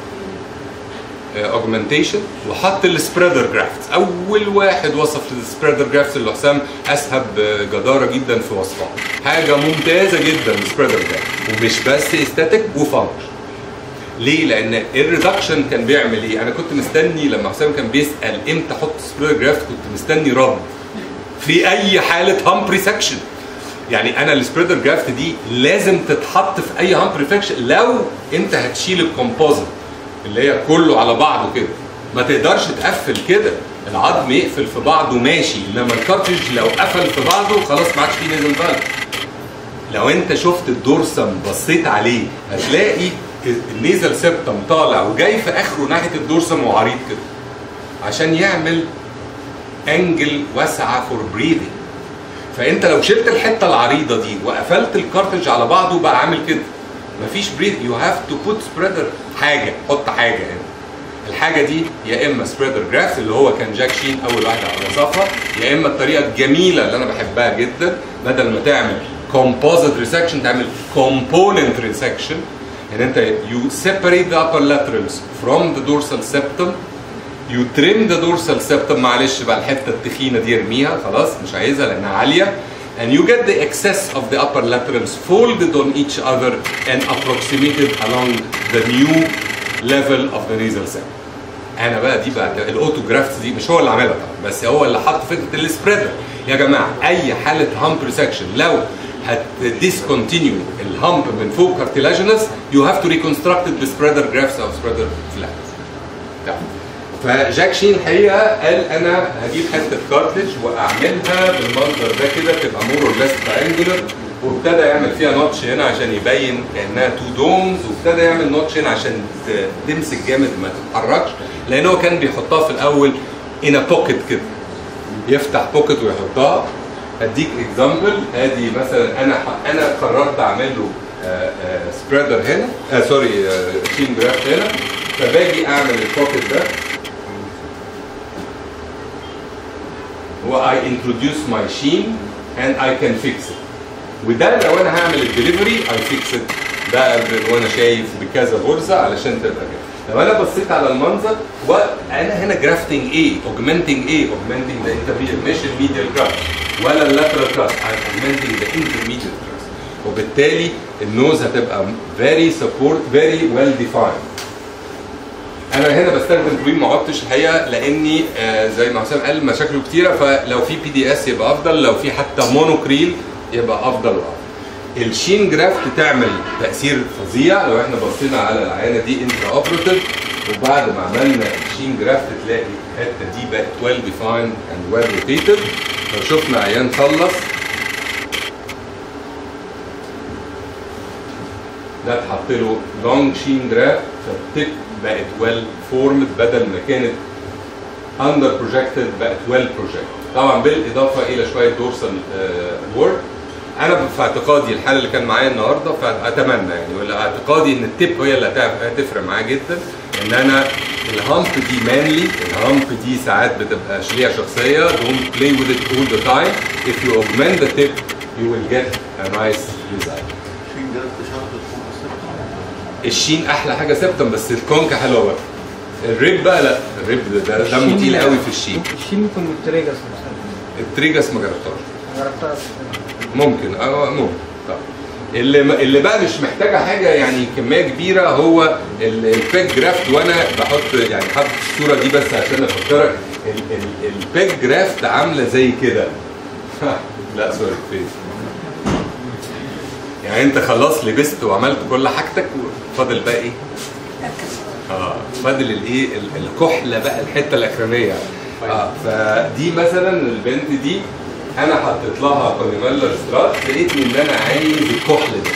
اوجمنتيشن وحط السبريدر جرافت اول واحد وصف السبريدر جرافت اللي حسام اسهب جداره جدا في وصفها حاجه ممتازه جدا السبريدر جرافت ومش بس استاتيك وفانكشن ليه؟ لان الريدكشن كان بيعمل ايه؟ انا كنت مستني لما حسام كان بيسال امتى احط سبريدر جرافت كنت مستني رد في اي حاله هامبري سكشن يعني انا السبريدر جرافت دي لازم تتحط في اي هامبري سكشن لو انت هتشيل الكومبوزيت اللي هي كله على بعضه كده ما تقدرش تقفل كده العظم يقفل في بعضه ماشي انما الكارتج لو قفل في بعضه خلاص ما عادش فيه نزل بالك لو انت شفت الدورسم بصيت عليه هتلاقي النيزل سيبتم طالع وجاي في اخره ناحيه الدورسم وعريض كده عشان يعمل انجل واسعه فور بريذنج فانت لو شلت الحته العريضه دي وقفلت الكارتج على بعضه بقى عامل كده مفيش بريد يو هاف تو بوت سبريدر حاجه حط حاجه هنا الحاجه دي يا اما سبريدر جراف اللي هو كان جاك شين اول واحد على وصفها يا اما الطريقه الجميله اللي انا بحبها جدا بدل ما تعمل كومبوزيت ريسكشن تعمل كومبوننت ريسكشن يعني انت يو separate the upper laterals from the dorsal septum يو تريم ذا دورسال سيبتم معلش بقى الحته التخينه دي ارميها خلاص مش عايزها لانها عاليه and you get the excess of the upper laterals folded on each other and approximated along the new level of the nasal septum. انا بقى دي بقى الاوتوجرافت دي مش هو اللي عاملها طبعا بس هو اللي حط فكره السبريدر يا جماعه اي حاله هامب ريسكشن لو هتديسكونتينيو الهامب من فوق كارتلاجينس يو هاف تو ريكونستراكت السبريدر جرافت او سبريدر فلات فجاك شين الحقيقه قال انا هجيب حته كارتلج واعملها بالمنظر ده كده تبقى مور اور ليس ترينجولر وابتدى يعمل فيها نوتش هنا عشان يبين كانها تو دومز وابتدى يعمل نوتش هنا عشان ت- تمسك جامد ما تتحركش لان هو كان بيحطها في الاول ان بوكيت كده يفتح بوكيت ويحطها اديك اكزامبل ادي مثلا انا ح- انا قررت اعمل له سبريدر هنا آه سوري شين جرافت هنا فباجي اعمل البوكيت ده هو I introduce my sheen and I can fix it وده لو انا هعمل الدليفري I fix it ده ب- وانا شايف بكذا غرزه علشان تبقى كده لو انا بصيت على المنظر وانا هنا جرافتنج ايه اوجمانتنج ايه اوجمانتنج ذا انترميديت مش الميديال كراست ولا اللاترال كراست I'm augmenting the intermediate crust وبالتالي النوز هتبقى very support very well defined انا هنا بستخدم كريم ما عدتش الحقيقه لاني آه زي ما حسام قال مشاكله كتيره فلو في بي دي اس يبقى افضل لو في حتى مونوكريل يبقى افضل وافضل الشين جرافت تعمل تاثير فظيع لو احنا بصينا على العينه دي انترا اوبراتيف وبعد ما عملنا الشين جرافت تلاقي الحته دي بقت ويل ديفايند اند ويل روتيتد لو شفنا عيان خلص ده اتحط له لونج شين جراف فالتip بقت ويل فورمد بدل ما كانت اندر بروجكتد بقت ويل بروجكتد طبعا بالاضافه الى شويه دورسال وورك انا في اعتقادي الحاله اللي كان معايا النهارده فاتمنى يعني ولا اعتقادي ان التip هي اللي هتعرف- هتفرق معايا جدا ان انا الهامب دي مانلي الهامب دي ساعات بتبقى ليها شخصيه don't play with it all the time if you augment the tip you will get a nice result شين جرافت شرط تكون السبت الشين احلى حاجه سبتم بس الكونكا حلوه بقى الريب بقى لا الريب ده ده دمه تقيل قوي في الشين الشين ممكن بالتريجس مثلا التريجس ما جربتهاش جربتها ممكن اه ممكن طب اللي اللي بقى مش محتاجه حاجه يعني كميه كبيره هو ال- البيج جرافت وانا بحط يعني حاطط الصوره دي بس عشان افكرك ال- ال- البيج جرافت عامله زي كده لا سوري فين يعني انت خلاص لبست وعملت كل حاجتك وفاضل بقى ايه؟ اه فاضل الايه ال- الكحله بقى الحته الاخرانيه اه فدي مثلا البنت دي انا حطيت لها كونيميلر سترات لقيتني ان انا عايز الكحل ده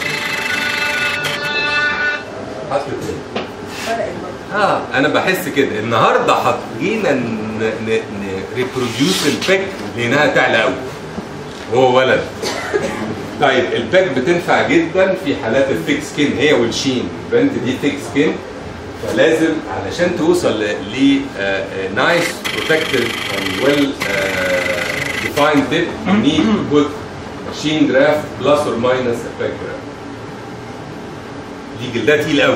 حطيت ايه؟ اه انا بحس كده النهارده حط جينا نريبروديوس البيك لقيناها تعلى قوي هو ولد طيب الباك بتنفع جدا في حالات الثيك سكين هي والشين البنت دي ثيك سكين فلازم علشان توصل ل نايس بروتكتد ويل ديفايند تيب يو نيد تو بوت شين جراف بلس اور ماينس باك جراف دي جلدها تقيل قوي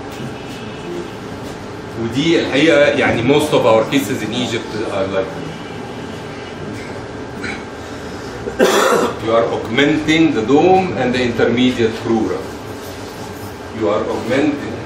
ودي الحقيقه يعني most of our cases in Egypt are like You are augmenting the dome and the intermediate crura. You are augmenting.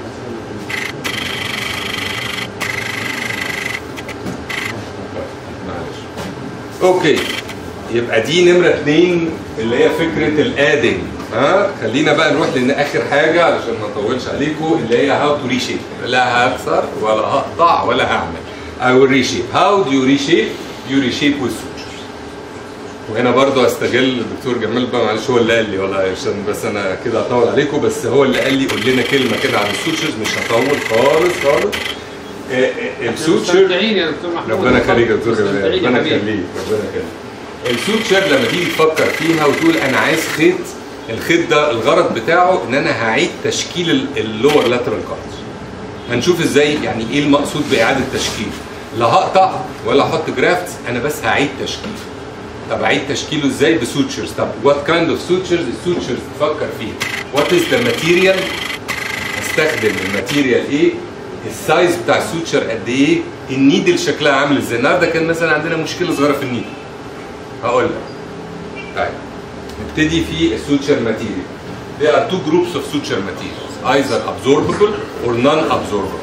معلش. اوكي يبقى دي نمرة اتنين اللي هي فكرة الادنج ها خلينا بقى نروح لاخر حاجة علشان ما نطولش عليكم اللي هي هاو تو ريشيب لا هكسر ولا هقطع ولا هعمل I will reshape. How do you reshape? You reshape with sutures. وهنا برضو استغل الدكتور جمال بقى معلش هو اللي قال لي والله عشان بس انا كده هطول عليكم بس هو اللي قال لي قول لنا كلمه كده عن السوتشرز مش هطول خالص خالص آه، آه، السوتشر مستمتعين يا دكتور محمود ربنا يخليك يا دكتور جمال مستمتعين يا ربنا حبيبي. يخليك ربنا يخليك السوتشر لما تيجي تفكر فيها وتقول انا عايز خيط الخيط ده الغرض بتاعه ان انا هعيد تشكيل اللور لاترال كارتج هنشوف ازاي يعني ايه المقصود باعاده تشكيل لا هقطع ولا احط جرافتس انا بس هعيد تشكيل طب اعيد تشكيله ازاي بسوتشرز طب وات كايند اوف سوتشرز السوتشرز تفكر فيها وات از ذا ماتيريال استخدم الماتيريال ايه السايز بتاع السوتشر قد ايه النيدل شكلها عامل ازاي النهارده كان مثلا عندنا مشكله صغيره في النيدل هقول لك طيب نبتدي في السوتشر ماتيريال There are two groups of suture materials either absorbable or non-absorbable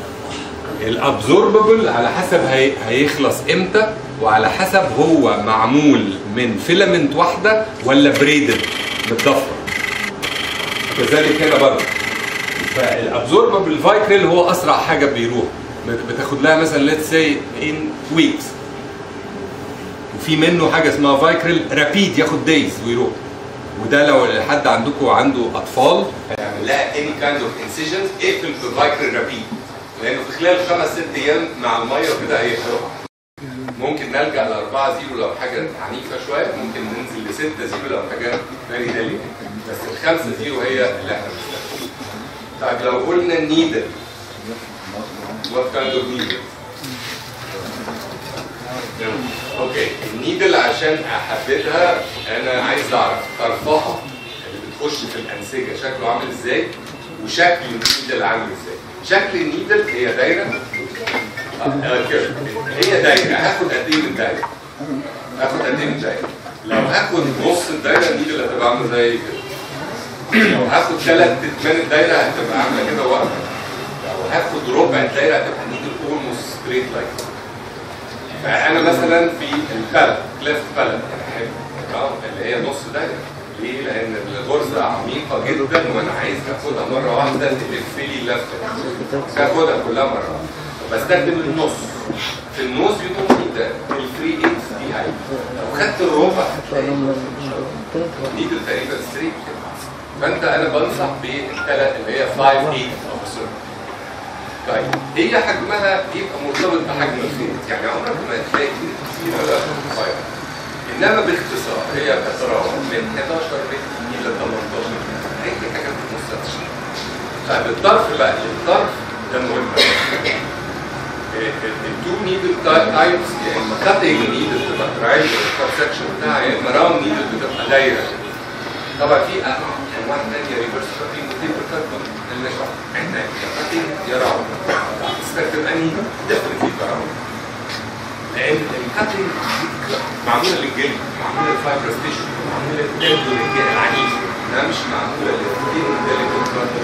الابزورببل على حسب هي... هيخلص امتى وعلى حسب هو معمول من فيلامنت واحده ولا بريدد متضفر كذلك هنا برضه فالابزورببل فايكريل هو اسرع حاجه بيروح بت- بتاخد لها مثلا ليتس سي ان ويكس وفي منه حاجه اسمها فايكريل رابيد ياخد دايز ويروح وده لو حد عندكم عنده اطفال هيعمل لها اني كايند اوف انسيجنز اقفل بفايكريل رابيد لانه في خلال خمس ست ايام مع الميه وكده هيخرج ممكن نلجا ل 4 0 لو حاجه عنيفه شويه ممكن ننزل ل 6 0 لو حاجه فيري ديلي بس ال 5 0 هي اللي احنا بنستخدمها طيب لو قلنا النيدل وات كايند اوف نيدل اوكي النيدل عشان احددها انا عايز اعرف طرفها اللي بتخش في الانسجه شكله عامل ازاي وشكل النيدل عامل ازاي شكل النيدل هي دايره آه، آه، كده. هي دايره هاخد قد ايه من الدايره هاخد قد ايه من الدايره لو هاخد نص الدايره النيدل هتبقى عامله زي كده لو هاخد ثلاث اتمان الدايره هتبقى عامله كده واقفه لو هاخد ربع الدايره هتبقى النيدل اولموست ستريت لايك فانا مثلا في البلد كليفت بلد احب اه اللي هي نص دايره ليه؟ لان الغرزه عميقه جدا وانا عايز اخدها مره واحده تلف لي لفه هاخدها كلها مره واحده بستخدم النص في النص يكون في الفري اكس دي هاي لو خدت الربع نيدل تقريبا ستريت كده فانت انا بنصح بالثلاث اللي هي 5 8 او طيب هي حجمها بيبقى مرتبط بحجم الخيط يعني عمرك ما تلاقي خيط كتير ولا صغير انما باختصار هي بتتراوح من 11 متر الى 18 متر اي حاجه في النص هتشيل طيب الطرف بقى الطرف ده مهم التو نيدل تايبس يا اما كاتنج نيدل تبقى تراينجل الكات سكشن بتاعها يا اما راوند نيدل بتبقى دايره طبعا في انواع ثانيه ريفرس كاتنج وتيبر كاتنج اللي شرح احنا يا كاتنج يا راوند تستخدم انهي ديفنتلي راوند لان الكاتنج معموله للجلد معموله للفايبرس تيشو معموله للتندون العنيف انها مش معموله للسكين ديليكت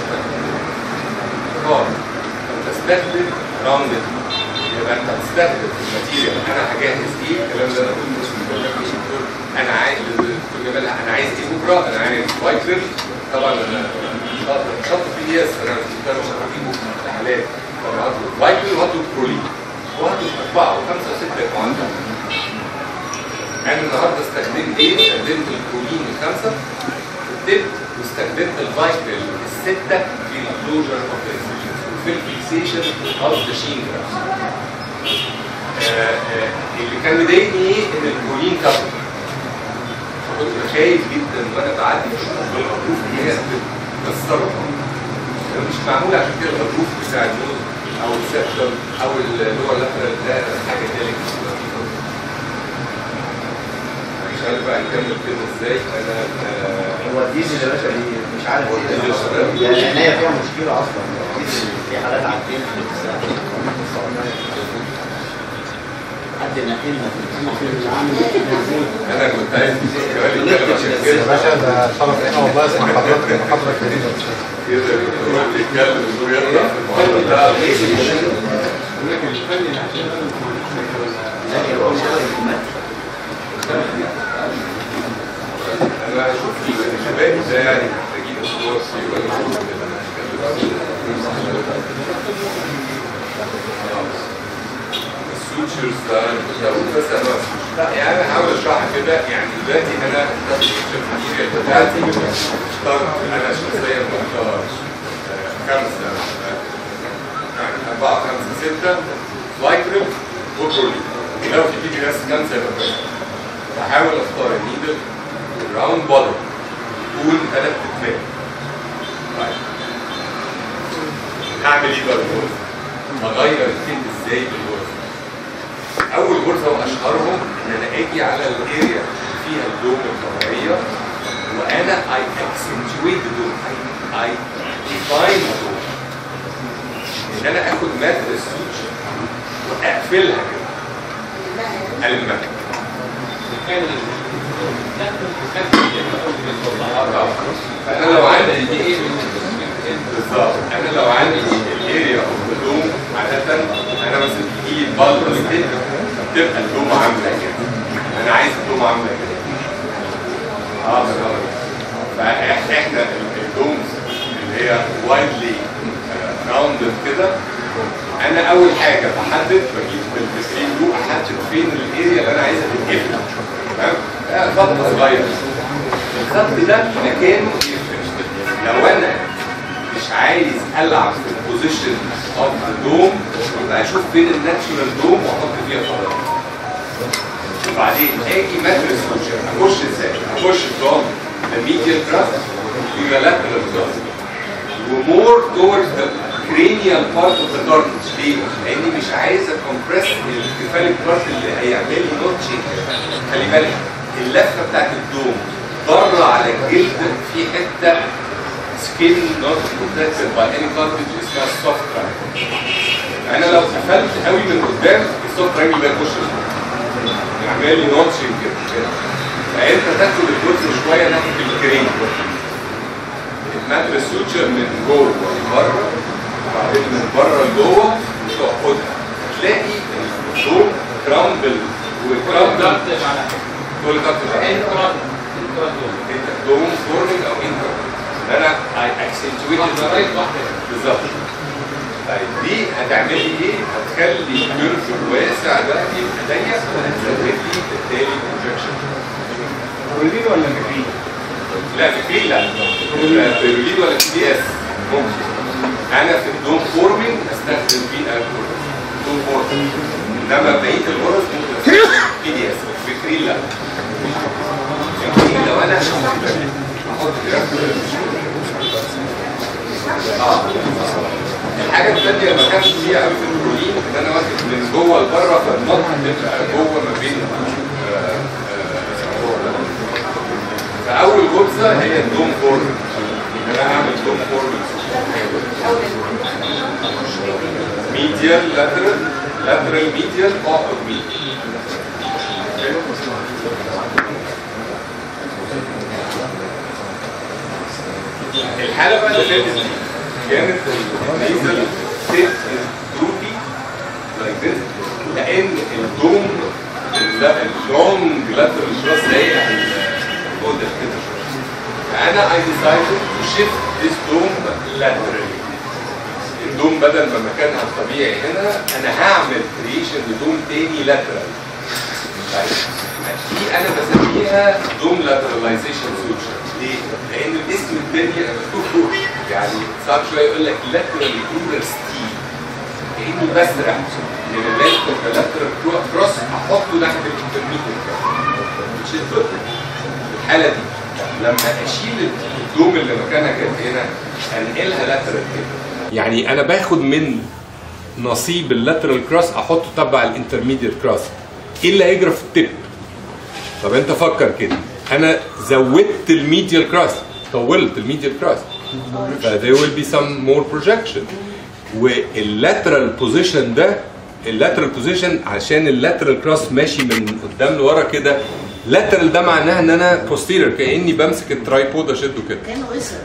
خالص تستخدم راوندد يبقى انت بتستخدم الماتيريال انا هجهز ايه الكلام ده انا كنت مش مش دكتور انا عايز دكتور جمال انا عايز ايه بكره انا عايز وايتر طبعا انا شاطر شاطر في اي اس انا مش شاطر في امتحانات فانا هطلب وايتر وهطلب برولين وهطلب اربعه وخمسه وسته يبقوا عندك انا النهارده استخدمت ايه؟ استخدمت البروتين الخمسه والدب واستخدمت الفايتل السته في الكلوجر اوف وفي الفيكسيشن اوف ذا شين اللي كان مضايقني ايه؟ ان البروتين كفر فكنت خايف جدا وانا بعدي في بالغضروف ان هي تكسره مش معمول عشان كده الغضروف بتاع النوز او السبشن او اللور لاترال ده حاجه تانية مش عارف بقى نكمل كده ازاي انا آه، هو الديزل يا باشا دي مش عارف هو الديزل يا شباب. يعني العنايه فيها مشكله اصلا الديزل في حالات عندنا في الساعة. حد نقلنا في انا كنت عايز كمان نتكلم عشان كده يا باشا ده شرف لنا والله اسمع حضرتك المحاضره الجديده كده الدكتور بيتكلم الدكتور يطلع في المحاضره ده انا اشوف الشباب ده يعني محتاجين اسبوع ولا السوتشرز ده لو بس انا لا يعني انا هحاول اشرحها كده يعني دلوقتي انا الماتيريال بتاعتي اخترت انا شخصيا بختار آه، خمسه آه، يعني اربعه خمسه سته لايكرم وبرولين لو في بيجي ناس كانسر بحاول اختار النيدل راوند بودي طول ثلاث اتفاق طيب هعمل ايه بقى بالغرزه؟ اغير الفيلد ازاي بالغرزه؟ اول غرزه واشهرهم ان انا اجي على الاريا فيها الدوم الطبيعيه وانا اي اكسنتويت الدوم اي ديفاين الدوم ان انا اخد ماتريس واقفلها كده المها انا لو عندي دي بالظبط انا لو عندي الاريا اوف الدوم عاده انا مثلا تجي البلبس كده تبقى الدوم عامله كده انا عايز الدوم عامله كده اه بالظبط فاحنا الدومز اللي هي وايدلي راوندد كده انا اول حاجه بحدد بجيب بالتسليم دو احدد فين الاريا اللي انا عايزها تتقفل تمام ده خط صغير الخط ده مكانه لو انا مش عايز العب في البوزيشن اوف ذا دوم يبقى اشوف فين الناتشورال دوم واحط فيها خلاص وبعدين اجي ماتريس سوتشر اخش ازاي؟ اخش from the medial crust to the lateral crust ومور towards the cranial part of the cartilage ليه؟ لاني مش عايز اكمبرس الكفاليك بارت اللي هيعمل لي نوتشنج خلي بالك اللفه بتاعت الدوم بره على الجلد في حته سكين نوت بروتكتد باي اني كارتج اسمها السوفت انا لو قفلت قوي من قدام السوفت راجل ده يخش يعمل لي نوتشنج كده كده. فانت تاخد الجزء شويه ناحيه الكريم الماتريس سوتشر من جوه لبره وبعدين من بره لجوه وتاخدها تلاقي الدوم كرامبل وكرامبل كل كارت انت دوم فورمينج او انتر انا اي اكسنتويت بالظبط طيب دي هتعمل لي ايه؟ هتخلي الكيرف الواسع ده يبقى ضيق وهتزود لي بالتالي بروجكشن برولين ولا مكرين؟ لا في لا بيرولين ولا بي دي اس ممكن انا في الدوم فورمينج استخدم بي الكول دوم فورمينج انما بقيه الغرز ممكن استخدم بي دي اس بكرين لا بكرين لو انا احط اه الحاجه الثانيه اللي ما كانش فيها قوي في البرولين ان انا واخد من جوه لبره فالنط تبقى جوه ما بين آه، آه، فاول جزء هي الدوم فورم ان انا اعمل دوم فورم ميديال لاترال لاترال ميديال اوبر ميديال الحاله بقى اللي فاتت دي كانت النيزل ست روبي لايك ذس لان الدوم لا اللونج لاترال كروس ضايق على البودر كده شويه فانا اي ديسايدد تو شيفت ذيس دوم لاترالي الدوم بدل ما مكانها الطبيعي هنا انا هعمل كريشن لدوم تاني لاترال دي انا بسميها دوم لاتراليزيشن سوتشر ليه؟ لان الاسم التاني انا بشوفه يعني صعب شويه يقول لك لاترال كورر ستيل كاني بسرح من اللاترال لاترال كروس احطه ناحيه الانترميديت مش الفكره في الحاله دي لما اشيل الدوم اللي مكانها كانت هنا انقلها لاترال كده يعني انا باخد من نصيب اللاترال كروس احطه تبع الانترميديت كروس ايه اللي هيجرى في التب طب انت فكر كده انا زودت الميديال كراس طولت الميديال كراس ف there will be some more projection واللاترال بوزيشن ده اللاترال بوزيشن عشان اللاترال كراس ماشي من قدام لورا كده لاترال ده معناها ان انا posterior كاني بمسك الترايبود اشده كده كانه قصر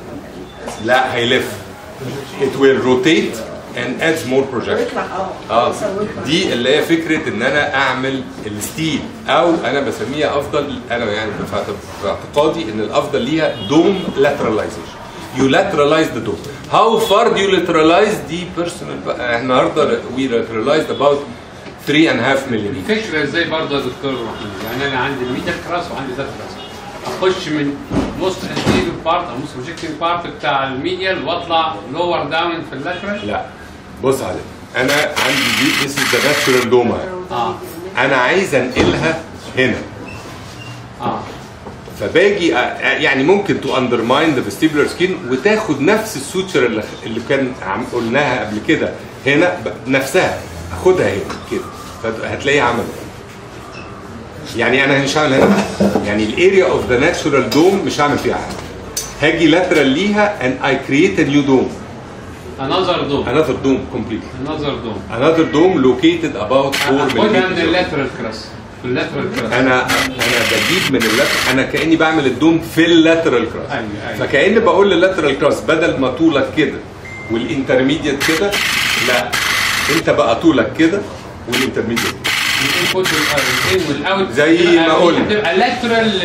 لا هيلف it will rotate and adds more projection ويطلع اه اه قصر ويطلع. دي اللي هي فكره ان انا اعمل الستيل او انا بسميها افضل انا يعني في اعت- في اعتقادي ان الافضل ليها دوم lateralization you lateralize the dome how far do you lateralize دي personal بقى احنا النهارده we lateralized about 3 and a half millimeter الفكره ازاي برضه يا دكتور محمود يعني انا عندي الميدل كراس وعندي ده كراس اخش من موست انتيريور بارت او موست بروجيكتنج بارت بتاع الميديال واطلع لور داون في اللاترال لا بص على انا عندي دي this is the natural dome اه انا عايز انقلها هنا اه فباجي أ- يعني ممكن تو اندرماين ذا فيستيبولار سكين وتاخد نفس السوتشر اللي اللي كان عم قلناها قبل كده هنا ب- نفسها اخدها هنا كده فهتلاقيها عملت يعني انا مش هعمل هنا يعني الاريا اوف ذا ناتشورال دوم مش هعمل فيها حاجه هاجي لاترال ليها and I create a new dome انذر دوم another dome completely انذر دوم another dome located about 4 اخدها من millimeters اللاترال كراس في اللاترال كراس انا انا بجيب من اللاترال انا كاني بعمل الدوم في اللاترال كراس أيوة، أيوة. فكاني بقول لللاترال كراس بدل ما طولك كده والانترميديت كده لا انت بقى طولك كده والانترميديت كده. الانبوت والان والاوت زي تبقى- ما قلنا. تبقى لاترال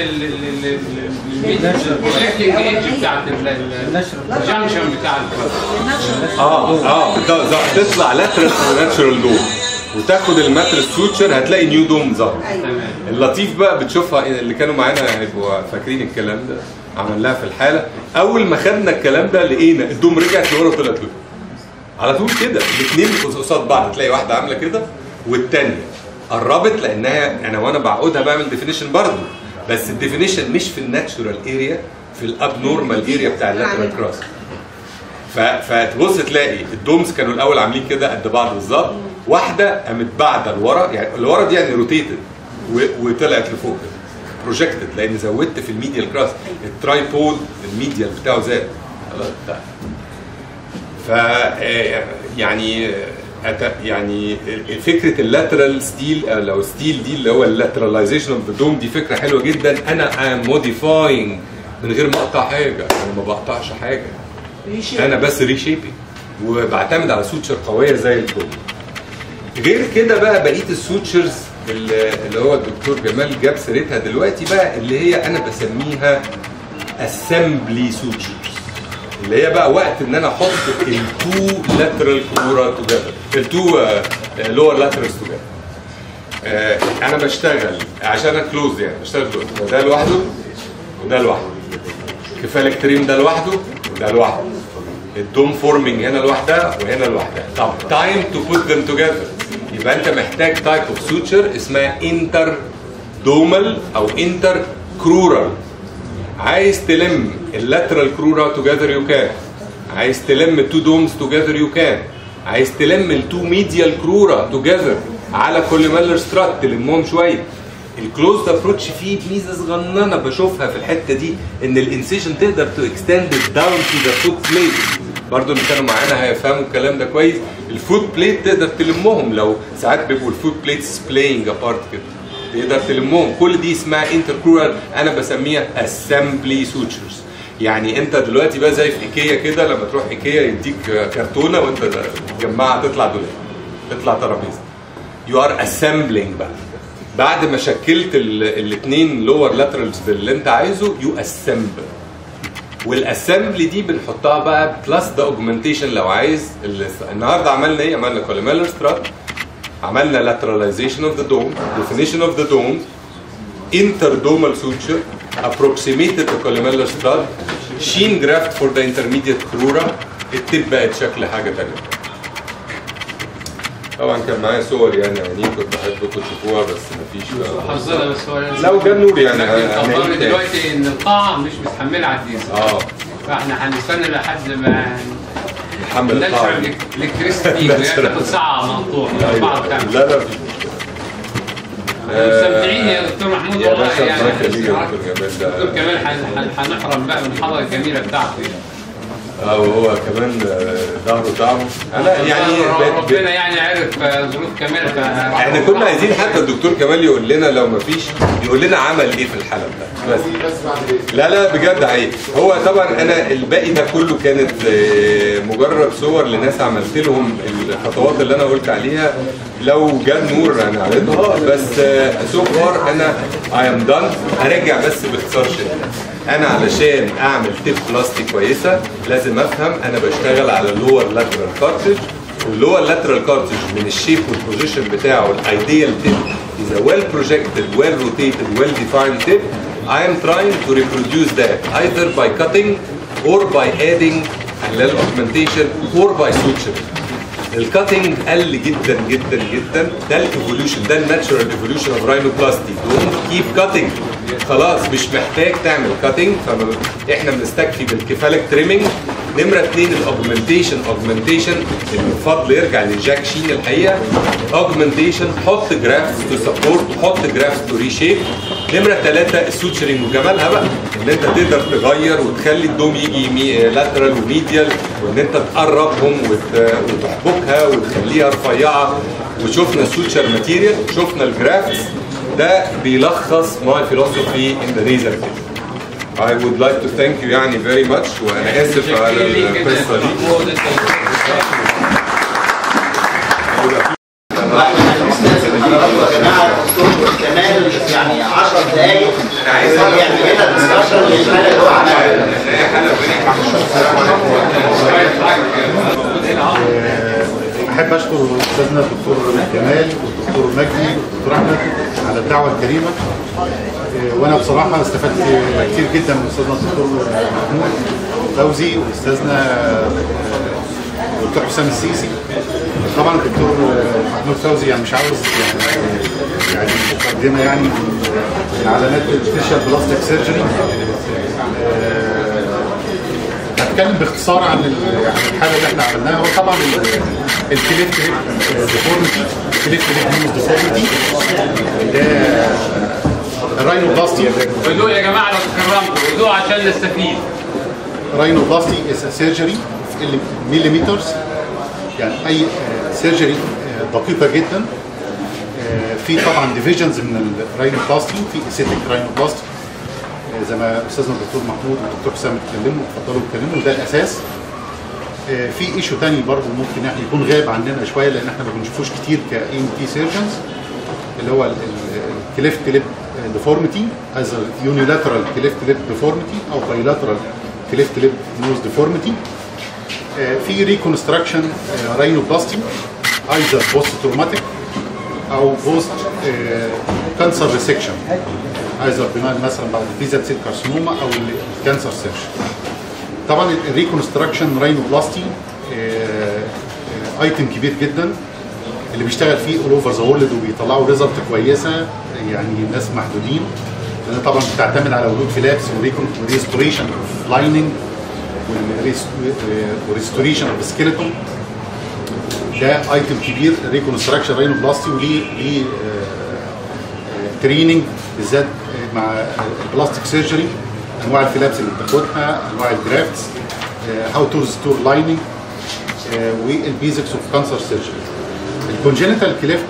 للبروجيكتنج ايدج بتاعت الجنكشن بتاع الكراس اه اه ده- ده- تطلع لاترال ناتشورال دوم وتاخد الماتريس سوتشر هتلاقي نيو دوم ظهر تمام اللطيف بقى بتشوفها اللي كانوا معانا هيبقوا فاكرين الكلام ده عملناها في الحاله اول ما خدنا الكلام ده لقينا الدوم رجعت لورا طلعت لفوق على طول كده الاثنين قصاد بعض تلاقي واحده عامله كده والثانيه قربت لانها انا وانا بعقدها بعمل ديفينيشن برضه بس الديفينيشن مش في الناتشورال اريا في الاب نورمال اريا بتاع اللاترال كراس ف- فتبص تلاقي الدومز كانوا الاول عاملين كده قد بعض بالظبط واحده قامت بعده لورا يعني اللي ورا دي يعني روتيتد وطلعت لفوق كده بروجكتد لان زودت في الميديال كراس الترايبود الميديال بتاعه زاد خلاص بتاع. ف آه، يعني آه، أت- يعني فكره اللاترال ستيل لو ستيل دي اللي هو اللاتراليزيشن اوف ذا دوم دي فكره حلوه جدا انا ام موديفاينج من غير ما اقطع حاجه انا ما بقطعش حاجه انا بس ريشيبنج وبعتمد على سوتشر قويه زي الدوم غير كده بقى بقيه السوتشرز اللي اللي هو الدكتور جمال جاب سيرتها دلوقتي بقى اللي هي انا بسميها اسمبلي سوتشرز اللي هي بقى وقت ان انا احط التو لاترال كورا توجذر التو لور لاترالز توجذر انا بشتغل عشان اكلوز يعني بشتغل كلوز ده لوحده وده لوحده كفالكتريم ده لوحده وده لوحده الدوم فورمينج هنا لوحدها وهنا لوحدها طب تايم تو بوت ذم توجذر يبقى انت محتاج تايب اوف سوتشر اسمها انتر دومال او انتر كرورال عايز تلم اللاترال كرورا توجذر يو كان عايز تلم التو دومز توجذر يو كان عايز تلم التو ميديال كرورا توجذر على كل مالر سترات تلمهم شويه الكلوز ابروتش فيه ميزه صغننه بشوفها في الحته دي ان الانسيشن تقدر تو اكستند داون تو ذا فوت بليت برضو اللي كانوا معانا هيفهموا الكلام ده كويس الفوت بليت تقدر تلمهم لو ساعات بيبقوا الفوت بليتس بلاينج ابارت كده تقدر تلمهم كل دي اسمها انتركرورال انا بسميها اسمبلي سوتشرز يعني انت دلوقتي بقى زي في ايكيا كده لما تروح ايكيا يديك كرتونه وانت تجمعها تطلع دولاب تطلع ترابيزه يو ار اسامبلينج بقى بعد ما شكلت الاثنين لور لاترالز باللي انت عايزه يو اسامبل والاسامبلي دي بنحطها بقى بلس ذا اوجمنتيشن لو عايز ال- النهارده عملنا ايه؟ عملنا كوليميلر سترات عملنا lateralization of the dome definition of the dome interdomal suture approximated the columella strut sheen graft for the intermediate crura التب بقت شكل حاجه تانية طبعا كان معايا صور يعني يعني كنت احبكم تشوفوها بس مفيش بقى. حظنا بس هو لو جاب نور يعني لكن هنعيد الضرر تاني. دلوقتي ان القاعه مش متحمله على الديزل اه فاحنا هنستنى لحد ما نحمل ننشر القاعة. الكتريستي يعني تاخد ساعه مقطوع من أيوة. اربعه وخمسه لا لا مفيش. مستمتعين يا دكتور محمود يا والله باشا يعني الله يخليك يا دكتور جمال ده دكتور كمال هن- هن- هنحرم بقى من الحضره الجميله بتاعته يعني اه وهو كمان آه، ظهره تعبه انا يعني بقت- ربنا يعني عرف آه، ظروف كمال ف- احنا كنا عايزين حتى الدكتور كمال يقول لنا لو ما فيش يقول لنا عمل ايه في الحلب ده بس لا لا بجد عيب هو طبعا انا الباقي ده كله كانت آه، مجرد صور لناس عملت لهم الخطوات اللي انا قلت عليها لو جاب نور انا عرضها بس سو فار انا اي ام دان اراجع بس باختصار شديد انا علشان اعمل تيب بلاستيك كويسه لازم افهم انا بشتغل على اللور لاترال كارتج واللور لاترال كارتج من الشيب والبوزيشن بتاعه الايديال تيب is a well projected, well rotated, well defined tip. I am trying to reproduce that either by cutting or by adding halal augmentation or by suturing. الكاتنج قل جدا جدا جدا ده الايفولوشن ده الناتشورال ايفولوشن اوف راينوبلاستي دونت كيب كاتنج خلاص مش محتاج تعمل كاتنج فاحنا بنستكفي بالكفالك تريمنج نمره اثنين الاوجمنتيشن اوجمنتيشن الفضل يرجع لجاك شين الحقيقه اوجمنتيشن حط جرافز تو سبورت حط جرافز تو ريشيب نمره ثلاثه السوتشرنج وجمالها بقى ان انت تقدر تغير وتخلي الدوم يجي لاترال وميديال وان انت تقربهم وت- وتحبكها وتخليها رفيعه وشفنا السوتشر ماتيريال شفنا الجرافز ده بيلخص ماي فيلوسوفي ان ذا ريزر I would like to thank you يعني very much وانا اسف على القصه دي يا جماعه الدكتور كمال يعني 10 دقائق يعمل لنا ديسكشن للحاله اللي هو عملها احب اشكر استاذنا الدكتور كمال والدكتور مجدي والدكتور احمد على الدعوه الكريمه إيه، وانا بصراحه استفدت كتير جدا من استاذنا الدكتور محمود فوزي واستاذنا آه، الدكتور حسام السيسي طبعا الدكتور محمود فوزي يعني مش عاوز يعني يعني مقدمه يعني من علامات الفيشال بلاستيك سيرجري هتكلم باختصار عن ال- عن الحاله اللي احنا عملناها هو طبعا الكليف ليب ديفورميتي الكليف ليب نيوز ديفورميتي ده الراينوبلاستي هدوء يا جماعه لو تكرمتوا هدوء عشان نستفيد راينوبلاستي از سيرجري في مليمترز يعني اي سيرجري دقيقه جدا آه، في طبعا ديفيجنز من الراينوبلاستي في اسيتيك راينوبلاستي آه، زي ما استاذنا الدكتور محمود والدكتور حسام اتكلموا اتفضلوا اتكلموا ده الاساس آه، في ايشو تاني برضه ممكن احنا يكون غايب عننا شويه لان احنا ما بنشوفوش كتير كاي تي سيرجنز اللي هو الكليفت ليب ديفورميتي از يونيلاترال كليفت ليب ديفورميتي او بايلاترال كليفت ليب نوز ديفورميتي في ريكونستراكشن راينوبلاستي ايزر بوست تروماتيك او بوست كانسر ريسكشن ايزر بناء مثلا بعد الفيزا سيل كارسينوما او الكانسر سيرش طبعا الريكونستراكشن راينوبلاستي ايتم كبير جدا اللي بيشتغل فيه اول اوفر ذا وورلد وبيطلعوا ريزلت كويسه يعني ناس محدودين لان طبعا بتعتمد على وجود فلابس وريستوريشن اوف لايننج وريستوريشن اوف سكيلتون ده ايتم كبير ريكونستراكشن راينوبلاستي وليه ليه تريننج بالذات مع البلاستيك سيرجري انواع الفلابس اللي بتاخدها انواع الجرافتس هاو تو ريستور لايننج والبيزكس اوف كانسر سيرجري الكونجينيتال كليفت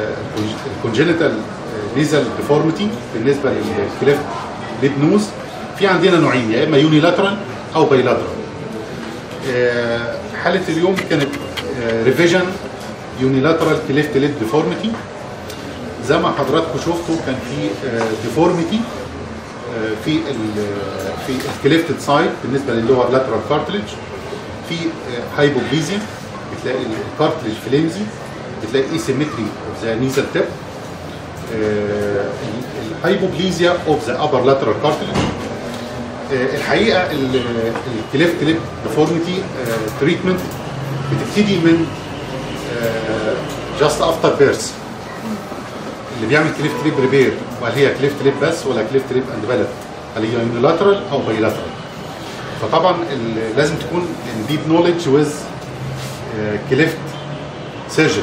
الكونجينيتال ليزال ديفورميتي بالنسبه للكليفت ليب نوز في عندنا نوعين يا اما يونيلاترال او بايلاترال حاله اليوم كانت ريفيجن يونيلاترال كليفت ليد ديفورميتي زي ما حضراتكم شفتوا كان في ديفورميتي في ال في الكليفتد سايد بالنسبه للور لاترال كارتلج في هايبوبليزيا بتلاقي الكارتلج فليمزي بتلاقي ايسيمتري اوف ذا نيزل تيب الهايبوبليزيا اوف ذا ابر لاترال كارتلج الحقيقه الكليفت ليب ديفورميتي تريتمنت بتبتدي من جاست افتر بيرث اللي بيعمل كليفت ليب ريبير وهل هي كليفت ليب بس ولا كليفت ليب اند بلد هل هي يونيلاترال او بايلاترال فطبعا ال- لازم تكون ديب نوليدج ويز كليفت سيرجن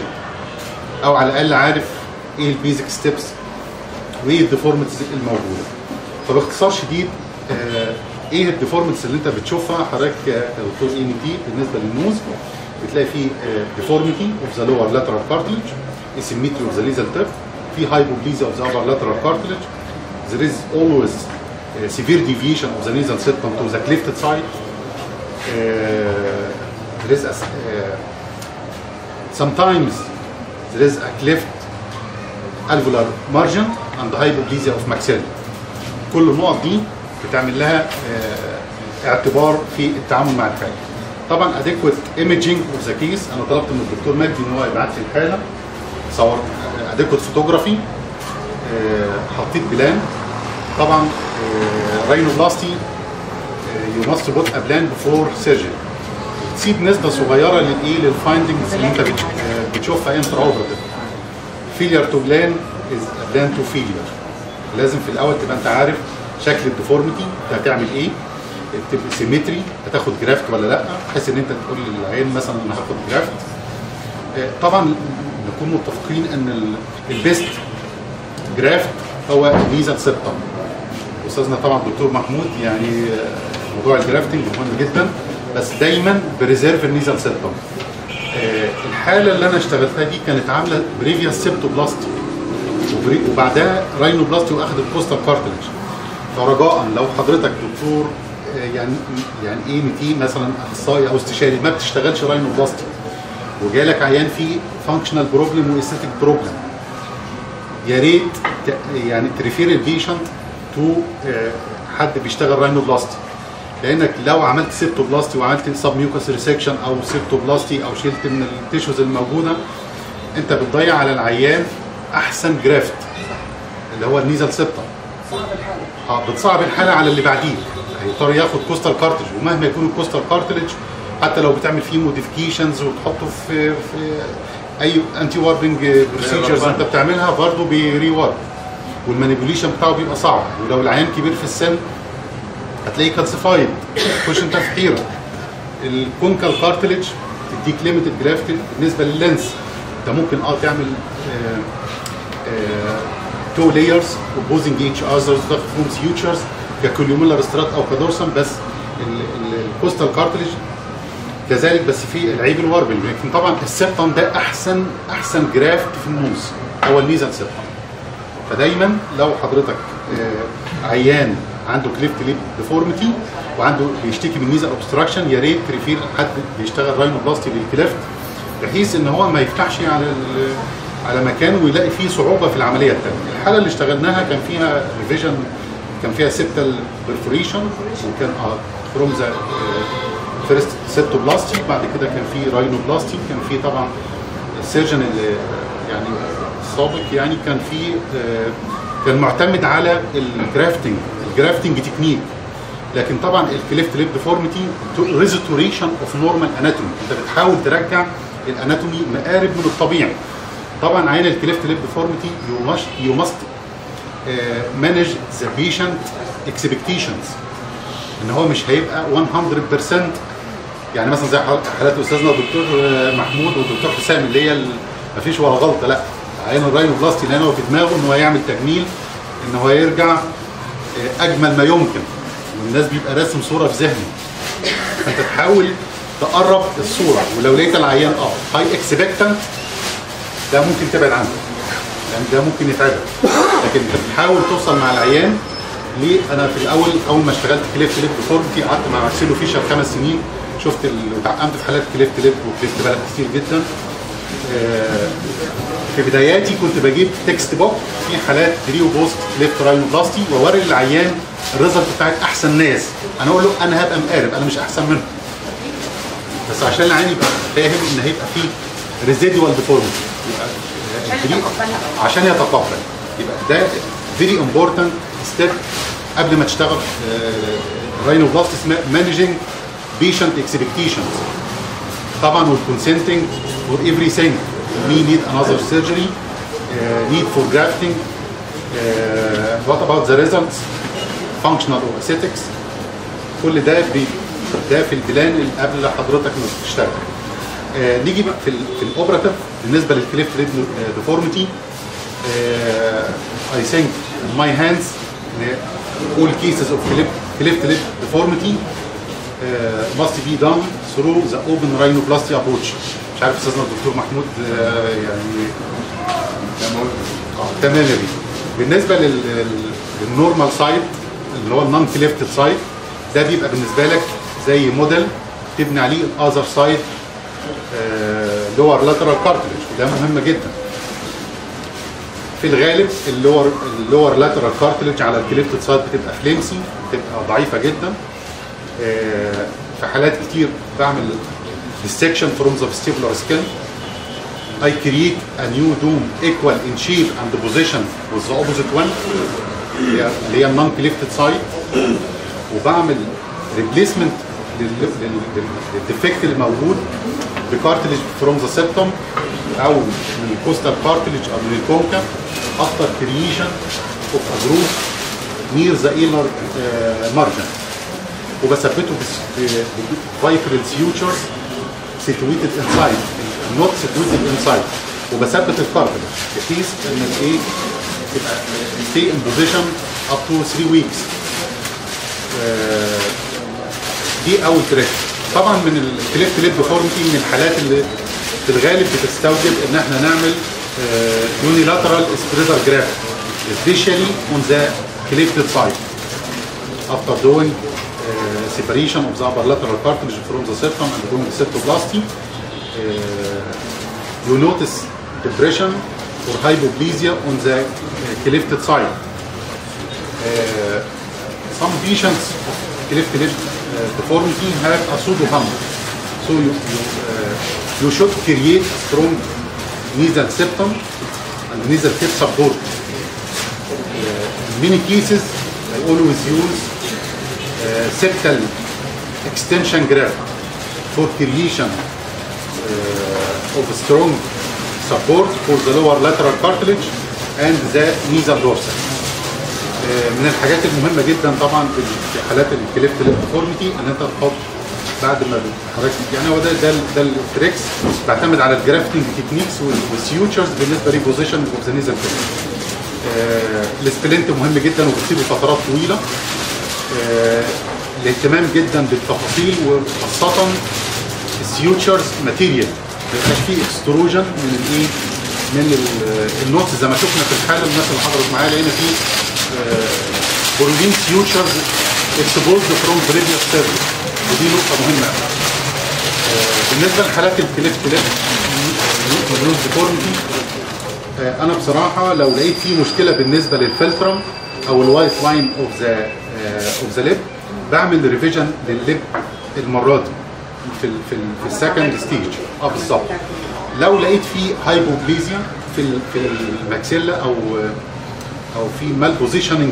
او على الاقل عارف ايه البيزك ستيبس وايه الديفورمتيز الموجوده فباختصار شديد آه، ايه الديفورمتيز اللي انت بتشوفها حضرتك كدكتور اي تي بالنسبه للنوز بتلاقي فيه ديفورميتي اوف ذا لور لاترال كارتلج asymmetry of the nasal tip في hypoplasia of the upper lateral cartilage there is always uh, severe deviation of the nasal septum to the clefted side uh, there is a, s- uh, sometimes there is a cleft alveolar margin and hypoplasia of maxilla كل النقط دي بتعمل لها آه، اعتبار في التعامل مع الحاله طبعا adequate imaging of the case انا طلبت من الدكتور مجدي ان هو يبعت لي الحاله صور adequate photography آه، حطيت بلان طبعا راينوبلاستي يو ماست بوت ا بلان بفور سيرجري تسيب نسبه صغيره للايه للفايندنجز اللي انت بت- آه، بتشوفها انترا اوبرتيف فيلير تو بلان از بلان تو فيلير لازم في الاول تبقى انت عارف شكل الديفورميتي انت هتعمل ايه تبقى سيمتري هتاخد جرافت ولا لا بحيث ان انت تقول للعين مثلا انا هاخد جرافت آه، طبعا نكون متفقين ان ال- البيست جرافت هو الميزان سيبتم استاذنا طبعا الدكتور محمود يعني آه، موضوع الجرافتنج مهم جدا بس دايما بريزيرف النيزل سيبتم آه، الحاله اللي انا اشتغلتها دي كانت عامله بريفيوس سيبتوبلاستي وبري- وبعدها راينوبلاستي واخدت كوستال كارتلج فرجاء لو حضرتك دكتور آه، يعني يعني ايه متي مثلا اخصائي او استشاري ما بتشتغلش راينوبلاستي وجالك عيان فيه فانكشنال بروبلم واستاتيك بروبلم يا ريت ت- يعني تريفير البيشنت تو حد بيشتغل راينوبلاستي لانك لو عملت سيبتوبلاستي وعملت سب ميوكس ريسكشن او سيبتوبلاستي او شلت من التيشوز الموجوده انت بتضيع على العيان احسن جرافت اللي هو النيزل سيبتم اه بتصعب الحاله على اللي بعديه هيضطر ياخد كوستال كارتلج ومهما يكون الكوستال كارتلج حتى لو بتعمل فيه موديفيكيشنز وتحطه في في اي انتي واربنج بروسيجرز انت بتعملها برضه بيري وارب والمانيبيوليشن بتاعه بيبقى صعب ولو العيان كبير في السن هتلاقيه كالسيفايد تخش انت في حيره الكونكال كارتلج تديك ليميتد جرافت بالنسبه لللينس انت ممكن اه تعمل تو لايرز اوبوزنج ايتش اذرز تاخد فيهم سيوتشرز ككوليوميلر سترات او كدورسم بس الكوستال كارتلج كذلك بس في العيب الوربل لكن طبعا السيبتم ده احسن احسن جرافت في النوز هو الميزان سيبتم فدايما لو حضرتك آه، عيان عنده كليفت ليب ديفورميتي وعنده بيشتكي من ميزا اوبستراكشن يا ريت تريفير حد بيشتغل راينوبلاستي للكليفت بحيث ان هو ما يفتحش على ال- على مكان ويلاقي فيه صعوبه في العمليه الثانيه. الحاله اللي اشتغلناها كان فيها ريفيجن كان فيها سيبتال برفوريشن وكان فروم ذا فيرست سيبتوبلاستي بعد كده كان في راينوبلاستي كان في طبعا السيرجن اللي يعني السابق يعني كان في آه، كان معتمد على الجرافتنج الجرافتنج تكنيك لكن طبعا الكليفت ليب ديفورميتي ريزوتوريشن اوف نورمال اناتومي انت بتحاول ترجع الاناتومي مقارب من الطبيعي طبعا عين الكليفت ليب ديفورميتي يو ماست يو ماست مانج ذا بيشنت اكسبكتيشنز ان هو مش هيبقى 100% يعني مثلا زي حال- حالات استاذنا الدكتور آه، محمود والدكتور حسام اللي هي ال- مفيش ولا غلطه لا عين الراينوبلاستي اللي هو في دماغه ان هو يعمل تجميل ان هو يرجع آه، اجمل ما يمكن والناس بيبقى راسم صوره في ذهنه فانت تحاول تقرب الصوره ولو لقيت العيان اه هاي اكسبكتنت ده ممكن تبعد عنه لان ده ممكن يتعبك لكن انت بتحاول توصل مع العيان ليه انا في الاول اول ما اشتغلت كليفت ليب ديفورمتي قعدت مع مارسيلو فيشر خمس سنين شفت ال- وتعقمت في حالات كليفت ليب وكليفت بالك كتير جدا آه، في بداياتي كنت بجيب تكست بوك في حالات بري وبوست ليفت راينوبلاستي واوري للعيان الريزلت بتاعت احسن ناس انا اقول له انا هبقى مقارب انا مش احسن منهم بس عشان العيان يبقى فاهم ان هيبقى فيه ريزيدوال ديفورميتي يبقى عشان يتقبل يبقى ده فيري امبورتنت ستيب قبل ما تشتغل راينوبلاست اسمها مانجنج بيشنت اكسبكتيشنز طبعا والكونسنتنج فور ايفري ثينج مي نيد انذر سيرجري نيد فور جرافتنج وات اباوت ذا ريزلتس فانكشنال اور اسيتكس كل ده بي ده في البلان اللي قبل حضرتك ما تشتغل آه نيجي بقى في ال في الاوبراتيف بالنسبه للكليفت ليد ديفورميتي I think in my hands uh, all cases of cleft, cleft lip deformity uh, must be done through the open rhinoplasty approach. مش عارف استاذنا الدكتور محمود آه، يعني آه، تمام يا بيه. بالنسبه لل- لل- للنورمال سايد اللي هو النون كليفتد سايد ده بيبقى بالنسبه لك زي موديل تبني عليه الاذر سايد لور لاترال كارتلج وده مهم جدا في الغالب اللور اللور لاترال كارتلج على الكليفتد سايد بتبقى فليمسي بتبقى ضعيفه جدا آه، في حالات كتير بعمل dissection from the vestibular skin I create a new dome equal in shape and position with the opposite one اللي هي- اللي هي النون كليفتد سايد وبعمل ريبليسمنت للديفكت اللي موجود بكارتلج فروم ذا سيبتوم او من الكوستال كارتلج او من الكونكا افتر كرييشن اوف ا جروب نير ذا ايلر مارجن وبثبته بفايكرال سيوتشرز situated inside not situated inside وبثبت الكارتلج بحيث ان الايه تبقى stay in position up to 3 weeks آه، دي اول تريك طبعا من الكليفت ليد ديفورميتي من الحالات اللي في الغالب بتستوجب ان احنا نعمل يونيلاترال سبريزر جرافت especially on the clefted side after doing uh, separation of the upper lateral cartilage from the septum and doing septoplasty uh, you notice depression or hypoplesia on the uh, clefted side uh, some patients of cleft lip uh, deformity have a pseudo hump. So you, you, uh, you should create strong nasal septum and nasal tip support. Uh, in many cases, I always use uh, septal extension graft for creation uh, of a strong support for the lower lateral cartilage and the nasal dorsal. آه، من الحاجات المهمه جدا طبعا في في حالات الكليفت ليب ديفورميتي ان انت تحط بعد ما حضرتك يعني هو ده ده ده التريكس بعتمد على الجرافتنج تكنيكس والسيوتشرز بالنسبه لبوزيشن اوف ذا نيزل السبلنت مهم جدا وبتسيبه فترات طويله آه، الاهتمام جدا بالتفاصيل وخاصه السيوتشرز ماتيريال ما يبقاش فيه اكستروجن من الايه من ال- النوتس زي ما شفنا في الحاله الناس اللي حضرت معايا لقينا فيه بروتين سيوتشرز اكسبوزد فروم بريفيوس سيرفيس ودي نقطه مهمه قوي. آه، بالنسبه لحالات الكليفت ليب نيوز ديفورميتي انا بصراحه لو لقيت فيه مشكله بالنسبه للفلترم او الوايت لاين اوف ذا اوف ذا ليب بعمل ريفيجن للليب المره دي في ال في ال في السكند ستيج اه بالظبط لو لقيت فيه هايبوبليزيا في ال في الماكسيلا او او في مال بوزيشننج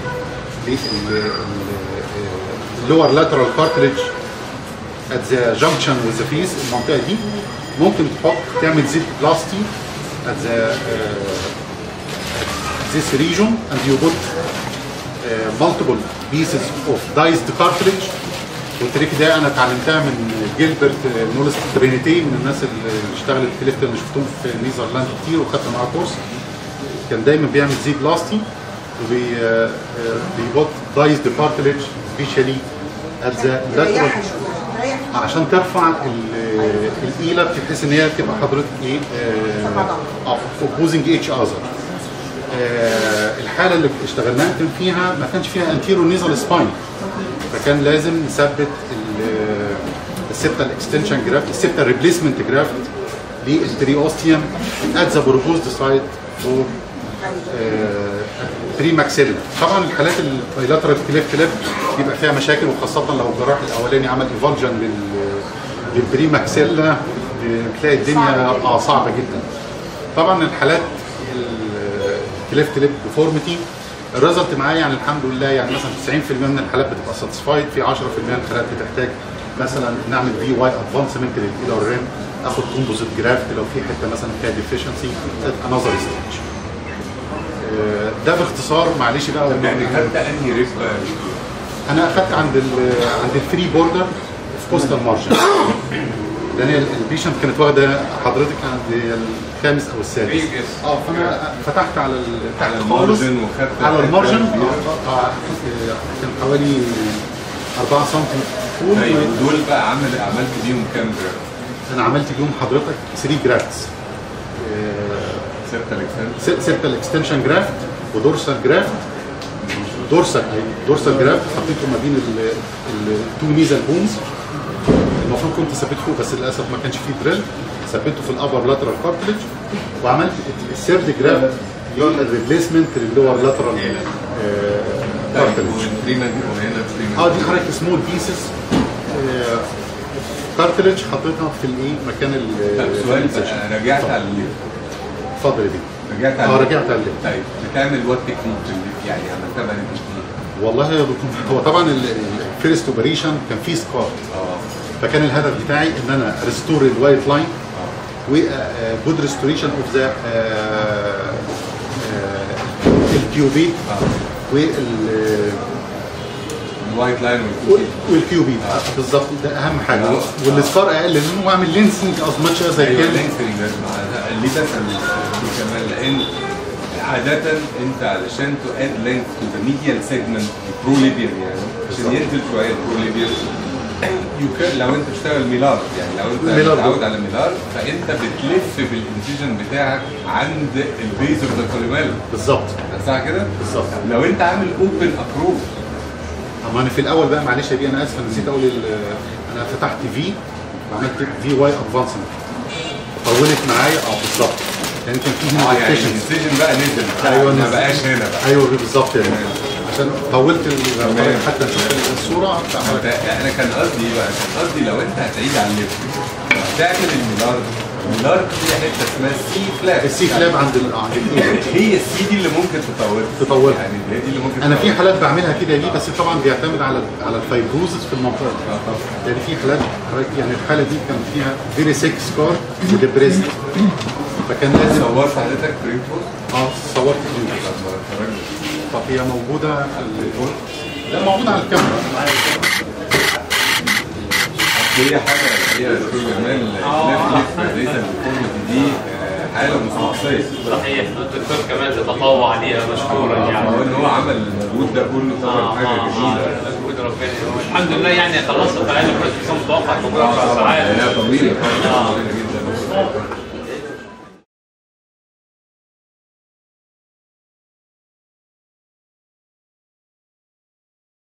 اللور لاترال كارتلج at the junction with the face المنطقه دي ممكن تحط تعمل زيت بلاستي at the uh, at this region and you put uh, multiple pieces of diced cartilage والتريك ده انا اتعلمتها من جيلبرت نولس ترينيتي من الناس اللي اشتغلت في ليفت اللي شفتهم في نيذرلاند كتير وخدت معاه كورس كان دايما بيعمل زيت بلاستي وبي بيبط دايزد كارتلج سبيشالي at the lateral عشان ترفع ال- الايله بحيث ان هي تبقى حضرتك ايه اوبوزنج اتش اذر آه، الحاله اللي اشتغلناها كان فيها ما كانش فيها انتيرو نيزل سباين فكان لازم نثبت ال- السبتال اكستنشن جرافت السبتال ريبليسمنت جرافت للتريوستيوم ات ذا بروبوزد سايت فور بري ماكسيلا طبعا الحالات البايلاترال كليف كليف بيبقى فيها مشاكل وخاصه لو الجراح الاولاني عمل ايفالجن لل للبري ماكسيلا بتلاقي الدنيا اه صعبه جدا طبعا الحالات الكليف كليف ديفورميتي الريزلت معايا يعني الحمد لله يعني مثلا 90% من الحالات بتبقى ساتسفايد في 10% من الحالات بتحتاج مثلا نعمل في واي ادفانسمنت للايلر ريم اخد كومبوزيت جرافت لو في حته مثلا فيها ديفيشنسي انذر ستيج ده باختصار معلش بقى يعني خدت انهي ريب انا اخدت عند ال عند الفري بوردر في كوستال مارجن لان هي البيشنت كانت واخده حضرتك عند الخامس او السادس Previous. اه فانا فتحت على ال- تحت على خالص المارجن وخدت على المارجن حتة اه آه، كان حوالي 4 سم طول ايوه دول بقى عمل عملت بيهم كام جرام؟ انا عملت بيهم حضرتك 3 جرافتس ستة الاكسنت سبتال اكستنشن جرافت ودورسال جرافت دورسال دورسال جرافت حطيته ما بين التو ميزال بونز المفروض كنت ثبته بس للاسف ما كانش فيه دريل ثبته في الابر لاترال كارتلج وعملت الثيرد جرافت اللي هو الريبليسمنت للور لاترال كارتلج تريمنت وهنا تريمنت اه دي حضرتك سمول بيسز كارتلج حطيتها في الايه مكان ال طب سؤال الانسيشن. بقى رجعت على الليفت اتفضل يا بيه رجعت على اه الليفت. رجعت على الليفت طيب بتعمل وات تكنيك في الليفت يعني عملتها بقى تكنيك والله يا دكتور هو طبعا الفيرست اوبريشن كان فيه سكار اه فكان الهدف بتاعي ان انا ريستور الوايت لاين وجود ريستوريشن اوف ذا الكيوبيت وال الوايت لاين والكيوبيت بالظبط ده اهم حاجه آه. والسكار اقل منه واعمل لينسنج از ماتش از ايوه كان لينكسنج لازم ليه بسال دي كمان لان عادة انت علشان تو اد لينك تو ذا ميديال سيجمنت بروليبيان يعني عشان ينزل شويه البروليبيان يو كان لو انت بتشتغل ميلار يعني لو انت ميلار. متعود على ميلار فانت بتلف بالانسيجن بتاعك عند البيز اوف ذا كوليمال بالظبط صح كده؟ بالظبط لو انت عامل اوبن ابروف اما انا في الاول بقى معلش يا بيه انا اسف أنا نسيت اقول ال- انا فتحت في وعملت في واي ادفانسمنت طولت معايا اه بالظبط يعني كان في هنا اه يعني deficiency. الانسيجن بقى نزل ايوه ما نزل. بقاش هنا بقى ايوه بالظبط يعني عشان طولت ال- تمام. حتى نشوف الصوره بتاع انت انا كان قصدي ايه بقى كان قصدي لو انت هتعيد على الليفت تعمل الميلار الميلار فيها حته اسمها سي فلاب السي فلاب عند ال عند الايد هي السي دي اللي ممكن تطورها تطورها. يعني هي دي اللي ممكن انا في تطورها. حالات بعملها كده دي بس طبعا بيعتمد على على الفايبروزس في المنطقه دي اه طبعا يعني في حالات يعني الحاله دي كان فيها فيري سيك سكار وديبريست فكان لازم صورت حضرتك بريمبوز اه صورت فيه. طب هي موجوده في ال- لا موجوده على الكاميرا هي حاجه هي دكتور جمال لف ليس الديفورميتي دي آه، حاله مستقصيه صحيح الدكتور كمان تتطوع عليها مشكورا يعني هو ان هو عمل المجهود ده كله طبعا حاجه جميله مجهود ربنا الحمد لله يعني خلصت على الاقل كنت متوقع بكره ساعات لا طويله طويله جدا